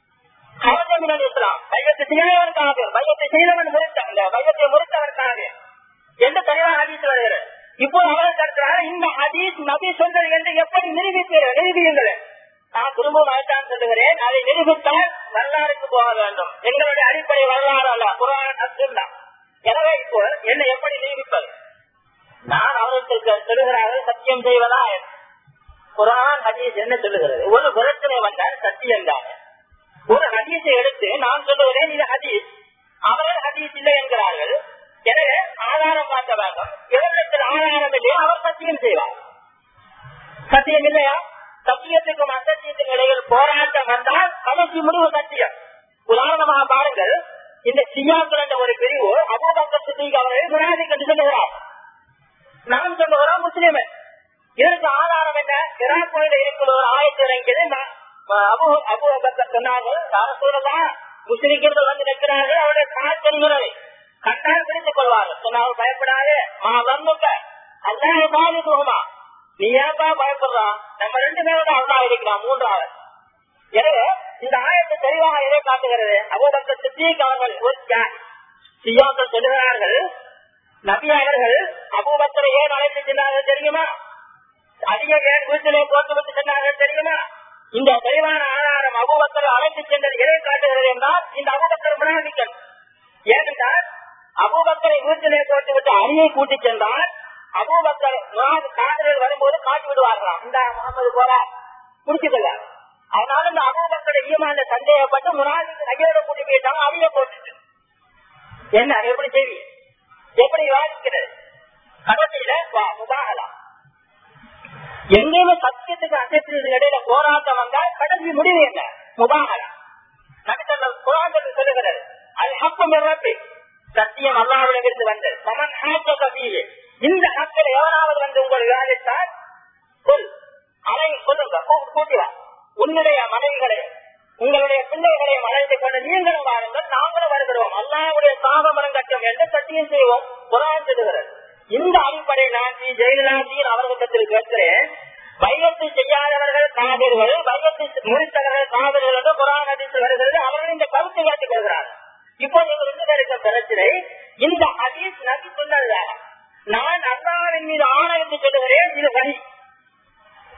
கவசமிடன் இஸ்லாம் பையத்தை செய்யாதவன் காவிர் பையத்தை செய்தவன் முறித்த பையத்தை முறித்தவன் காவிர் என்று தெளிவாக ஹதீஸ் வருகிறது இப்போ அவர்கள் கருத்துறாங்க இந்த ஹதீஸ் நபி சொன்னது என்று எப்படி நிரூபிப்பீர்கள் நிரூபியுங்கள் நான் திரும்பவும் அழைத்தான் சொல்லுகிறேன் அதை நிரூபித்தால் வரலாறுக்கு போக வேண்டும் எங்களுடைய அடிப்படை வரலாறு அல்ல குரான் அசுல்லா எனவே இப்போ என்னை எப்படி நிரூபிப்பது நான் அவர்களுக்கு சொல்லுகிறார்கள் சத்தியம் செய்வதா குரான் ஹதீஸ் என்ன சொல்லுகிறது ஒரு பிரச்சனை வந்தால் சத்தியம் தான் ஒரு ஹதீஸை எடுத்து நான் சொல்லுகிறேன் இது ஹதீஸ் அவர்கள் ஹதீஸ் இல்லை என்கிறார்கள் எனவே ஆதாரம் பார்க்க வேண்டும் இவரிடத்தில் ஆதாரம் இல்லையா அவர் சத்தியம் செய்வார் சத்தியம் இல்லையா சத்தியத்துக்கும் அசத்தியத்தின் இடையில் போராட்டம் வந்தால் கடைசி முடிவு சத்தியம் உதாரணமாக பாருங்கள் இந்த சியாக்கள் என்ற ஒரு பிரிவு அபூபக்கத்துக்கு அவர்கள் விராதிக்கு சொல்லுகிறார் நாம் சொல்லுகிறோம் முஸ்லீம் இதற்கு ஆதாரம் என்ன இராக்கோயில் இருக்கிற ஒரு ஆயத்து இறங்கியது அபு அபு அபக்கர் சொன்னார்கள் அரசூரெல்லாம் முஸ்லிம்கள் வந்து நிற்கிறார்கள் அவருடைய காத்தறிகிறது கண்டால் பிடித்துக் கொள்வார்கள் சொன்னார்கள் பயப்படாது மா வந்துக்க அல்லாஹ் பாதி போகுமா நீ ஏன்பா பயப்படுறா நம்ம ரெண்டு பேரும் தான் அல்லா இருக்கிறான் மூன்றாவது எனவே இந்த ஆயத்தை தெளிவாக எதை காட்டுகிறது அபூபக்கர் சித்திக் அவர்கள் ஒரு சியாக்கள் சொல்லுகிறார்கள் நபி அவர்கள் அபூபக்கரை ஏன் அழைத்து சென்றார்கள் தெரியுமா அதிக ஏன் வீட்டிலே போட்டு விட்டு சென்றார்கள் தெரியுமா இந்த தெளிவான ஆதாரம் அபூபக்கரை அழைத்து சென்றது எதை காட்டுகிறது என்றால் இந்த அபூபக்கர் முனாதிக்கல் ஏனென்றால் அபூபக்கரை வீட்டிலே போட்டு விட்டு அணியை கூட்டி சென்றால் அபூபக்கர் காதலில் வரும்போது காட்டி விடுவார்களாம் இந்த முகமது போல குடிச்சுக்கல அதனால இந்த அபூபக்கரை ஈமான சந்தேகப்பட்டு முனாதிக்கு கையோட கூட்டி போயிட்டாங்க அணியை போட்டுட்டு என்ன எப்படி செய்வீங்க எப்படி விவாதிக்கிறது கடைசியில முபாகலாம் எங்கேயுமே சத்தியத்துக்கு அசத்திற்கு இடையில போராட்டம் வந்தால் கடைசி முடிவு என்ன முபாகலாம் நபித்தல்ல குரான் சொல்லுகிறது அது ஹக்கம் இறப்பி சத்தியம் அல்லாவிடமிருந்து வந்தது சமன் ஹாக்க கபியே இந்த ஹக்கில் எவனாவது வந்து உங்கள் விவாதித்தால் சொல் அதை சொல்லுங்க கூட்டிவா உன்னுடைய மனைவிகளை உங்களுடைய பிள்ளைகளையும் அழைத்து கொண்டு நீங்களும் வாருங்கள் நாங்களும் வருகிறோம் அல்லாவுடைய சாபமரம் கட்டம் என்று சத்தியம் செய்வோம் குரான் சொல்லுகிறது இந்த அடிப்படையில் நான் ஸ்ரீ ஜெயலலிதாஜியின் அவர்களிடத்தில் கேட்கிறேன் வைகத்தை செய்யாதவர்கள் காதல்கள் வைகத்தை முறித்தவர்கள் காதல்கள் என்று குரான் அதிர்ச்சி வருகிறது அவர்கள் இந்த கருத்தை காட்டிக் கொள்கிறார்கள் இப்போ நீங்கள் ரெண்டு பேருக்கு பிரச்சனை இந்த ஹதீஸ் நபி சொன்னதுதான் நான் அல்லாவின் மீது ஆணையத்தை சொல்லுகிறேன் இது வழி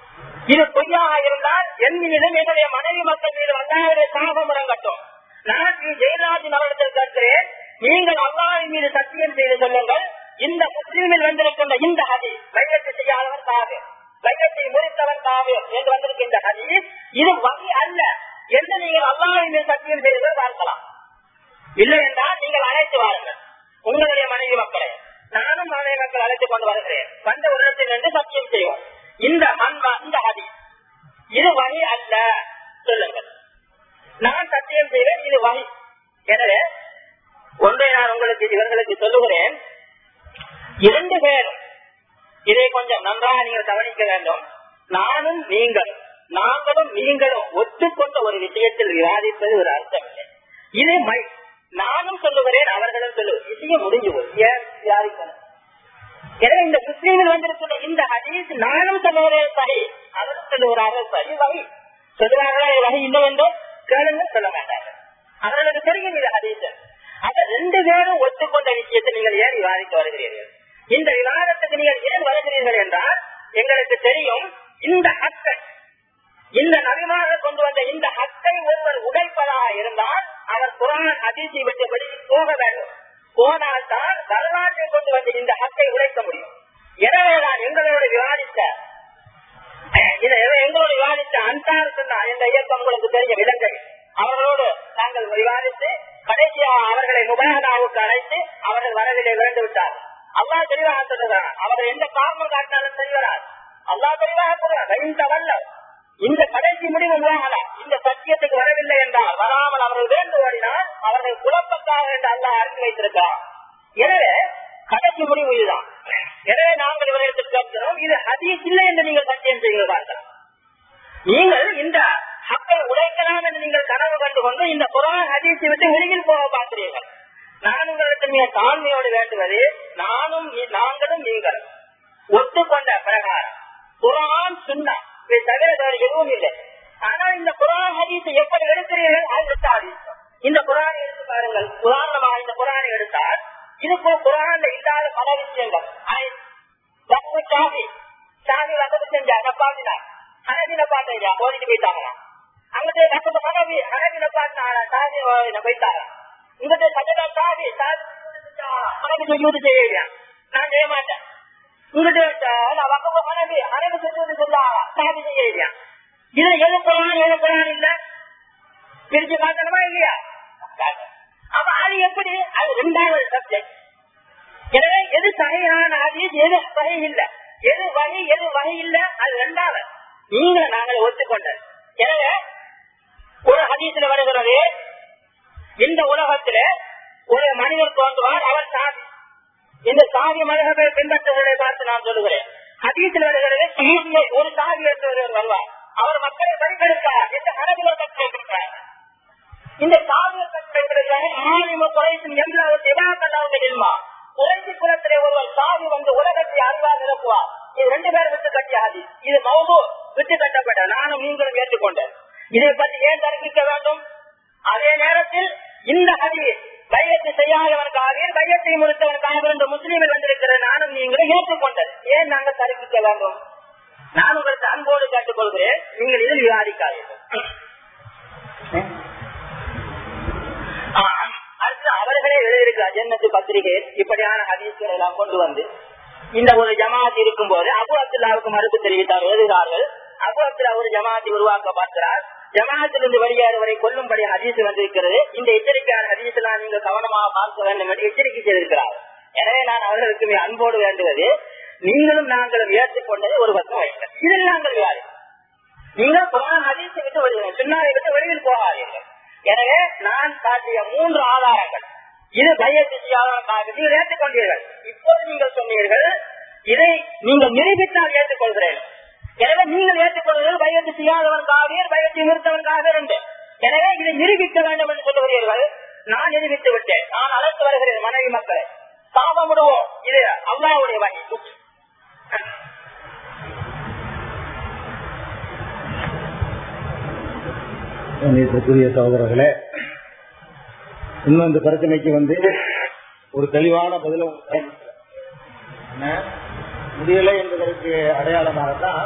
இது பொய்யாக இருந்தால் என் மீதும் என்னுடைய மனைவி மக்கள் மீது அல்லாவுடைய சாபம் இறங்கட்டும் நான் ஸ்ரீ ஜெயராஜன் அவரிடத்தில் கேட்கிறேன் நீங்கள் அல்லாவின் மீது சத்தியம் செய்து சொல்லுங்கள் இந்த முஸ்லீமில் வந்திருக்கின்ற இந்த ஹதி வைரத்தை செய்யாதவன் தாவு வைரத்தை முறித்தவன் தாவு என்று வந்திருக்கின்ற ஹதி இது வகை அல்ல என்று நீங்கள் அல்லாவின் மீது சத்தியம் செய்து பார்க்கலாம் இல்லை என்றால் நீங்கள் அழைத்து வாருங்கள் உங்களுடைய மனைவி மக்களை நானும் மனைவி மக்கள் அழைத்துக் கொண்டு வருகிறேன் வந்த ஒரு இடத்தில் நின்று சத்தியம் செய்வோம் இந்த மண்மா இந்த ஹதி இது வகை அல்ல சொல்லுங்கள் நான் சத்தியம் செய்வேன் இது வகை எனவே ஒன்றை நான் உங்களுக்கு இவர்களுக்கு சொல்லுகிறேன் இரண்டு பேரும் இதை கொஞ்சம் நன்றாக நீங்கள் கவனிக்க வேண்டும் நானும் நீங்கள் நாங்களும் நீங்களும் ஒத்துக்கொண்ட ஒரு விஷயத்தில் விவாதிப்பது ஒரு அர்த்தம் இல்லை இது மை நானும் சொல்லுகிறேன் அவர்களும் சொல்லுவேன் விஷயம் முடிஞ்சு போய் ஏன் விவாதிக்கணும் எனவே இந்த முஸ்லீமில் வந்திருக்கிற இந்த ஹதீஸ் நானும் சொல்லுகிறேன் சரி அவரும் சொல்லுகிறார்கள் சரி வகை சொல்லுவார்களா இது வகை இல்லை என்று கேளுங்க சொல்ல மாட்டார்கள் அவர்களுக்கு தெரியும் இது ஹதீஸ் அந்த ரெண்டு பேரும் ஒத்துக்கொண்ட விஷயத்தை நீங்கள் ஏன் விவாதிக்க வருகிறீர்கள் இந்த விவாதத்துக்கு நீங்கள் ஏன் வருகிறீர்கள் என்றால் எங்களுக்கு தெரியும் இந்த ஹக்கை இந்த நபிமாக கொண்டு வந்த இந்த ஹக்கை ஒருவர் உடைப்பதாக இருந்தால் அவர் குரான் அதிர்ச்சி விட்டு வெளியே போக வேண்டும் போனால் தான் வரலாற்றை கொண்டு வந்து இந்த ஹக்கை உடைக்க முடியும் எனவே நான் எங்களோடு விவாதித்த இதை எங்களோடு விவாதித்த அன்சார் சொன்னா என்ற இயக்கம் உங்களுக்கு தெரிஞ்ச விலங்கை அவர்களோடு நாங்கள் விவாதித்து கடைசியாக அவர்களை முபானாவுக்கு அழைத்து அவர்கள் வரவில்லை விளைந்து விட்டார் அல்லா தெளிவாக சொல்லுகிறார் அவர்கள் எந்த காரணம் காட்டினாலும் தெரிகிறார் அல்லா தெளிவாக சொல்றார் இந்த வல்ல இந்த கடைசி முடிவு முகாமல இந்த சத்தியத்துக்கு வரவில்லை என்றால் வராமல் அவர்கள் வேண்டு ஓடினால் அவர்கள் குழப்பத்தாக என்று அல்லா அறிந்து வைத்திருக்கிறார் எனவே கடைசி முடிவு இதுதான் எனவே நாங்கள் இவர்களுக்கு கேட்கிறோம் இது ஹதீஸ் இல்லை என்று நீங்கள் சத்தியம் செய்கிறார்கள் நீங்கள் இந்த ஹக்கை உடைக்கலாம் என்று நீங்கள் கனவு கண்டு கொண்டு இந்த குரான் ஹதீஸை விட்டு வெளியில் போக பார்க்கிறீர்கள் நான் உங்களுக்கு மிக தாழ்மையோடு வேண்டுவது நானும் நீ- நாங்களும் நீங்களும் ஒத்துக்கொண்ட பிரகாரம் குரான் சுண்ணா இதை தவிர வேறு எதுவும் இல்லை ஆனால் இந்த குரான் ஹதீஸை எப்படி எடுக்கிறீர்கள் அது ஹதீஸ் இந்த குரானை எடுத்து பாருங்கள் உதாரணமாக இந்த குரானை எடுத்தால் இதுக்கு குரான்ல இல்லாத பல விஷயங்கள் ஐ- வக்ஃபு சாவி சாவி வசதி செஞ்சா நப்பாட்டினா ஹனதின பாட்டையா ஓடிட்டு போயிட்டாங்களா அங்கிட்டு வசதி ஹனவி ஹனதின பாட்டினா சாவி போயிட்டாங்க இங்கிட்டு சஜதா சாவி சாவி ஹனவி சுஜூது செய்யலையா நான் செய்ய மாட்டேன் இங்கிட்டு நான் வக்கப்பு ஹனவி ஹனவி சுஜூது செஞ்சாங்க சாவி செய்யலையா இது எது குரான் எது குரான் இல்ல பிரிச்சு பார்க்கணுமா இல்லையா அப்ப அது எப்படி அது ரெண்டாவது சப்ஜெக்ட் எனவே எது சகையான ஹதீஸ் எது சகை இல்ல எது வகை எது வகை இல்ல அது ரெண்டாவது நீங்க நாங்கள் ஒத்துக்கொண்டது எனவே ஒரு ஹதீஸ்ல வருகிறது இந்த உலகத்திலே ஒரு மனிதர் தோன்றுவார் அவர் சாதி இந்த சாதி மதகத்தை பின்பற்றுவதை பார்த்து நான் சொல்லுகிறேன் ஹதீஸில் வருகிறது சாதியை ஒரு சாதி என்று ஒருவர் வருவார் அவர் மக்களை வரிகெடுப்பார் என்று அரபில் கற்றுக்கிறார் இந்த சாதிய கற்றுக்கிறார் ஆலிம குறைக்கும் எல்லாம் சிவாக்கல்லாவுக்கு நில்மா குறைச்சி குலத்திலே ஒருவர் சாதி வந்து உலகத்தை அறிவா நிரப்புவார் இது ரெண்டு பேரும் விட்டு கட்டிய ஆதி இது மௌது விட்டு கட்டப்பட்ட நானும் நீங்களும் ஏற்றுக்கொண்டேன் இதை பற்றி ஏன் தர்க்கிக்க வேண்டும் அதே நேரத்தில் இந்த ஹதி பையத்தை செய்யாதவனுக்காக பையத்தை முடித்தவனுக்காக இந்த முஸ்லீமில் வந்திருக்கிற நானும் நீங்களும் ஏற்றுக்கொண்டது ஏன் நாங்கள் தர்க்கிக்க வேண்டும் நான் உங்களுக்கு அன்போடு கேட்டுக்கொள்கிறேன் நீங்கள் இதில் விவாதிக்காதீர்கள் ஆ, அடுத்து அவர்களே எழுதியிருக்கிற ஜன்னத்து பத்திரிகை இப்படியான ஹதீஸ்களை எல்லாம் கொண்டு வந்து இந்த ஒரு ஜமாத் இருக்கும் போது அபு அப்துல்லாவுக்கு மறுப்பு தெரிவித்தார் எழுதுகிறார்கள் அபு அப்துல்லா ஒரு ஜமாத்தை உருவாக்க பார்க்கிறார் ஜமாத்திலிருந்து வெளியேறுவரை கொல்லும்படி ஹதீஸ் வந்திருக்கிறது இந்த எச்சரிக்கையான ஹதீஸ் எல்லாம் நீங்கள் கவனமாக பார்க்க வேண்டும் என்று எச்சரிக்கை செய்திருக்கிறார் எனவே நான் அவர்களுக்கு மிக அன்போடு வேண்டுவது நீங்களும் நாங்களும் ஏற்றுக்கொண்டதை ஒரு பக்கம் வைக்க இதில் நாங்கள் விவாதி நீங்கள் குரான் ஹதீஸை விட்டு வெளியே சுண்ணாவை விட்டு வெளியில் போகாதீர்கள் எனவே நான் காட்டிய மூன்று ஆதாரங்கள் இது பயத்தியாளர்களுக்காக நீங்கள் ஏற்றுக்கொண்டீர்கள் இப்போது நீங்கள் சொன்னீர்கள் இதை நீங்கள் நிரூபித்தால் ஏற்றுக்கொள்கிறேன் எனவே நீங்கள் ஏற்றுக்கொள்கிறீர்கள் பயத்தை செய்யாதவனுக்காக பயத்தை நிறுத்தவனுக்காக இருந்து எனவே இதை நிரூபிக்க வேண்டும் என்று சொல்லுகிறீர்கள் நான் நிரூபித்து விட்டேன் நான் அழைத்து வருகிறேன் மனைவி மக்களை சாபமிடுவோம் இது அல்லாவுடைய வகை நேற்றுக்குரிய சகோதரர்களே இன்னும் இந்த பிரச்சனைக்கு வந்து ஒரு தெளிவான பதில உங்களுக்கு தரேன். என்ன? முடியலை என்பதற்கு அடையாளமாகத்தான்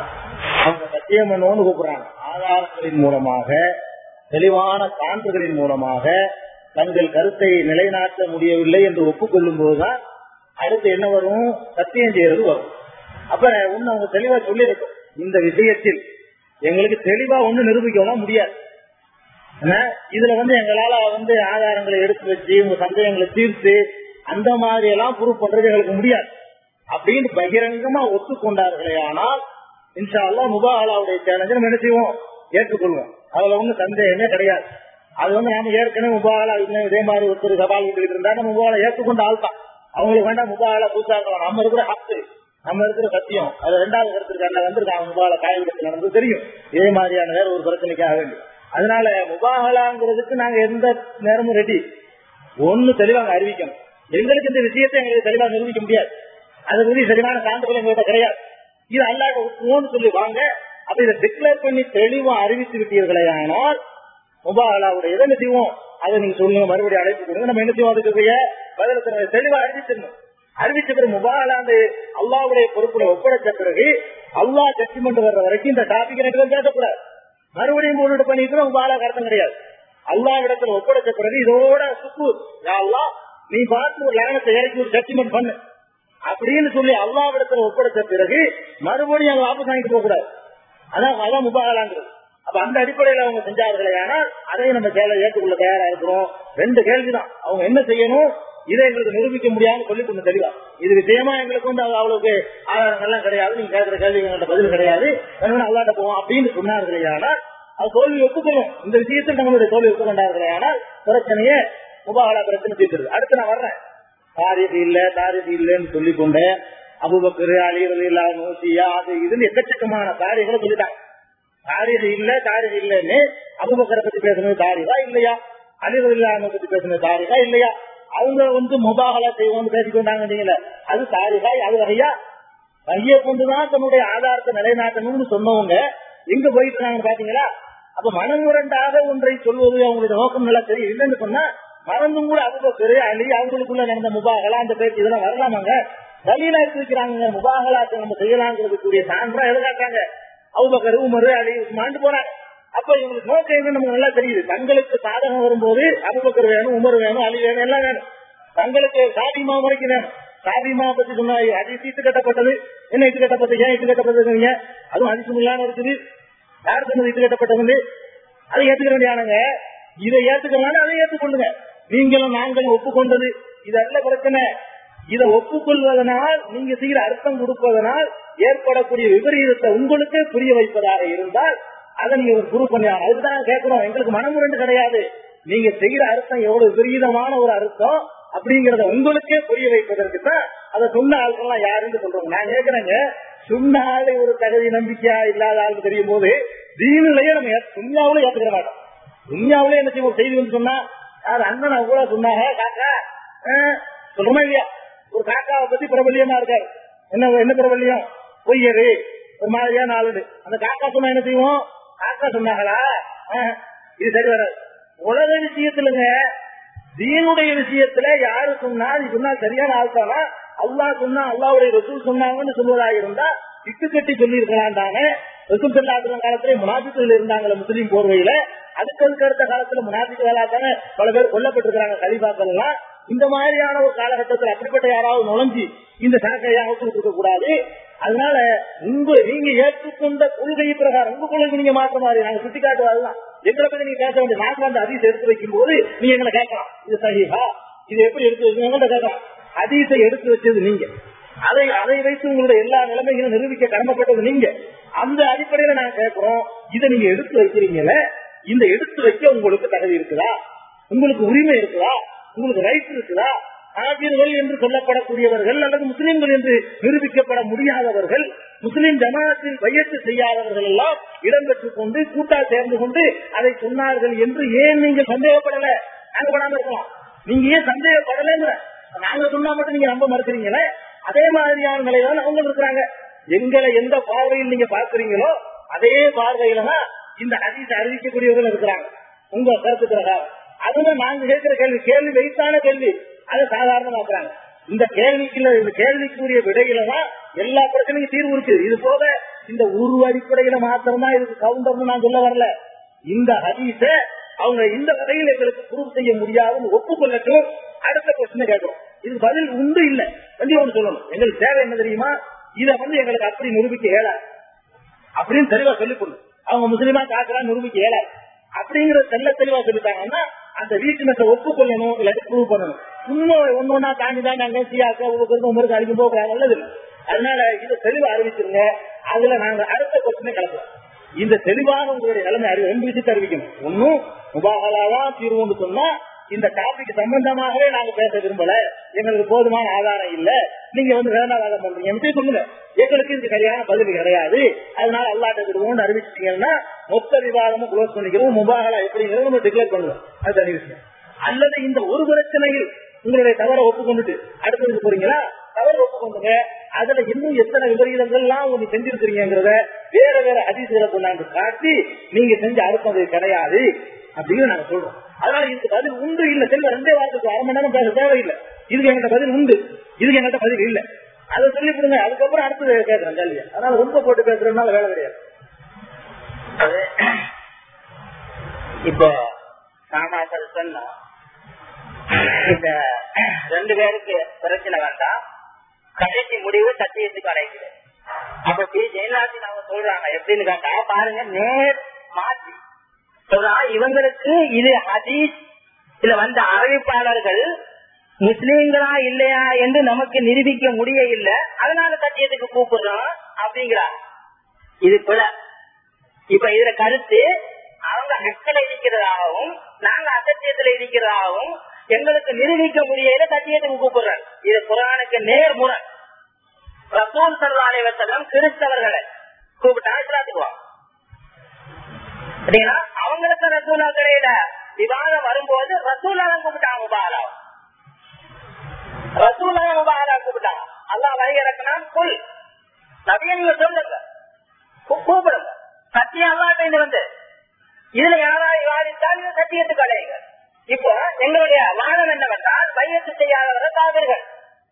அவங்க சத்தியம் பண்ணோன்னு கூப்பிடுறாங்க ஆதாரங்களின் மூலமாக தெளிவான சான்றுகளின் மூலமாக தங்கள் கருத்தை நிலைநாட்ட முடியவில்லை என்று ஒப்புக்கொள்ளும் போதுதான் அடுத்து என்ன வரும் சத்தியம் செய்யறது வரும் அப்ப ஒண்ணு அவங்க தெளிவா சொல்லியிருக்கும் இந்த விஷயத்தில் எங்களுக்கு தெளிவா ஒண்ணு நிரூபிக்கலாம் முடியாது ஏன்னா, இதுல வந்து எங்களால வந்து ஆதாரங்களை எடுத்து வச்சு உங்க சந்தேகங்களை தீர்த்து அந்த மாதிரி எல்லாம் ப்ரூவ் பண்றது எங்களுக்கு முடியாது அப்படின்னு பகிரங்கமா ஒத்துக்கொண்டார்களே ஆனால் இன்ஷா அல்லா முபாலாவுடைய சேலஞ்சை நம்ம என்ன செய்வோம் ஏற்றுக்கொள்வோம் அதுல ஒண்ணு சந்தேகமே கிடையாது அது வந்து நாம ஏற்கனவே முபாலா இன்னும் இதே மாதிரி ஒருத்தர் சவால் விட்டுக்கிட்டு இருந்தா நம்ம முபாலா ஏற்றுக்கொண்ட ஆள் தான் அவங்களுக்கு வேண்டாம் முபாலா புதுசா இருக்கலாம் நம்ம இருக்கிற ஹக்கு நம்ம இருக்கிற சத்தியம் அது ரெண்டாவது கருத்துக்கு வந்திருக்காங்க முபாலா காயகத்தில் நடந்தது தெரியும் இதே மாதிரியான வேற ஒரு பிரச்சனைக்காக வேண்டி அதனால முபாகலாங்கிறதுக்கு நாங்க எந்த நேரமும் ரெடி ஒண்ணு தெளிவாங்க அறிவிக்கணும் எங்களுக்கு இந்த விஷயத்தை எங்களுக்கு தெளிவா நிரூபிக்க முடியாது அதை பத்தி சரியான சான்றுகள் எங்கள்கிட்ட கிடையாது இது அல்லாத ஒப்புவோம்னு சொல்லி வாங்க அப்ப இதை டிக்ளேர் பண்ணி தெளிவா அறிவித்து விட்டீர்களே ஆனால் முபாகலாவுடைய இதை என்ன செய்வோம் அதை நீங்க சொல்லுங்க மறுபடியும் அழைப்பு கொடுங்க நம்ம என்ன செய்வோம் அதுக்கு பதில் தர- தெளிவா அறிவிச்சிடணும் அறிவிச்ச பிறகு முபாகலாந்து அல்லாவுடைய பொறுப்புல ஒப்படைச்ச பிறகு அல்லாஹ் ஜட்ஜ்மெண்ட் வர்ற வரைக்கும் இந்த டாபிக் ரெண்டு பேரும் பேசக்கூடாது மறுபடியும் மூணு பண்ணிட்டு முபாலா அர்த்தம் கிடையாது அல்லாஹ் இடத்துல ஒப்படைச்ச பிறகு இதோட சுக்கு யா அல்லாஹ் நீ பார்த்து ஒரு லேனத்தை இறக்கி ஒரு ஜட்ஜ்மெண்ட் பண்ணு அப்படின்னு சொல்லி அல்லாஹ் இடத்துல ஒப்படைச்ச பிறகு மறுபடியும் அவங்க வாபஸ் வாங்கிட்டு போக கூடாது அதான் அதான் முபாகலாங்கிறது அப்ப அந்த அடிப்படையில அவங்க செஞ்சார்களே ஆனால் அதையும் நம்ம கேள்வி ஏற்றுக்கொள்ள தயாரா இருக்கிறோம் ரெண்டு கேள்விதான் அவங்க என்ன செய்யணும் இதை எங்களுக்கு நிரூபிக்க முடியாதுன்னு சொல்லி கொஞ்சம் தெளிவா இது விஷயமா எங்களுக்கு வந்து அது அவ்வளவுக்கு ஆதாரங்கள்லாம் கிடையாது நீங்க கேட்கிற கேள்வி எங்கள்ட்ட பதில் கிடையாது வேணும்னா அல்லாட்ட போவோம் அப்படின்னு சொன்னார்களே ஆனால் அது தோல்வி ஒப்புக்கணும் இந்த விஷயத்தில் நம்மளுடைய தோல்வி ஒப்புக்கொண்டார்களே ஆனால் பிரச்சனையே முபாகலா பிரச்சனை தீர்த்துருது அடுத்து நான் வர்றேன் தாரிது இல்ல தாரிது இல்லைன்னு சொல்லி கொண்டு அபுபக்கர் அலிரது இல்லா நூசியா அது இதுன்னு எக்கச்சக்கமான தாரிகளை சொல்லிட்டாங்க தாரிது இல்ல தாரிது இல்லைன்னு அபுபக்கரை பத்தி பேசுனது தாரிதா இல்லையா அலிரது இல்லாம பத்தி பேசுனது தாரிதா இல்லையா அவங்க வந்து முபாகலா செய்வோம்னு பேசிக்கொண்டாங்க நீங்களே அது தாரிகா அது வகையா கையை கொண்டுதான் தன்னுடைய ஆதாரத்தை நிலைநாட்டணும்னு சொன்னவங்க எங்க போயிட்டு இருக்காங்க பாத்தீங்களா அப்ப மனமுரண்டாக ஒன்றை சொல்வது அவங்களுடைய நோக்கம் நல்லா தெரியும் இல்லைன்னு சொன்னா மறந்தும் கூட அபுபக்கர் அலி அவங்களுக்குள்ள நடந்த முபாகலா அந்த பேச்சு இதெல்லாம் வரலாமாங்க தலியலா எடுத்து வைக்கிறாங்க முபாகலாத்தை நம்ம செய்யலாங்கிறதுக்குரிய சான்றா எதிர்காட்டாங்க அபுபக்கர் உமர் அலி உஸ்மான் போறாங்க அப்ப இவங்களுக்கு நோக்கம் என்னன்னு நமக்கு நல்லா தெரியுது தங்களுக்கு சாதகம் வரும்போது அபுபக்கர் வேணும் உமர் வேணும் அலி வேணும் எல்லாம் வேணும் தங்களுக்கு சாதிமா முறைக்கு வேணும் சாதிமா பத்தி சொன்னா அது இட்டு கட்டப்பட்டது என்ன இட்டு கட்டப்பட்டது ஏன் இட்டு கட்டப்பட்டதுங்க அதுவும் அதிசயம் இல்லாம இருக்குது யார் சொன்னது இட்டு கட்டப்பட்டது அதை ஏத்துக்க வேண்டியானுங்க இதை ஏத்துக்கலாம் அதை ஏற்றுக்கொள்ளுங்க நீங்களும் நாங்களும் ஒப்புக்கொண்டது இது அல்ல பிரச்சனை இதை ஒப்புக்கொள்வதனால் நீங்க செய்கிற அர்த்தம் கொடுப்பதனால் ஏற்படக்கூடிய விபரீதத்தை உங்களுக்கே புரிய வைப்பதாக இருந்தால் அதை நீங்க ஒரு குரு பண்ணி அதுதான் கேட்கிறோம் எங்களுக்கு மனமுரண்டு கிடையாது நீங்க செய்கிற அர்த்தம் எவ்வளவு விபரீதமான ஒரு அர்த்தம் அப்படிங்கறத உங்களுக்கே புரிய வைப்பதற்கு தான் அதை சொன்ன ஆட்கள்லாம் யாருன்னு சொல்றோம் நான் கேட்கிறேங்க சொன்ன ஆளு ஒரு தகுதி நம்பிக்கையா இல்லாத ஆளுக்கு தெரியும் போது தீனிலேயே நம்ம சும்மாவிலே ஏத்துக்கிற மாட்டோம் துன்யாவிலே என்ன செய்வோம் செய்தி வந்து சொன்னா யார் அண்ணன் கூட சொன்னாங்க காக்கா ஆஹ், சொல்றோமா இல்லையா ஒரு காக்காவை பத்தி பிரபல்யமா இருக்காரு என்ன என்ன பிரபல்யம் பொய்யரு ஒரு மாதிரியான ஆளுடு அந்த காக்கா சொன்னா என்ன செய்வோம் காக்கா சொன்னாங்களா ஆஹ், இது சரி வராது உலக விஷயத்துலங்க தீனுடைய விஷயத்துல யாரு சொன்னா இது சொன்னா சரியான ஆள்தானா அல்லாஹ் சொன்னா அல்லாவுடைய ரசூல் சொன்னாங்கன்னு சொல்வதாக இருந்தா இட்டு கட்டி சொல்லி இருக்கலாம் தானே ரசூல் செல்லாத காலத்துல முனாபிக்கள் இருந்தாங்களே முஸ்லீம் போர்வையில அதுக்கு அதுக்கு அடுத்த காலத்துல முனாபிக்கலா தானே பல பேர் கொல்லப்பட்டிருக்கிறாங்க கலிபாக்கள் எல்லாம் இந்த மாதிரியான ஒரு காலகட்டத்தில் அப்படிப்பட்ட யாராவது நுழைஞ்சி இந்த சாக்கையை அவுத்து இருக்க கூடாது அதனால உங்க நீங்க ஏற்றுக்கொண்ட கொள்கை பிரகாரம் உங்க கொள்கை நீங்க மாற்ற மாதிரி நாங்க சுட்டி காட்டுவதுதான் எங்களை பத்தி நீங்க பேச வேண்டிய நாங்க அந்த அதிசை எடுத்து வைக்கும் போது நீங்க எங்களை கேட்கலாம் இது சகிஹா இது எப்படி எடுத்து வச்சு எங்கள்கிட்ட கேட்கலாம் அதிசை எடுத்து வச்சது நீங்க அதை அதை வைத்து உங்களுடைய எல்லா நிலைமைகளும் நிரூபிக்க கடமைப்பட்டது நீங்க அந்த அடிப்படையில நாங்க கேட்கிறோம் இதை நீங்க எடுத்து வைக்கிறீங்கல்ல இந்த எடுத்து வைக்க உங்களுக்கு தகுதி இருக்குதா உங்களுக்கு உரிமை இருக்குதா உங்களுக்கு ரைட் இருக்குதா ஆஜர்கள் என்று சொல்லப்படக்கூடியவர்கள் அல்லது முஸ்லிம்கள் என்று நிரூபிக்கப்பட முடியாதவர்கள் முஸ்லிம் ஜமாத்தில் வையத்து செய்யாதவர்கள் எல்லாம் இடம்பெற்றுக் கொண்டு கூட்டா சேர்ந்து கொண்டு அதை சொன்னார்கள் என்று ஏன் நீங்கள் சந்தேகப்படல நாங்க படாம இருக்கலாம் நீங்க ஏன் சந்தேகப்படலைங்கிற நாங்க சொன்னா மட்டும் நீங்க நம்ப மறுக்கிறீங்களே அதே மாதிரியான நிலையில அவங்க இருக்கிறாங்க எங்களை எந்த பார்வையில் நீங்க பாக்குறீங்களோ அதே பார்வையில தான் இந்த ஹதீஸ் அறிவிக்கக்கூடியவர்கள் இருக்கிறாங்க உங்க கருத்து பிரகாரம் அதுதான் நாங்க கேட்கிற கேள்வி கேள்வி வைத்தான கேள்வி அதை சாதாரணமாக்குறாங்க இந்த கேள்விக்குள்ள இந்த கேள்விக்குரிய விடையில தான் எல்லா பிரச்சனையும் தீர்வு இருக்குது இது போக இந்த உருவ அடிப்படையில மாத்திரம்தான் இதுக்கு கவுண்டர்னு நான் சொல்ல வரல இந்த ஹதீஸ அவங்க இந்த வகையில் எங்களுக்கு ப்ரூவ் செய்ய முடியாதுன்னு ஒப்புக்கொள்ளட்டும் அடுத்த கொஸ்டின் கேட்கிறோம் இது பதில் உண்டு இல்ல கண்டிப்பா ஒண்ணு சொல்லணும் எங்களுக்கு தேவை என்ன தெரியுமா இத வந்து எங்களுக்கு அப்படி நிரூபிக்க இயலாது அப்படின்னு தெளிவா சொல்லிக் கொள்ளு அவங்க முஸ்லீமா காக்கலாம் நிரூபிக்க இயலாது அப்படிங்கிற தெல்ல தெளிவா சொல்லிட்டாங்கன்னா அந்த வீக்னஸை ஒப்புக்கொள்ளணும் இல்லாட்டி ப்ரூவ் பண்ணணும் இன்னும் ஒன்னு ஒன்னா தாண்டி தாண்டி அங்க சியாக்க உங்களுக்கு உமருக்கு அடிக்கும் போக நல்லது இல்லை. அதனால இதை தெளிவா அறிவிச்சிருங்க அதுல நாங்க அடுத்த கொஸ்டினை கலப்போம் இந்த தெளிவான உங்களுடைய நிலைமை அறிவு ரெண்டு விஷயத்தை அறிவிக்கணும் ஒன்னும் முபாகலாதான் தீர்வுன்னு சொன்னா இந்த டாபிக் சம்பந்தமாகவே நாங்க பேச விரும்பல எங்களுக்கு போதுமான ஆதாரம் இல்ல நீங்க வந்து வேண்டாவாதம் பண்றீங்க சொல்லுங்க எங்களுக்கு இது சரியான பதில் கிடையாது அதனால அல்லாட்ட விடுவோம்னு அறிவிச்சிட்டீங்கன்னா மொத்த விவாதமும் க்ளோஸ் பண்ணிக்கிறோம் முபாகலா எப்படிங்கிறத நம்ம டிக்ளேர் பண்ணுவோம் அது தனி விஷயம் அல்லது இந்த ஒரு பிரச்சனையில் உங்களுடைய தவறை ஒப்புக்கொண்டுட்டு அடுத்தது போறீங்களா தவறு ஒப்புக்கொண்டுங்க அதுல இன்னும் எத்தனை விபரீதங்கள் எல்லாம் நீங்க செஞ்சிருக்கிறீங்கிறத வேற வேற அதிசயங்களை கொண்டாந்து காட்டி நீங்க செஞ்சு அறுப்பது கிடையாது அப்படின்னு நாங்க சொல்றோம் அதனால இதுக்கு பதில் உண்டு இல்ல செல்வ ரெண்டே வாரத்துக்கு அரை மணி நேரம் பேச தேவையில்லை இதுக்கு எங்கிட்ட பதில் உண்டு இதுக்கு எங்கிட்ட பதில் இல்ல அதை சொல்லி கொடுங்க அதுக்கப்புறம் அடுத்தது கேட்கறேன் கேள்வியை அதனால ரொம்ப போட்டு பேசுறதுனால வேலை கிடையாது அது இப்போ சாமாக்கள் சொன்னா இந்த ரெண்டு பேருக்கு பிரச்சனை வேண்டாம் கடைசி முடிவு சத்தியத்துக்கு அடைக்குது அப்ப பி ஜெயலலிதா அவங்க சொல்றாங்க எப்படின்னு கேட்டா பாருங்க நேர் மாற்றி சொல்றா இவங்களுக்கு இது ஹதீஸ் இதுல வந்த அறிவிப்பாளர்கள் முஸ்லீம்களா இல்லையா என்று நமக்கு நிரூபிக்க முடிய இல்ல அதனால சத்தியத்துக்கு கூப்பிடுறோம் அப்படிங்கிறார் இது பிழை இப்ப இதுல கருத்து அவங்க ஹக்கல இருக்கிறதாகவும் நாங்க அசத்தியத்துல இருக்கிறதாகவும் எங்களுக்கு நிரூபிக்க முடியல சத்தியத்துக்கு கூப்பிடுறாங்க இது குரானுக்கு நேர்முறை ரசூல் சல்லாலை வசலம் கிறிஸ்தவர்களை கூப்பிட்டா இஸ்லாத்துக்கு வாங்க அப்படின்னா அவங்களுக்கு ரசூலா கிடையில விவாதம் வரும்போது ரசூலா கூப்பிட்டாங்க முபாலா ரசூலா முபாலா கூப்பிட்டாங்க அல்லா வழி இறக்கினான் புல் நபிய நீங்க சொல்லுங்க கூ- கூப்பிடுங்க சத்தியம் அல்லாட்ட இது வந்து இதுல யாராவது விவாதித்தால் இது சத்தியத்துக்கு அடையுங்க இப்போ எங்களுடைய வாதம் என்னவென்றால் வையத்து செய்யாதவர்கள் காவிர்கள்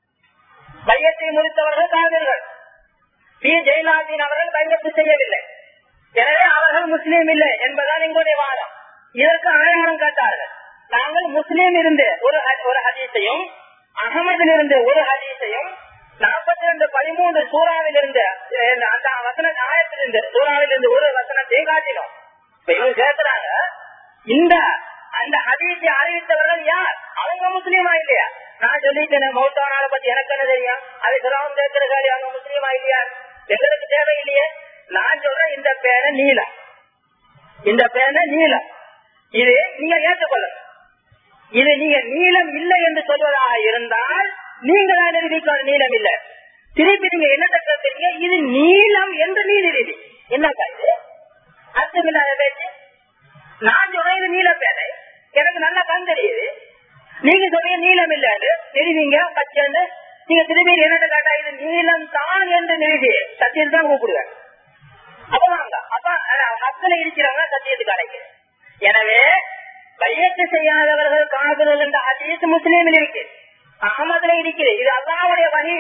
வையத்தை முடித்தவர்கள் காவிர்கள் பி ஜெயநாதன் அவர்கள் வையத்து செய்யவில்லை எனவே அவர்கள் முஸ்லீம் இல்லை என்பதுதான் எங்களுடைய வாதம் இதற்கு ஆதாரம் காட்டார்கள் நாங்கள் முஸ்லீம் இருந்து ஒரு ஹ- ஒரு ஹதீஸையும் அகமதில் இருந்து ஒரு ஹதீஸையும் நாற்பத்தி ரெண்டு பதிமூன்று சூறாவில் இருந்து அஹ், அந்த வசன ஆயத்திலிருந்து சூறாவில் இருந்து ஒரு வசனத்தை காட்டினோம் இப்ப இவங்க கேட்கிறாங்க இந்த அந்த ஹதீஸை அறிவித்தவர்கள் யார் அவங்க முஸ்லீமா இல்லையா நான் சொல்லிட்டேன் மௌத்தானால பத்தி எனக்கு என்ன தெரியும் அது கிராமம் கேட்கிற காலி அவங்க முஸ்லீமா இல்லையா எங்களுக்கு தேவையில்லையே நான் சொல்றேன் இந்த பேரை நீலம் இந்த பேரை நீலம் இது நீங்க ஏற்றுக்கொள்ளுங்க இது நீங்க நீளம் இல்லை என்று சொல்வதாக இருந்தால் நீங்களா நிரூபிக்க நீளம் இல்லை திருப்பி நீங்க என்னத்தை கேட்கறீங்க இது நீளம் என்று நீ நிரூபி என்னக்கா இது அர்த்தமில்லாத பேச்சு நான் சொல்றேன் இது நீல பேரை எனக்கு நல்ல கண் தெரியுது நீங்க சொல்றீங்க நீளம் இல்லைன்னு நிறுவீங்க பச்சைன்னு நீங்க திரும்பி என்னட்ட கேட்டா இது நீளம் தான் என்று நிறுவி சத்தியம் தான் கூப்பிடுவேன் அப்ப வாங்க அப்ப ஹத்துல இருக்கிறவங்க சத்தியத்துக்கு அடைக்கு எனவே பையத்து செய்யாதவர்கள் காதல் என்ற ஹதீஸ் முஸ்லீமில் இருக்கு அகமதுல இருக்குது இது அல்லாவுடைய வகி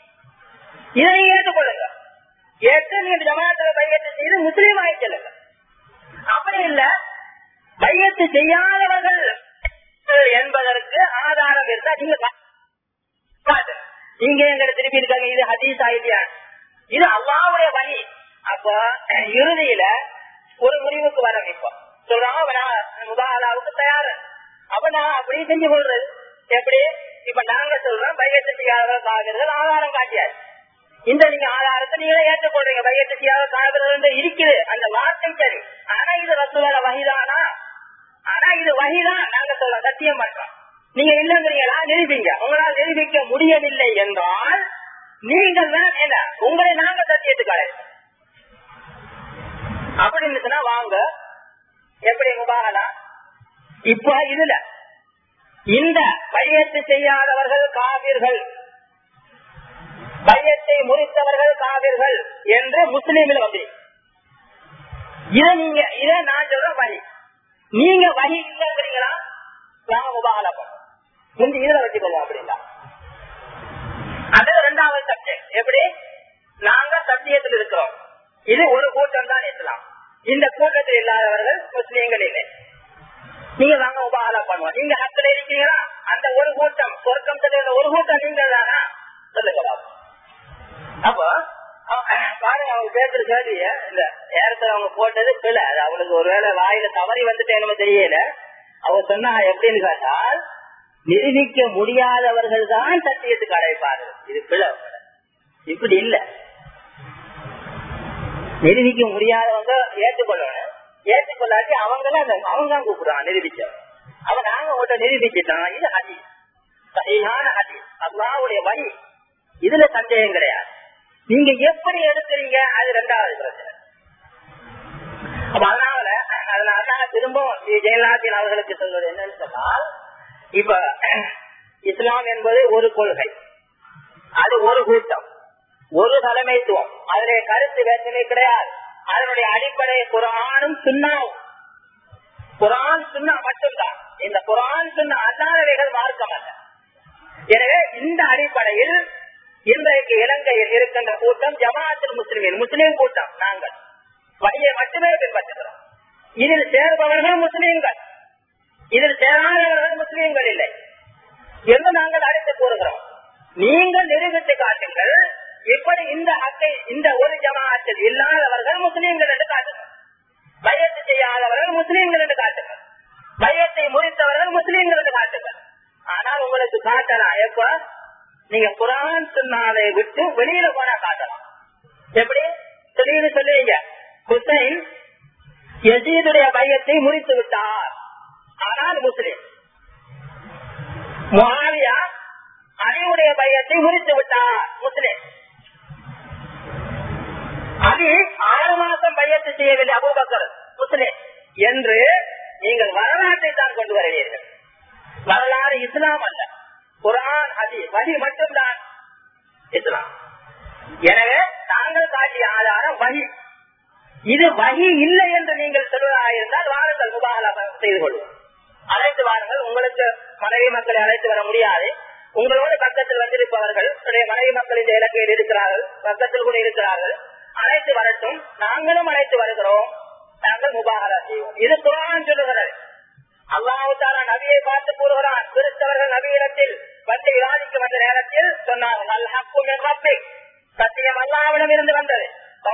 இதை நீங்க ஏற்றுக்கொள்ளுங்க ஏற்று நீங்க ஜமாத்துல பையத்து செய்து முஸ்லீம் ஆயிக்கலுங்க அப்படி இல்ல பையத்து செய்யாதவர்கள் என்பதற்கு ஆதாரம் இருந்தா நீங்க கா- காட்டுங்க. இங்க எங்களை திருப்பி இருக்காங்க இது ஹதீஸ் ஆயிட்டியா இது அல்லாவுடைய வழி அப்ப அஹ், இறுதியில ஒரு முடிவுக்கு வரோம் இப்போ சொல்றாங்க அப்ப நான் முதாலாவுக்கு தயாரு அப்ப நான் அப்படியே செஞ்சு கொள்றது எப்படி இப்ப நாங்க சொல்றோம் பையத்து செய்யாதவர்கள் காவிர்கள் ஆதாரம் காட்டியாரு இந்த நீங்க ஆதாரத்தை நீங்களே ஏற்றுக்கொள்றீங்க பையத்து செய்யாத காவிர்கள் இருக்குது அந்த வார்த்தை சரி ஆனா இது ரசூலோட வகிதானா ஆனா இது வகிதான் நாங்க சொல்ல சத்தியம் பண்றோம் நீங்க இல்லங்கிறீங்களா நிரூபிங்க உங்களால் நிரூபிக்க முடியவில்லை என்றால் நீங்கள் தான் என்ன உங்களை நாங்க சத்தியத்துக்கு அழைப்போம் அப்படி இருந்துச்சுன்னா வாங்க எப்படி முபாகலா இப்ப இதுல இந்த பையத்து செய்யாதவர்கள் காவிர்கள் பையத்தை முறித்தவர்கள் காவிர்கள் என்று முஸ்லீமில் வந்து இத நீங்க இத நான் சொல்ற வழி நீங்க வழி இல்லைங்கிறீங்களா நாங்க முபாகலா பண்ணுவோம் முந்தி இதுல வச்சுக்கோங்க அப்படின்னா அது ரெண்டாவது சப்ஜெக்ட் எப்படி நாங்க சத்தியத்தில் இருக்கிறோம் நீங்கள் தானா சொல்லுங்க பாப்போம். அப்போ அவன் பாருங்க அவங்க பேசுற கேள்விய இந்த நேரத்துல அவங்க போட்டது பிழை அது அவங்களுக்கு ஒருவேளை வாயில தவறி வந்துட்டு என்னமோ தெரியல அவங்க சொன்னா எப்படின்னு கேட்டால் நிரூபிக்க முடியாதவர்கள் தான் சத்தியத்துக்கு அழைப்பார்கள் இது பிழை இப்படி இல்ல நிரூபிக்க முடியாதவங்க ஏற்றுக்கொள்ளணும் ஏற்றுக்கொள்ளாட்டி அவங்களும் அந்த அவங்க தான் கூப்பிடுறான் நிரூபிச்சவன் அவன் நாங்க உங்கள்கிட்ட நிரூபிச்சுட்டான் இது ஹதி சரியான ஹதி அல்லாவுடைய வழி இதுல சந்தேகம் கிடையாது நீங்க எப்படி எடுக்கிறீங்க அது ரெண்டாவது பிரச்சனை அப்ப அதனால அதனால திரும்பவும் ஜெயலலிதா அவர்களுக்கு சொல்வது என்னன்னு சொன்னால் இப்ப இஸ்லாம் என்பது ஒரு கொள்கை அது ஒரு கூட்டம் ஒரு தலைமைத்துவம் அதிலே கருத்து வேற்றுமை கிடையாது அதனுடைய அடிப்படை குரானும் சுண்ணாவும் குரான் சுண்ணா மட்டும்தான் இந்த குரான் சுண்ணா அல்லாதவைகள் மார்க்கம் அல்ல எனவே இந்த அடிப்படையில் இன்றைக்கு இலங்கையில் இருக்கின்ற கூட்டம் ஜமாஅத்தில் முஸ்லிமின் முஸ்லீம் கூட்டம் நாங்கள் வழியை மட்டுமே பின்பற்றுகிறோம் இதில் சேர்பவர்கள் முஸ்லீம்கள் இதில் சேராதவர்கள் முஸ்லீம்கள் இல்லை என்று நாங்கள் அழைத்து கூறுகிறோம் நீங்கள் நிரூபித்து காட்டுங்கள் இப்படி இந்த ஹக்கை இந்த ஒரு ஜமாஅத்தில் இல்லாதவர்கள் முஸ்லீம்கள் என்று காட்டுங்கள் பயத்து செய்யாதவர்கள் முஸ்லீம்கள் என்று காட்டுங்கள் பயத்தை முறித்தவர்கள் முஸ்லீம்கள் என்று காட்டுங்கள் ஆனால் உங்களுக்கு காட்டலாம் எப்ப நீங்க குரான் சுண்ணாவை விட்டு வெளியில போனா காட்டலாம் எப்படி திடீர்னு சொல்லுவீங்க ஹுசைன் யசீதுடைய பையத்தை முறித்து விட்டார் ஆனால் முஸ்லிம் முகாவியா அலியுடைய பையத்தை முறித்து விட்டார் முஸ்லிம் அலி ஆறு மாசம் பையத்து செய்யவில்லை அபுபக்கர் முஸ்லிம் என்று நீங்கள் வரலாற்றை தான் கொண்டு வருவீர்கள் வரலாறு இஸ்லாம் அல்ல குரான் ஹதி வழி மட்டும்தான் இஸ்லாம் எனவே தாங்கள் காட்டிய ஆதாரம் வகி இது வகி இல்லை என்று நீங்கள் சொல்வதாயிருந்தால் வாருங்கள் முபாகலாம் செய்து கொள்வோம் அழைத்து வாருங்கள் உங்களுக்கு மனைவி மக்களை அழைத்து வர முடியாது உங்களோட பக்கத்தில் வந்திருப்பவர்கள் மனைவி மக்கள் இந்த இலக்கையில் இருக்கிறார்கள் பக்கத்தில் கூட இருக்கிறார்கள் அழைத்து வரட்டும் நாங்களும் அழைத்து வருகிறோம் நாங்கள் முபாகரா செய்வோம் இது குரான் சொல்லுகிறது அல்லாவுத்தால நபியை பார்த்து கூறுகிறான் கிறிஸ்தவர்கள் நபியிடத்தில் வந்து விவாதிக்க வந்த நேரத்தில் சொன்னார்கள் சத்தியம் அல்லாவிடம் இருந்து வந்தது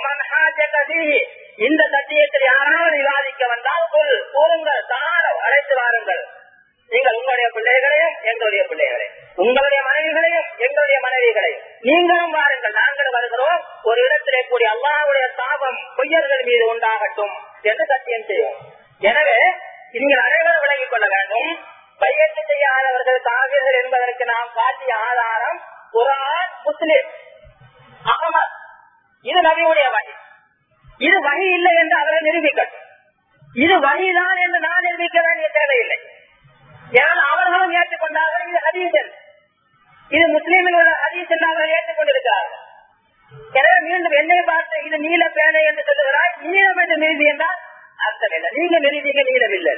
இந்த சத்தியத்தில் யாராவது விவாதிக்க வந்தால் கூறுங்கள் தானோ அழைத்து வாருங்கள் நீங்கள் உங்களுடைய பிள்ளைகளையும் எங்களுடைய பிள்ளைகளையும் உங்களுடைய மனைவிகளையும் எங்களுடைய மனைவிகளையும் நீங்களும் வாருங்கள் நாங்கள் வருகிறோம் ஒரு இடத்திலே கூடிய அல்லாவுடைய சாபம் பொய்யர்கள் மீது உண்டாகட்டும் என்று சத்தியம் செய்வோம் எனவே நீங்கள் அனைவரும் விளங்கிக் கொள்ள வேண்டும் பையத்து செய்யாதவர்கள் காவியர்கள் என்பதற்கு நாம் காட்டிய ஆதாரம் குரான் முஸ்லிம் அகமது இது நபியுடைய வகை இது வகை இல்லை என்று அவரை நிரூபிக்கட்டும் இது வகைதான் என்று நான் நிரூபிக்க வேண்டிய தேவையில்லை ஏனால் அவர்களும் ஏற்றுக்கொண்டார்கள் இது ஹதீஸ் இது முஸ்லீமில் உள்ள ஹதீஸ் என்று அவர்கள் ஏற்றுக்கொண்டிருக்கிறார்கள் எனவே மீண்டும் என்னை பார்த்து இது நீல பேனை என்று சொல்லுகிறாய் நீளம் என்று நிறுதி என்றால் அர்த்தம் இல்லை நீங்க நிறுதிக்க நீளம் இல்லை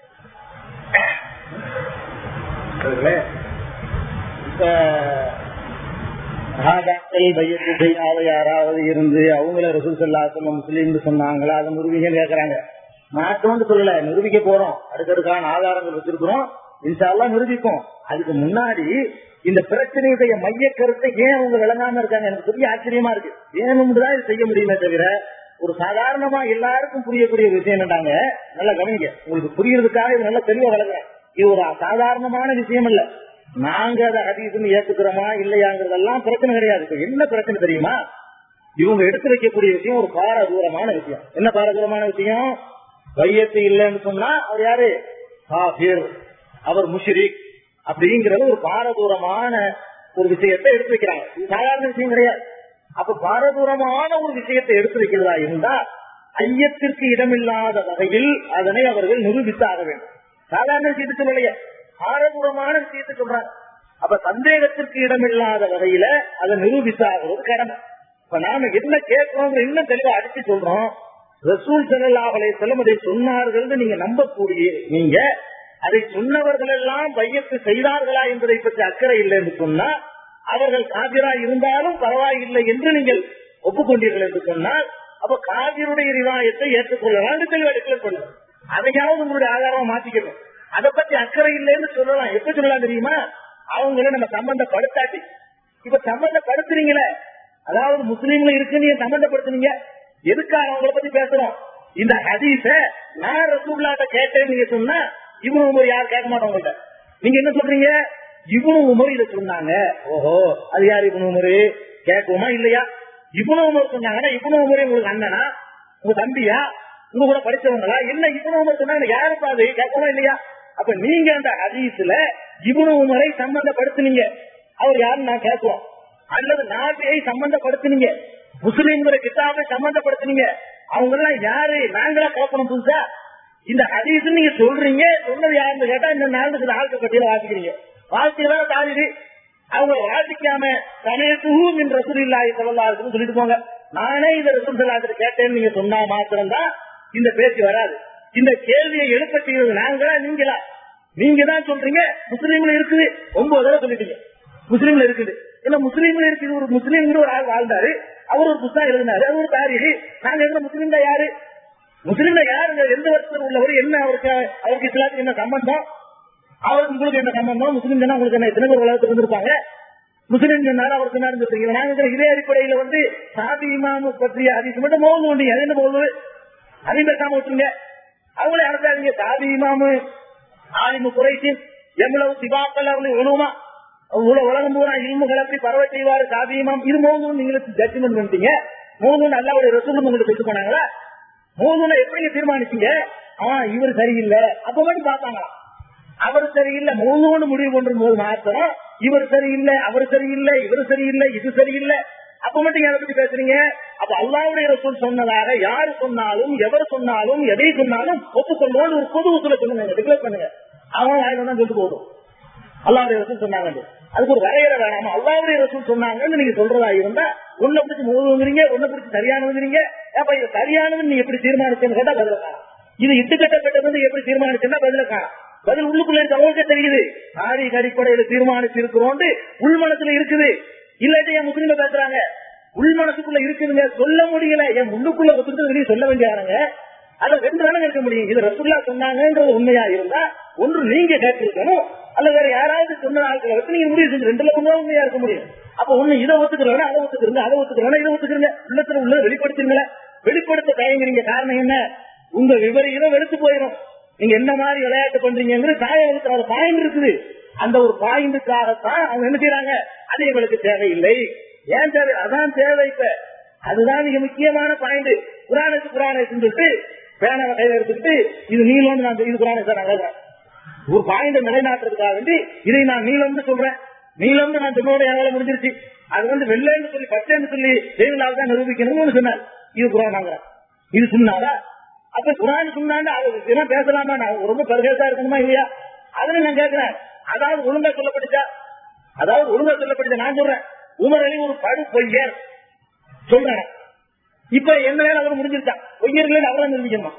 இப்ப சஹாபாக்கள் பையத்து செய்யாத யாராவது இருந்து அவங்கள ரசூல் சல்லா சொல்லம் முஸ்லீம்னு சொன்னாங்களா அதை நிரூபிக்கன்னு கேக்குறாங்க மாட்டோம்னு சொல்லல நிரூபிக்க போறோம் அடுக்கடுக்கான ஆதாரங்கள் வச்சிருக்கிறோம் இன்ஷால்லாம் நிரூபிப்போம் அதுக்கு முன்னாடி இந்த பிரச்சனையுடைய மைய கருத்தை ஏன் அவங்க விளங்காம இருக்காங்க எனக்கு பெரிய ஆச்சரியமா இருக்கு வேணும்னு இது செய்ய முடியுமே தவிர ஒரு சாதாரணமா எல்லாருக்கும் புரியக்கூடிய விஷயம் என்னட்டாங்க நல்லா கவனிங்க உங்களுக்கு புரியறதுக்காக இது நல்லா தெளிவா வளர்க்குறேன் இது ஒரு சாதாரணமான விஷயம் இல்ல நாங்க அதை ஹதீஸ்னு ஏத்துக்கிறோமா இல்லையாங்கிறதெல்லாம் பிரச்சனை கிடையாது இப்ப என்ன பிரச்சனை தெரியுமா இவங்க எடுத்து வைக்கக்கூடிய விஷயம் ஒரு பாரதூரமான விஷயம் என்ன பாரதூரமான விஷயம் வையத்து இல்லைன்னு சொன்னா அவர் யாரு காபிர் அவர் முஷ்ரிக் அப்படிங்கிறது ஒரு பாரதூரமான ஒரு விஷயத்தை எடுத்து வைக்கிறாங்க இது சாதாரண விஷயம் கிடையாது அப்ப பாரதூரமான ஒரு விஷயத்தை எடுத்து வைக்கிறதா இருந்தா ஐயத்திற்கு இடமில்லாத வகையில் அதனை அவர்கள் நிரூபித்து ஆக வேண்டும் சாதாரண விஷயத்துக்கு சொல்லலையே பாரதூரமான விஷயத்தை சொல்றாங்க அப்ப சந்தேகத்திற்கு இடமில்லாத வகையில அதை நிரூபித்து ஆகிறது கடமை இப்ப நாம என்ன கேட்கிறோம் இன்னும் தெளிவா அடிச்சு சொல்றோம் ரசூல் செல்லாவலை செல்லும் அதை சொன்னார்கள் நீங்க நம்பக்கூடிய நீங்க அதை சொன்னவர்கள் எல்லாம் பையத்து செய்தார்களா என்பதை பற்றி அக்கறை இல்லை என்று சொன்னா அவர்கள் காபிரா இருந்தாலும் பரவாயில்லை என்று நீங்கள் ஒப்புக்கொண்டீர்கள் என்று சொன்னால் அப்ப காவியருடைய ரிவாயத்தை ஏற்றுக்கொள்ளலாம் தெளிவா டிக்ளேர் பண்ணுங்க அதையாவது உங்களுடைய ஆதாரமா மாத்திக்கணும் அதை பத்தி அக்கறை இல்லைன்னு சொல்லலாம் எப்ப சொல்லலாம் தெரியுமா அவங்கள நம்ம சம்பந்தப்படுத்தாட்டி இப்ப சம்பந்தப்படுத்துறீங்களே அதாவது முஸ்லீம்ல இருக்கு நீங்க சம்பந்தப்படுத்துனீங்க எதுக்காக அவங்கள பத்தி பேசுறோம் இந்த ஹதீஸ நான் ரசூல்லாட்ட கேட்டேன்னு நீங்க சொன்னா இவனு உமர் யார் கேட்க மாட்டோம் உங்கள்ட்ட நீங்க என்ன சொல்றீங்க இவனு உமர் இதை சொன்னாங்க ஓஹோ அது யார் இவனு உமரு கேட்குமா இல்லையா இவனு உமர் சொன்னாங்கன்னா இவனு உமரே உங்களுக்கு அண்ணனா உங்க தம்பியா உங்க கூட படிச்சவங்களா என்ன இவனு உமர் சொன்னாங்க யாருப்பா அது கேட்கமா இல்லையா அப்ப நீங்க அந்த ஹதீஸ்ல இவனு உமரை சம்பந்தப்படுத்துனீங்க அவர் யாருன்னு நான் கேட்போம் அல்லது நாபியை சம்பந்தப்படுத்துனீங்க முஸ்லீம்கிற கிட்டாபை சம்பந்தப்படுத்துனீங்க அவங்க எல்லாம் யாரு நாங்களா கேட்கணும் புதுசா இந்த ஹதீஸ் நீங்க சொல்றீங்க சொன்னது யாருன்னு கேட்டா இந்த நாளுக்கு ஆளுக்கு பட்டியல வாசிக்கிறீங்க வாசிக்கிறதா தாரிடு அவங்க வாசிக்காம சமயத்துவும் என் ரசூல் இல்லாய் சொல்லலாருன்னு சொல்லிட்டு போங்க நானே இந்த ரசூல் சொல்லாத்திர கேட்டேன்னு நீங்க சொன்னா மாத்திரம்தான் இந்த பேச்சு வராது இந்த கேள்வியை எழுப்பட்டீங்க நாங்களா நீங்களா நீங்க தான் சொல்றீங்க முஸ்லீம்ல இருக்குது ஒன்பது தடவை சொல்லிட்டீங்க முஸ்லீம்ல இருக்குது இல்ல முஸ்லீம்ல இருக்குது ஒரு முஸ்லீம் ஒரு ஆள் வாழ்ந்தாரு அவர் ஒரு புத்தகம் எழுதினாரு அவர் ஒரு தாரிகை நாங்க எங்க முஸ்லீம்ல யாரு முஸ்லீம்ல யாருங்க எந்த வருஷத்துல உள்ளவர் என்ன அவருக்கு அவருக்கு இஸ்லாத்துக்கு என்ன சம்பந்தம் அவருக்கு உங்களுக்கு என்ன சம்பந்தம் முஸ்லீம் சொன்னா உங்களுக்கு என்ன எத்தனை பேர் உலகத்துக்கு வந்திருப்பாங்க முஸ்லீம் சொன்னாரு அவர் சொன்னாரு சொல்றீங்க நாங்க இதே அடிப்படையில வந்து சாதி இமாம பற்றிய அதிகம் மட்டும் மோது உண்டு அது என்ன போகுது அதையும் பேசாம விட்டுருங்க அவங்களே அனுப்பாதீங்க சாதி இமாமு ஆலிமு குறைசி எவ்வளவு சிவாக்கள் அவங்களுக்கு உணவுமா உலகம் பூரா இல்மு கிளப்பி பரவ செய்வாரு சாதியமாம் இது மோதும் நீங்க ஜட்ஜ்மெண்ட் பண்ணிட்டீங்க மோதும் அல்லாவுடைய ரசூல் உங்களுக்கு சொல்லிட்டு போனாங்களா மோதும் எப்படி தீர்மானிச்சீங்க ஆஹ் இவர் சரியில்லை அப்ப மட்டும் பார்த்தாங்க அவர் சரியில்லை மோதும்னு முடிவு பண்ற போது மாத்திரம் இவர் சரியில்லை அவர் சரியில்லை இவர் சரியில்லை இது சரியில்லை அப்ப மட்டும் எதை பத்தி பேசுறீங்க அப்ப அல்லாவுடைய ரசூல் சொன்னதாக யாரு சொன்னாலும் எவர் சொன்னாலும் எதை சொன்னாலும் ஒப்புக்கொள்வோம் ஒரு பொது உத்துல சொல்லுங்க டிக்ளேர் பண்ணுங்க அவன் வாயில தான் சொல்லிட்டு போதும் அல்லாவுடைய ரசூல் சொன்னாங்க அதுக்கு ஒரு வரையறை வேணாமா அல்லாவுடைய ரசூல் சொன்னாங்கன்னு நீங்க சொல்றதா இருந்தா உன்னை பிடிச்சி மூதுங்கிறீங்க உன்னை பிடிச்சி சரியானதுங்கிறீங்க அப்ப இது சரியானது நீ எப்படி தீர்மானிச்சேன்னு கேட்டா பதில காணும் இது இட்டு கட்டப்பட்டது எப்படி தீர்மானிச்சுன்னா பதில காணும் பதில் உள்ளுக்குள்ள அவங்களுக்கு தெரியுது தாரீக அடிப்படையில தீர்மானிச்சு இருக்கிறோம் உள் மனசுல இருக்குது இல்லாட்டி என் முஸ்லீம பேசுறாங்க உள் மனசுக்குள்ள இருக்குதுங்க சொல்ல முடியல என் முன்னுக்குள்ள ஒத்துக்கிட்டு வெளியே சொல்ல வேண்டியாருங்க அதை ரெண்டு வேணும் இருக்க முடியும் இது ரசுல்லா சொன்னாங்கன்றது உண்மையா இருந்தா ஒன்று நீங்க கேட்டிருக்கணும் அல்ல வேற யாராவது சொன்ன ஆட்களை வச்சு நீங்க முடிவு செஞ்சு ரெண்டுல ஒண்ணு உண்மையா இருக்க முடியும் அப்ப ஒண்ணு இதை ஒத்துக்கிறோம் அதை ஒத்துக்கிறோங்க அதை ஒத்துக்கிறோம் இதை ஒத்துக்கிறீங்க உள்ளத்துல உள்ள வெளிப்படுத்துங்களே வெளிப்படுத்த தயங்குறீங்க காரணம் என்ன உங்க விவரிகளும் வெளுத்து போயிடும் நீங்க என்ன மாதிரி விளையாட்டு பண்றீங்கிறது காயம் இருக்கிற பாயிண்ட் இருக்குது அந்த ஒரு பாயிண்ட்டுக்காகத்தான் அவங்க என்ன செய்யறாங்க அது எங்களுக்கு தேவையில்லை ஏன் தேவை அதான் தேவை இப்ப அதுதான் மிக முக்கியமான பாயிண்ட் புராணத்து புராணம் சொல்லிட்டு பேனாவை கையில எடுத்துக்கிட்டு இது நீளம் நான் இது புராணம் சார் நான் ஒரு பாயிண்ட் நிலைநாட்டுறதுக்காக வேண்டி இதை நான் நீளம்னு சொல்றேன் நீளம்னு நான் சொன்னோட என் வேலை முடிஞ்சிருச்சு அது வந்து வெள்ளைன்னு சொல்லி பச்சைன்னு சொல்லி தெய்வலால் தான் நிரூபிக்கணும்னு சொன்னார் இது புராணம் இது சொன்னாரா அப்ப குரான் சொன்னாங்க அது பேசலாமா நான் ரொம்ப பரிசேசா இருக்கணுமா இல்லையா அதுல நான் கேட்கிறேன் அதாவது ஒழுங்கா சொல்லப்பட்டுச்சா அதாவது ஒழுங்கா சொல்லப்பட்டுச்சா நான் சொல்றேன் உமர் அலி ஒரு படு பொய்யர் சொல்றேன் இப்ப என்ன வேலை அவர் முடிஞ்சிருச்சான் பொய்யர்கள் அவரை நிரூபிக்கணுமா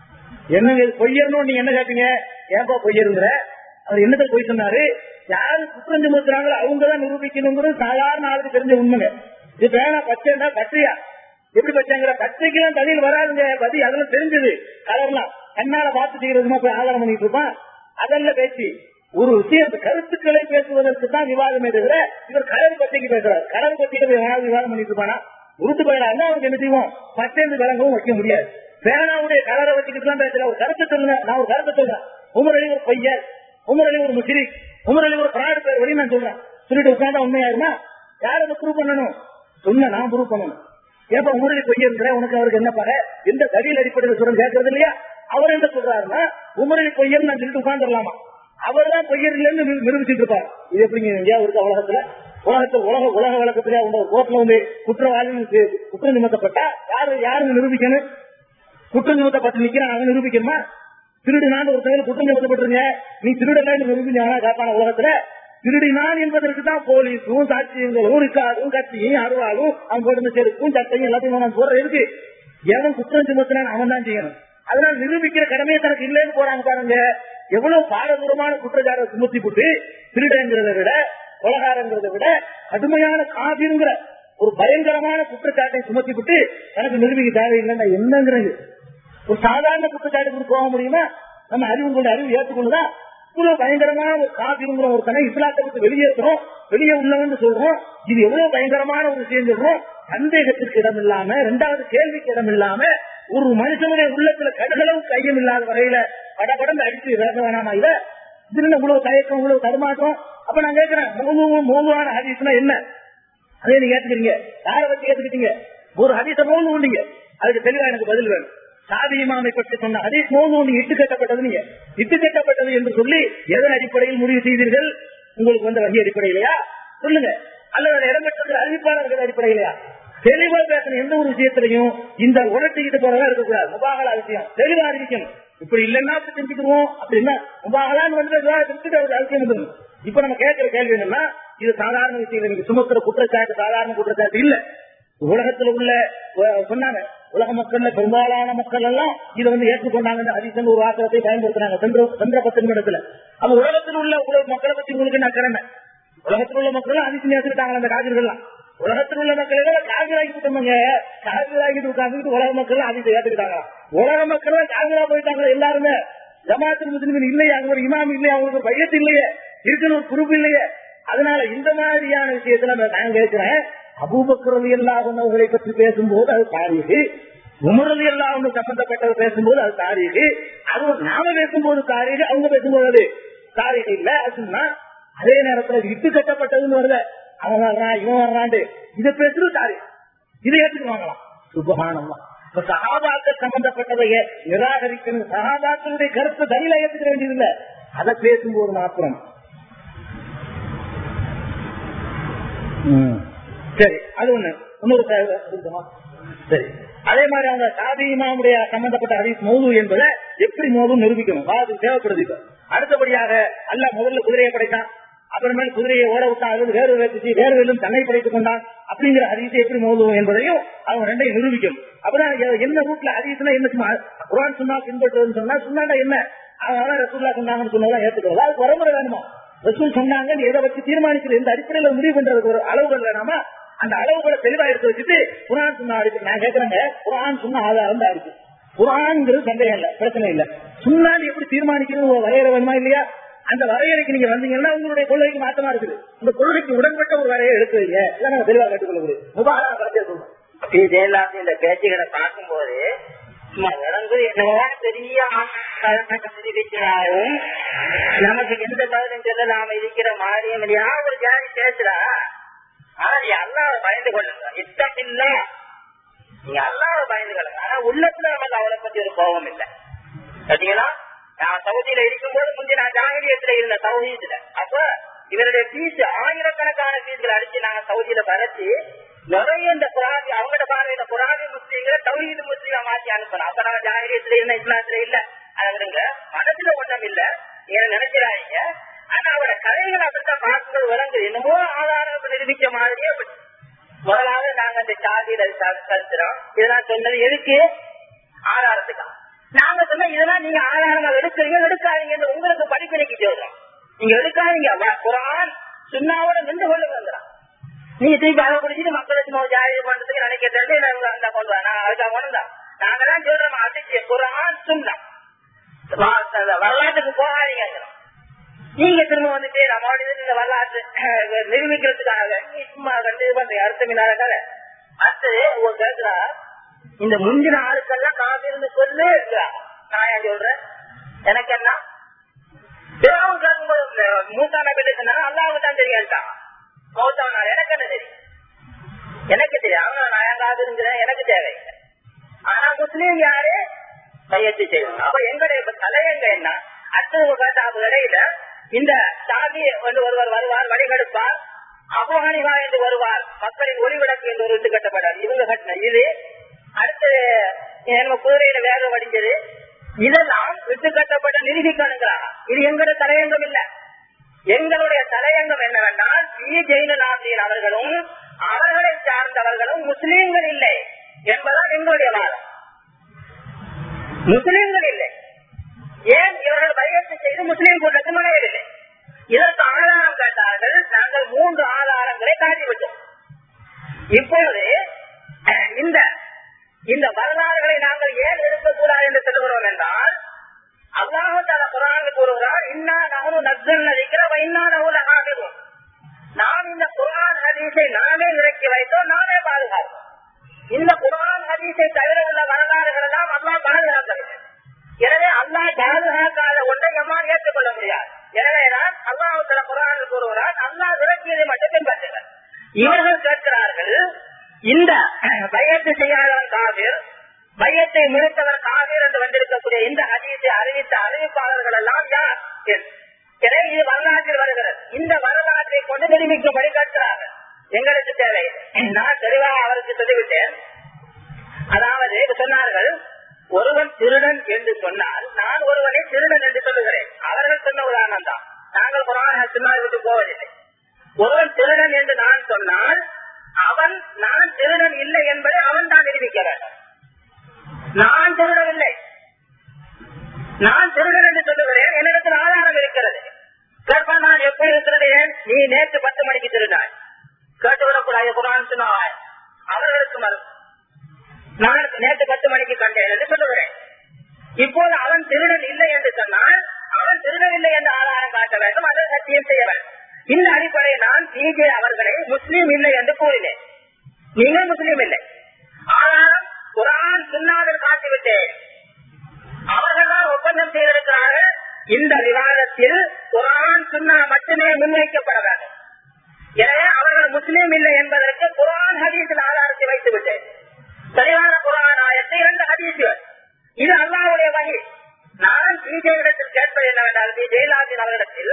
என்ன பொய்யர்னு நீங்க என்ன கேட்டீங்க ஏன்பா பொய்யருங்கிற அவர் என்னத்தை பொய் சொன்னாரு யாரு குற்றம் சுமத்துறாங்களோ அவங்கதான் நிரூபிக்கணுங்கிறது சாதாரண ஆளுக்கு தெரிஞ்ச உண்மைங்க இது வேணா பச்சைண்டா பச்சையா எப்படி பச்சாங்கிற பச்சைக்கு தான் பதில் வராதுங்க பதி அதெல்லாம் தெரிஞ்சது கலர்லாம் கண்ணால பார்த்து செய்யறதுமா போய் ஆதாரம் பண்ணிட்டு இருப்பான் அதெல்லாம் பேச்சு ஒரு விஷயம் கருத்துக்களை பேசுவதற்கு தான் விவாதமே தவிர இவர் கடல் பச்சைக்கு பேசுறாரு கடல் பச்சைக்கு போய் யாராவது விவாதம் பண்ணிட்டு இருப்பானா உருட்டு போயிடாங்க அவருக்கு என்ன செய்வோம் பச்சைந்து விளங்கவும் வைக்க முடியாது பேனாவுடைய கலரை வச்சுக்கிட்டு தான் பேசுற ஒரு கருத்தை சொல்லுங்க நான் ஒரு கருத்தை சொல்றேன் உமர் அலி ஒரு பையன் உமர் அலி ஒரு முஸ்லி உமர் அலி ஒரு பிராடு பேர் வழி நான் சொல்றேன் சொல்லிட்டு உட்காந்தா உண்மையாருமா யார் அதை ப்ரூவ் பண்ணணும் சொன்ன நான் ப்ரூவ் பண்ணணும் ஏப்ப உமரலி பொய்யன்ற உனக்கு அவருக்கு என்ன பாரு எந்த தடியில் அடிப்படையில் சொல்றேன் கேட்கறது இல்லையா அவர் என்ன சொல்றாருன்னா உமரலி பொய்யர் நான் சொல்லிட்டு உட்காந்துடலாமா அவர் தான் பொய்யர் இல்லைன்னு நிரூபிச்சுட்டு இருப்பாரு இது எப்படிங்க எங்கேயாவது இருக்கா உலகத்துல உலகத்துல உலக உலக வழக்கத்துல உங்க கோர்ட்ல வந்து குற்றவாளி குற்றம் சுமத்தப்பட்டா யாரு யாருன்னு நிரூபிக்கணும் குற்றம் சுமத்தப்பட்டு நிக்கிறான் அவன் நிரூபிக்கணுமா திருடினான் ஒரு செயல் குற்றம் சுமத்தப்பட்டிருங்க நீ திருடலாம் நிரூபிச்சானா காப்பான உலகத்துல திருடினான் என்பதற்கு தான் போலீஸும் சாட்சியங்களும் ரிக்கார்டும் கட்சியும் அருவாலும் அவன் போட்டு செருப்பும் சட்டையும் எல்லாத்தையும் நான் சொல்ற இருக்கு எவன் குற்றம் சுமத்தினான் அவன் தான் செய்யணும் அதனால நிரூபிக்கிற கடமையை தனக்கு இல்லைன்னு போறாங்க பாருங்க எவ்வளவு பாரதூரமான குற்றச்சாட்டை சுமத்தி போட்டு திருடங்கிறத விட கொலகாரங்கிறத விட கடுமையான காதிருங்கிற ஒரு பயங்கரமான குற்றச்சாட்டை சுமத்தி விட்டு எனக்கு நிரூபிக்க தேவையில்லை என்னங்கிறது ஒரு சாதாரண குற்றச்சாட்டு போக முடியுமா நம்ம அறிவு கொண்டு அறிவு ஏற்றுக்கொண்டுதான் இவ்வளவு பயங்கரமான ஒரு காபிங்கிற ஒருத்தனை இஸ்லாத்தை விட்டு வெளியேற்றோம் வெளியே உள்ளவன்னு சொல்றோம் இது எவ்வளவு பயங்கரமான ஒரு விஷயம் சொல்றோம் சந்தேகத்திற்கு இடம் இல்லாம இரண்டாவது கேள்விக்கு இடம் இல்லாம ஒரு மனுஷனுடைய உள்ளத்துல கடுகளவு கையம் இல்லாத வரையில படபடந்து அடிச்சு விளக்க வேணாமா இத இதுல இவ்வளவு தயக்கம் இவ்வளவு தடுமாற்றம் அப்ப நான் கேட்கிறேன் மூணு மூணுவான ஹதீஸ்னா என்ன அதே நீங்க ஏத்துக்கிறீங்க யாரை வச்சு ஏத்துக்கிட்டீங்க ஒரு ஹதீஸ மூணு உண்டீங்க அதுக்கு தெளிவா எனக்கு பதில் வேணும் சாதி இமாமை பற்றி சொன்ன ஹதீஸ் மூணு ஒன்று இட்டு கட்டப்பட்டது நீங்க இட்டு கட்டப்பட்டது என்று சொல்லி எதன் அடிப்படையில் முடிவு செய்தீர்கள் உங்களுக்கு வந்த வகை அடிப்படையிலையா சொல்லுங்க அல்லது அதை இடம்பெற்றது அறிவிப்பாளர்கள் அடிப்படையிலையா தெளிவா பேசணும் எந்த ஒரு விஷயத்திலையும் இந்த உடட்டிக்கிட்டு போறதா இருக்கக்கூடாது முபாகலா விஷயம் தெளிவா அறிவிக்கணும் இப்படி இல்லைன்னா அப்படி செஞ்சுக்கிடுவோம் அப்படின்னா முபாகலான்னு வந்து விவாதத்துக்கு ஒரு அவசியம் வந்துடும் இப்ப நம்ம கேட்கிற கேள்வி என்னன்னா இது சாதாரண விஷயம் நீங்க சுமத்துற குற்றச்சாட்டு சாதாரண குற்றச்சாட்டு இல்ல உலகத்துல உள்ள அஹ், சொன்னாங்க உலக மக்கள்ல பெரும்பாலான மக்கள் எல்லாம் இதை வந்து ஏற்றுக்கொண்டாங்க இந்த ஹதீஸ்னு ஒரு வாசகத்தை பயன்படுத்துறாங்க சென்ற சென்ற பத்து நிமிடத்துல அப்ப உலகத்தில் உள்ள உலக மக்களை பத்தி உங்களுக்கு என்ன கடமை உலகத்தில் உள்ள மக்கள் அதிசயம் ஏற்றுக்கிட்டாங்க அந்த காவிர்கள்லாம் உலகத்தில் உள்ள மக்கள் எல்லாம் காவிராக்கி விட்டவங்க காவிராக்கிட்டு உட்கார்ந்துட்டு உலக மக்கள் அதிசயம் ஏற்றுக்கிட்டாங்க உலக மக்கள் எல்லாம் காவிரா போயிட்டாங்க எல்லாருமே ஜமாத்தில் முஸ்லிமின் இல்லையே அவங்க ஒரு இமாம் இல்லையே அவங்களுக்கு ஒரு பையத்து இல்லையே இருக்குன்னு ஒரு குரூப் இல்லையே அதனால இந்த மாதிரியான விஷயத்துல நான் கேட்கிறேன் அபூபக்கரது இல்லாதவர்களை பற்றி பேசும்போது அது தாரீகு உமரது எல்லாம் சம்பந்தப்பட்டது பேசும்போது அது தாரீகு அது நாம பேசும்போது தாரீகு அவங்க பேசும்போது அது தாரீகு இல்ல அதுன்னா அதே நேரத்துல இட்டு கட்டப்பட்டதுன்னு வருது அவன் வர்றான் இவன் வர்றான்ட்டு இதை பேசுறது தாரீகு இதை ஏற்றுக்குவாங்களாம் சுபகானம்லாம் இப்ப சகாபாக்கள் சம்பந்தப்பட்டதை நிராகரிக்கணும் சகாபாக்களுடைய கருத்து தனியில ஏற்றுக்க வேண்டியதில்லை அதை பேசும்போது மாத்திரம் ம். சரி அது ஒண்ணு இன்னொரு க- இருக்குமா? சரி அதே மாதிரி அவங்க சாதி இமாமுடைய சம்பந்தப்பட்ட ஹதீஸ் மௌது என்பதை எப்படி மோதும் நிரூபிக்கணும் அது தேவைப்படுது இப்ப அடுத்தபடியாக அல்ல முதல்ல குதிரையை படைத்தான் அப்புறமேல் குதிரையை ஓட விட்டான் அது வேறு வேறு வேறு வேலும் தன்னை படைத்துக் கொண்டான் அப்படிங்கிற ஹதீஸை எப்படி மோதுவோம் என்பதையும் அவங்க ரெண்டையும் நிரூபிக்கணும் அப்புறம் எ- என்ன ரூட்ல ஹதீஸ்னா என்ன சும்மா குரான் சொன்னா பின்பற்றுறதுன்னு சொன்னா சொன்னாண்டா என்ன அதனால ரசூல்லா சொன்னாங்கன்னு சொன்னதான் ஏத்துக்கிறோம் அது வரமுறை வேணுமா ரசூல் சொன்னாங்க நீ எதை வச்சு தீர்மானிக்கிற இந்த அடிப்படையில முடிவு பண்றதுக்கு ஒரு அளவுகள் வேணாமா அந்த அளவுகளை தெளிவா எடுத்து வச்சுட்டு குரான் சொன்னா இருக்கு நான் கேட்கறேங்க குரான் சொன்ன ஆதாரம் தான் இருக்கு குரான்ங்கிறது சந்தேகம் இல்ல பிரச்சனை இல்ல சுண்ணான்னு எப்படி தீர்மானிக்கிறது ஒரு வரையறை வேணுமா இல்லையா அந்த வரையறைக்கு நீங்க வந்தீங்கன்னா உங்களுடைய கொள்கைக்கு மாற்றமா இருக்குது இந்த கொள்கைக்கு உடன்பட்ட ஒரு வரையை எடுத்து வைங்க இதை நாங்க தெளிவா கேட்டுக்கொள்ள முபாரா கடைசியா சொல்றோம் பி ஜெயலலிதா இந்த பேச்சுகளை பார்க்கும்போது சும்மா விளங்குது என்னவோ பெரிய ஆசிரியராகவும் நமக்கு எந்த பதிலும் சொல்ல நாம இருக்கிற மாதிரியும் இல்லையா ஒரு ஜாதி பேசுறா ஆனா நீ அல்லாவை பயந்து கொள்ளுங்க இஷ்டம் இல்ல நீங்க அல்லாவை பயந்து கொள்ளுங்க ஆனா உள்ளத்துல நமக்கு அவளை பத்தி ஒரு கோபம் இல்லை சரிங்களா நான் சவுதியில இருக்கும்போது முந்தைய நான் ஜாகிரியத்துல இருந்த சவுதியில அப்ப இவருடைய பீஸ் ஆயிரக்கணக்கான பீஸ்களை அடிச்சு நாங்க சவுதியில பரத்தி நிறைய இந்த புராதி அவங்களோட பார்வையில புராதி முஸ்லீம்களை தௌஹீது முஸ்லீமா மாத்தி அனுப்பணும் அப்ப நாங்க ஜாகிரியத்துல இருந்த இஸ்லாத்துல இல்ல அதுங்க மனசுல ஒண்ணும் இல்ல நீங்க நினைக்கிறாங்க ஆனா அவரோட கதைகளை அப்படித்தான் பார்க்கும்போது விளங்குது என்னமோ ஆதாரத்தை நிரூபிக்க மாதிரியே அப்படி. முதலாவது நாங்க அந்த சாதியில கருத்துறோம் இதெல்லாம் சொன்னது எதுக்கு ஆதாரத்துக்கா நாங்க சொன்ன இதெல்லாம் நீங்க ஆதாரமா எடுக்கிறீங்க எடுக்காதீங்க உங்களுக்கு படிப்பினைக்கு சொல்றோம் நீங்க எடுக்காதீங்க வ- குரான் சுண்ணாவோட நின்று கொள்ளுங்க நீங்க திருப்பி அதை குடிச்சிட்டு மக்களை சும்மா ஜாதி பண்றதுக்கு நினைக்கிறது நாங்க அந்த கொண்டு வா. நான் அதுக்காக கொண்டு வந்தோம். நாங்க தான் சொல்றோம் அதிர்ச்சி குரான் சுண்ணா வா- வரலாற்றுக்கு போகாதீங்க நீங்க திரும்ப வந்துட்டு நம்மளுடைய இந்த வரலாற்று அஹ், நிரூபிக்கிறதுக்காக நீ சும்மா கண்டு இது பண்றீங்க அர்த்தம் இல்லாத கதை அடுத்தது ஒரு கேட்கிறா இந்த முந்தின ஆளுக்கெல்லாம் காவிருந்து சொல்லு நான் ஏன் சொல்றேன் எனக்கு என்ன தேவன் கேட்கும்போது இந்த மூத்தா நபி சொன்னாங்க அல்லாவுக்கு தான் தெரியாட்டான் மௌத்தானார் எனக்கு என்ன தெரியும் எனக்கு தெரியும் அவங்க நான் ஏன் காவிருங்கிறேன் எனக்கு தேவையில்லை ஆனா முஸ்லீம் யாரு பயிற்சி செய்யணும் அப்ப எங்களுடைய இப்ப தலையங்க என்ன அடுத்தது கேட்டாப்பு இடையில இந்த சாதி வந்து ஒருவர் வருவார் வழிகெடுப்பார் அபோகனிவா என்று வருவார் மக்களின் ஒளிவிளக்கு என்று ஒரு விட்டு கட்டப்படாது இவங்க கட்டின இது அடுத்து நம்ம குதிரையில வேக வடிஞ்சது இதெல்லாம் விட்டு கட்டப்பட்ட நிரூபிக்கணுங்கிறாங்க இது எங்களுடைய தலையங்கம் இல்ல எங்களுடைய தலையங்கம் என்னவென்றால் பி ஜெயினநாதன் அவர்களும் அவர்களை சார்ந்தவர்களும் முஸ்லீம்கள் இல்லை என்பதுதான் எங்களுடைய வாதம் முஸ்லீம்கள் இல்லை ஏன் இவர்கள் பயிற்சி செய்து முஸ்லீம் கூட்டத்தில் நுழையவில்லை இதற்கு ஆதாரம் கேட்டார்கள் நாங்கள் மூன்று ஆதாரங்களை காட்டிவிட்டோம் இப்பொழுது அஹ், இந்த இந்த வரலாறுகளை நாங்கள் ஏன் எடுக்கக்கூடாது என்று சொல்லுகிறோம் என்றால் அல்லாஹு தலா குரான் கூறுகிறார் இன்னா நகரும் ஹதீஸை நாமே இறக்கி வைத்தோம் நாமே பாதுகாப்போம் இந்த குரான் ஹதீஸை தவிர உள்ள வரலாறுகள் எல்லாம் அல்லா பாதுகாக்கவில்லை எனவே அல்லா பாதுகாக்காத ஒன்றை எம்மால் ஏற்றுக்கொள்ள முடியாது எனவேதான் அல்லாஹ் சில குரான் கூறுகிறார் அல்லா இறக்கியதை மட்டும் பின்பற்றுகிறார் இவர்கள் கேட்கிறார்கள் இந்த பயத்து செய்யாதவன் காவிர் பயத்தை முறித்தவர் காவிர் என்று வந்திருக்கக்கூடிய இந்த ஹதீஸை அறிவித்த அறிவிப்பாளர்கள் எல்லாம் யார் எனவே இது வரலாற்றில் வருகிறது இந்த வரலாற்றை கொண்டு நிரூபிக்கும்படி கேட்கிறார்கள் எங்களுக்கு தேவை நான் தெளிவாக அவருக்கு சொல்லிவிட்டேன் அதாவது சொன்னார்கள் ஒருவன் திருடன் என்று சொன்னால் நான் ஒருவனை திருடன் என்று சொல்லுகிறேன் அவர்கள் சொன்ன உதாரணம் தான் நாங்கள் புராண சின்ன விட்டு போவதில்லை ஒருவன் திருடன் என்று நான் சொன்னால் அவன் நான் திருடன் இல்லை என்பதை அவன் தான் நிரூபிக்க வேண்டும் நான் திருடவில்லை நான் திருடன் என்று சொல்லுகிறேன் என்னிடத்தில் ஆதாரம் இருக்கிறது கேட்பா நான் எப்படி திருடுகிறேன் நீ நேற்று பத்து மணிக்கு திருடாய் கேட்டுவிடக்கூடாது குரான் சொன்னாய் அவர்களுக்கு மறு நான் நேற்று பத்து மணிக்கு கண்டேன் என்று சொல்லுகிறேன் இப்போது அவன் திருடன் இல்லை என்று சொன்னால் அவன் திருடன் இல்லை என்று ஆதாரம் காட்ட வேண்டும் அதை சத்தியம் செய்ய வேண்டும் இந்த அடிப்படையில் நான் பிஜே அவர்களை முஸ்லீம் இல்லை என்று கூறினேன் நீங்கள் முஸ்லீம் இல்லை ஆனாலும் குரான் சுண்ணாவில் காட்டிவிட்டேன் அவர்கள் தான் ஒப்பந்தம் செய்திருக்கிறார்கள் இந்த விவாதத்தில் குரான் சுண்ணா மட்டுமே முன்வைக்கப்பட வேண்டும் எனவே அவர்கள் முஸ்லீம் இல்லை என்பதற்கு குரான் ஹதீஸில் ஆதாரத்தை வைத்து விட்டேன் தெளிவான குரான் ஆயத்தை இரண்டு ஹதீசுகள் இது அல்லாவுடைய வகை நான் பிஜேயிடத்தில் கேட்பது என்னவென்றால் பி ஜெயலலிதா அவரிடத்தில்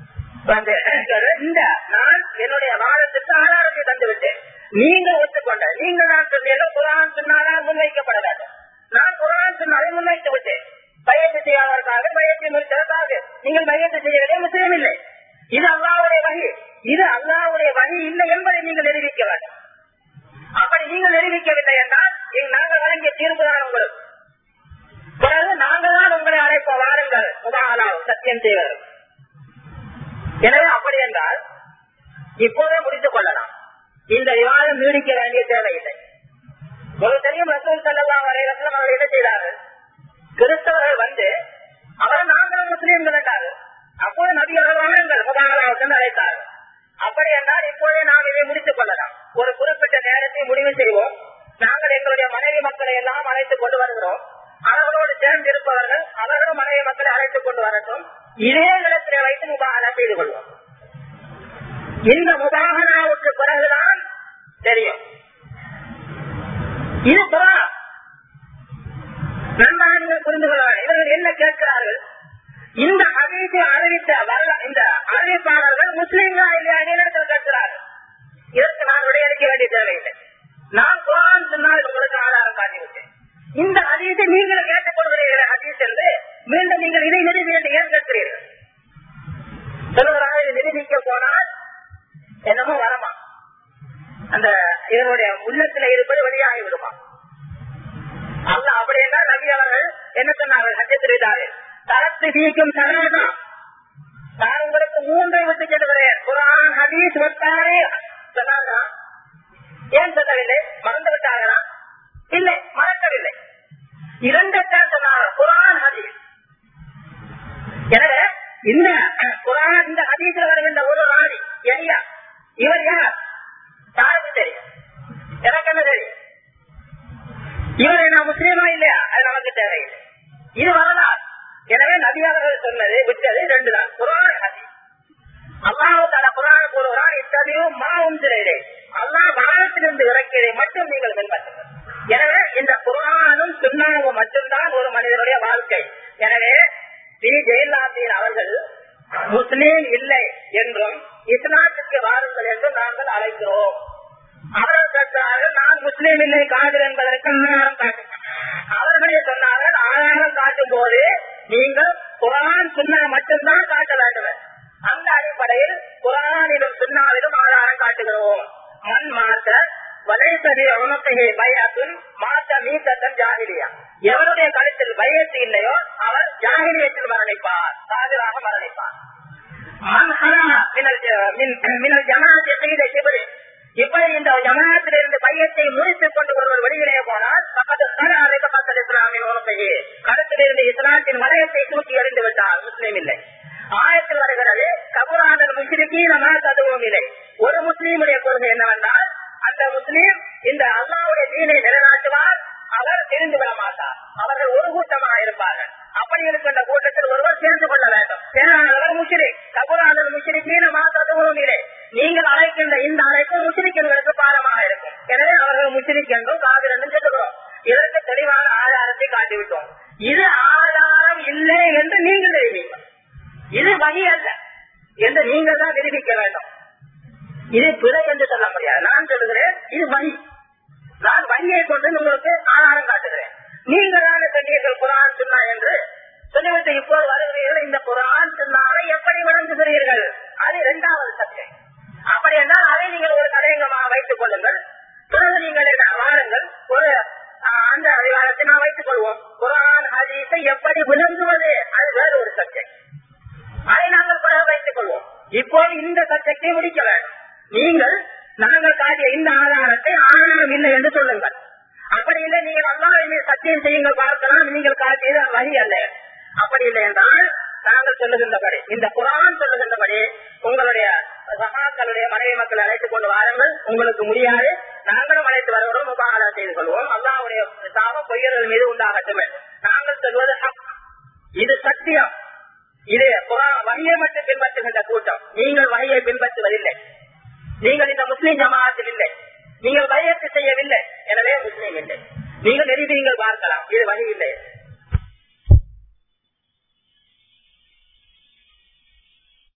இந்த நான் என்னுடைய வாதத்திற்கு ஆதாரத்தை தந்துவிட்டேன் நீங்க ஒத்துக்கொண்ட நீங்க தான் சொன்னீங்க குரான் சொன்னாதான் முன்வைக்கப்பட வேண்டும் நான் குரான் சொன்னாலே முன்வைத்து விட்டேன் பயிற்சி செய்யாதவர்களாக பயிற்சி முடித்ததற்காக நீங்கள் பயிற்சி செய்யவில்லை முஸ்லீம் இல்லை இது அல்லாவுடைய வகை இது அல்லாவுடைய வகை இல்லை என்பதை நீங்கள் நிரூபிக்க வேண்டும் அப்படி நீங்கள் நிரூபிக்கவில்லை என்றால் நாங்கள் வழங்கிய தீர்ப்பு தான் உங்களுக்கு பிறகு நாங்கள் தான் உங்களை அழைப்ப வாருங்கள் உதாரணம் சத்தியம் செய்வர்கள் எனவே அப்படி என்றால் இப்போதே முடித்துக் கொள்ளலாம் இந்த விவாதம் நீடிக்க வேண்டிய தேவையில்லை ஒரு தெரியும் ரசூல் செல்லலாம் வரையிலும் அவர்கள் என்ன செய்தார்கள் கிறிஸ்தவர்கள் வந்து அவர் நாங்களும் முஸ்லீம்கள் என்றார்கள் அப்போது நபியர்கள் வாருங்கள் முதலாவது அழைத்தார்கள் அப்படி என்றால் இப்போதே நாம் இதை முடித்துக் கொள்ளலாம் ஒரு குறிப்பிட்ட நேரத்தை முடிவு செய்வோம் நாங்கள் எங்களுடைய மனைவி மக்களை எல்லாம் அழைத்துக் கொண்டு வருகிறோம் அவர்களோடு சேர்ந்து இருப்பவர்கள் அவர்களும் மனைவி மக்களை அழைத்துக் கொண்டு வரட்டும் இதே நிலத்திலே வைத்து முபாகனா செய்து கொள்வோம் இந்த முபாகனாவுக்கு பிறகுதான் தெரியும் இது குரான் நன்றாக நீங்கள் புரிந்து கொள்ள வேண்டும். இவர்கள் என்ன கேட்கிறார்கள் இந்த ஹதீஸை அறிவித்த வரல இந்த அறிவிப்பாளர்கள் முஸ்லீம்களா இல்லையா என்னிடத்தில் கேட்கிறார்கள் இதற்கு நான் விடையளிக்க வேண்டிய தேவையில்லை நான் குரான் சொன்னால் உங்களுக்கு ஆதாரம் காட்டிவிட்டேன் இந்த ஹதீஸை நீங்கள் கேட்டுக்கொள்கிறீர்கள் ஹதீஸ் என்று மீண்டும் நீங்கள் இதை நிரூபி என்று ஏன் கேட்கிறீர்கள் சொல்லுகிறார்கள் இதை நிரூபிக்க போனால் என்னமோ வரமா அந்த இதனுடைய உள்ளத்துல இருப்பது வெளியாகி விடுமா அல்ல அப்படி என்றால் நபி அவர்கள் என்ன சொன்னார்கள் சத்தியத்திருந்தார்கள் தரத்து தீக்கும் சரணா நான் உங்களுக்கு மூன்றை விட்டு செல்கிறேன் குரான் ஹதீஸ் வட்டாரே சொன்னார்களா ஏன் சொல்லவில்லை மறந்து விட்டார்களா இல்லை மறக்கவில்லை இரண்டைத்தான் சொன்னார்கள் குரான் ஹதீஸ் எனவே இந்த குரான் இந்த ஹதீஸ்ல வருகின்ற ஒரு ராணி எலியா இவர் யார் யாருக்கு தெரியும் எனக்கு என்ன தெரியும் இவர் என்ன முஸ்லீமா இல்லையா அது நமக்கு தேவையில்லை இது வரலாறு எனவே நபி அவர்கள் சொன்னது விட்டது ரெண்டு தான் குரான் ஹதீஸ் அல்லாஹ் தல குரான் கூறுகிறான் இத்தனையும் மாவும் சிறையிலே அல்லாஹ் வானத்திலிருந்து இறக்கியதை மட்டும் நீங்கள் பின்பற்றுங்கள் எனவே இந்த குரானும் சுண்ணாவும் மட்டும்தான் ஒரு மனிதனுடைய வாழ்க்கை எனவே ஸ்ரீ ஜெயலலிதா அவர்கள் முஸ்லீம் இல்லை என்றும் இஸ்லாத்துக்கு வாருங்கள் என்றும் நாங்கள் அழைக்கிறோம் அவர்கள் கேட்டார்கள் நான் முஸ்லீம் இல்லை காதல் என்பதற்கு ஆதாரம் காட்டுங்கள் அவர்களே சொன்னார்கள் ஆதாரம் காட்டும் போது நீங்கள் குரான் சுண்ணா மட்டும்தான் காட்ட வேண்டும் அந்த அடிப்படையில் குரானிலும் சுண்ணாவிலும் ஆதாரம் காட்டுகிறோம் மண் மாற்ற வலைசதி அவனத்தையை பயாத்தும் மாற்ற மீத்தத்தன் ஜாகிலியா எவருடைய கழுத்தில் பயத்து இல்லையோ அவர் ஜாகிலியத்தில் மரணிப்பார் சாதிராக மரணிப்பார் மண் ஹரா மினல் ஜ- மின்- மினல் ஜமாஅத்தை செய்த சிபரி இப்படி இந்த ஜமாத்திலிருந்து பையத்தை முறித்துக் கொண்டு ஒருவர் வெளியிலே போனால் பக்கத்து சராலை பக்கத்தில் இஸ்லாமின் உறுப்பையே கருத்திலிருந்து இஸ்லாத்தின் வளையத்தை தூக்கி எறிந்து விட்டார் முஸ்லீம் இல்லை ஆயத்தில் வருகிறது கபுராதல் முஸ்லிமீன ததுவும் இல்லை ஒரு முஸ்லீமுடைய கொள்கை என்னவென்றால் அந்த முஸ்லீம் இந்த அல்லாவுடைய தீனை நிலைநாட்டுவார் அவர் தெரிந்து விட மாட்டார் அவர்கள் ஒரு கூட்டமாக இருப்பார்கள் அப்படி இருக்கின்ற கூட்டத்தில் ஒருவர் சேர்ந்து கொள்ள வேண்டும் சேனானவர் முஷிரி கபுரானவர் முஷிரி சீன மாத்திரத்தும் இல்லை நீங்கள் அழைக்கின்ற இந்த அழைப்பு முஷிரிக்கர்களுக்கு பாடமாக இருக்கும் எனவே அவர்கள் முஷிரிக் என்றும் காவிர் என்றும் சொல்லுகிறோம் இதற்கு தெளிவான ஆதாரத்தை காட்டிவிட்டோம் இது ஆதாரம் இல்லை என்று நீங்கள் தெரிவிங்கள் இது வகி அல்ல என்று நீங்கள் தான் தெரிவிக்க வேண்டும் இது பிழை என்று சொல்ல முடியாது நான் சொல்லுகிறேன் இது வழி நான் வழியை கொண்டு உங்களுக்கு ஆதாரம் காட்டுகிறேன் நீங்கள் தான் சொன்னீர்கள் குரான் சொன்னா என்று சொல்லிவிட்டு இப்போது வருகிறீர்கள் இந்த குரான் சொன்னாரை எப்படி வழங்குகிறீர்கள் அது இரண்டாவது சப்ஜெக்ட் அப்படி என்றால் அதை நீங்கள் ஒரு தலையங்கமாக வைத்துக் கொள்ளுங்கள் பிறகு நீங்கள் என்ன வாருங்கள் ஒரு ஆஹ், அந்த விவாதத்தை நான் வைத்துக் கொள்வோம் குரான் ஹதீஸை எப்படி விளங்குவது அது வேறு ஒரு சப்ஜெக்ட் அதை நாங்கள் பிறகு வைத்துக் கொள்வோம் இப்போது இந்த சப்ஜெக்டை முடிக்க வேண்டும் நீங்கள் நாங்கள் காட்டிய இந்த ஆதாரத்தை ஆதாரம் இல்லை என்று சொல்லுங்கள் அப்படி இல்லை நீங்கள் அல்லாஹ் சத்தியம் செய்யுங்கள் பார்க்கலாம் நீங்கள் காட்டியது வழி அல்ல அப்படி இல்லை என்றால் நாங்கள் சொல்லுகின்றபடி இந்த குரான் சொல்லுகின்றபடி உங்களுடைய சகாக்களுடைய மனைவி மக்களை அழைத்துக் கொண்டு வாருங்கள் உங்களுக்கு முடியாது நாங்களும் அழைத்து வருகிறோம் முபாகலா செய்து கொள்வோம் அல்லாவுடைய சாபம் பொய்யர்கள் மீது உண்டாகட்டும் நாங்கள் சொல்வது ஹக். இது சத்தியம் இது வகையை மட்டும் பின்பற்றுகின்ற கூட்டம் நீங்கள் வகையை பின்பற்றுவதில்லை நீங்கள் இந்த முஸ்லீம் ஜமாத்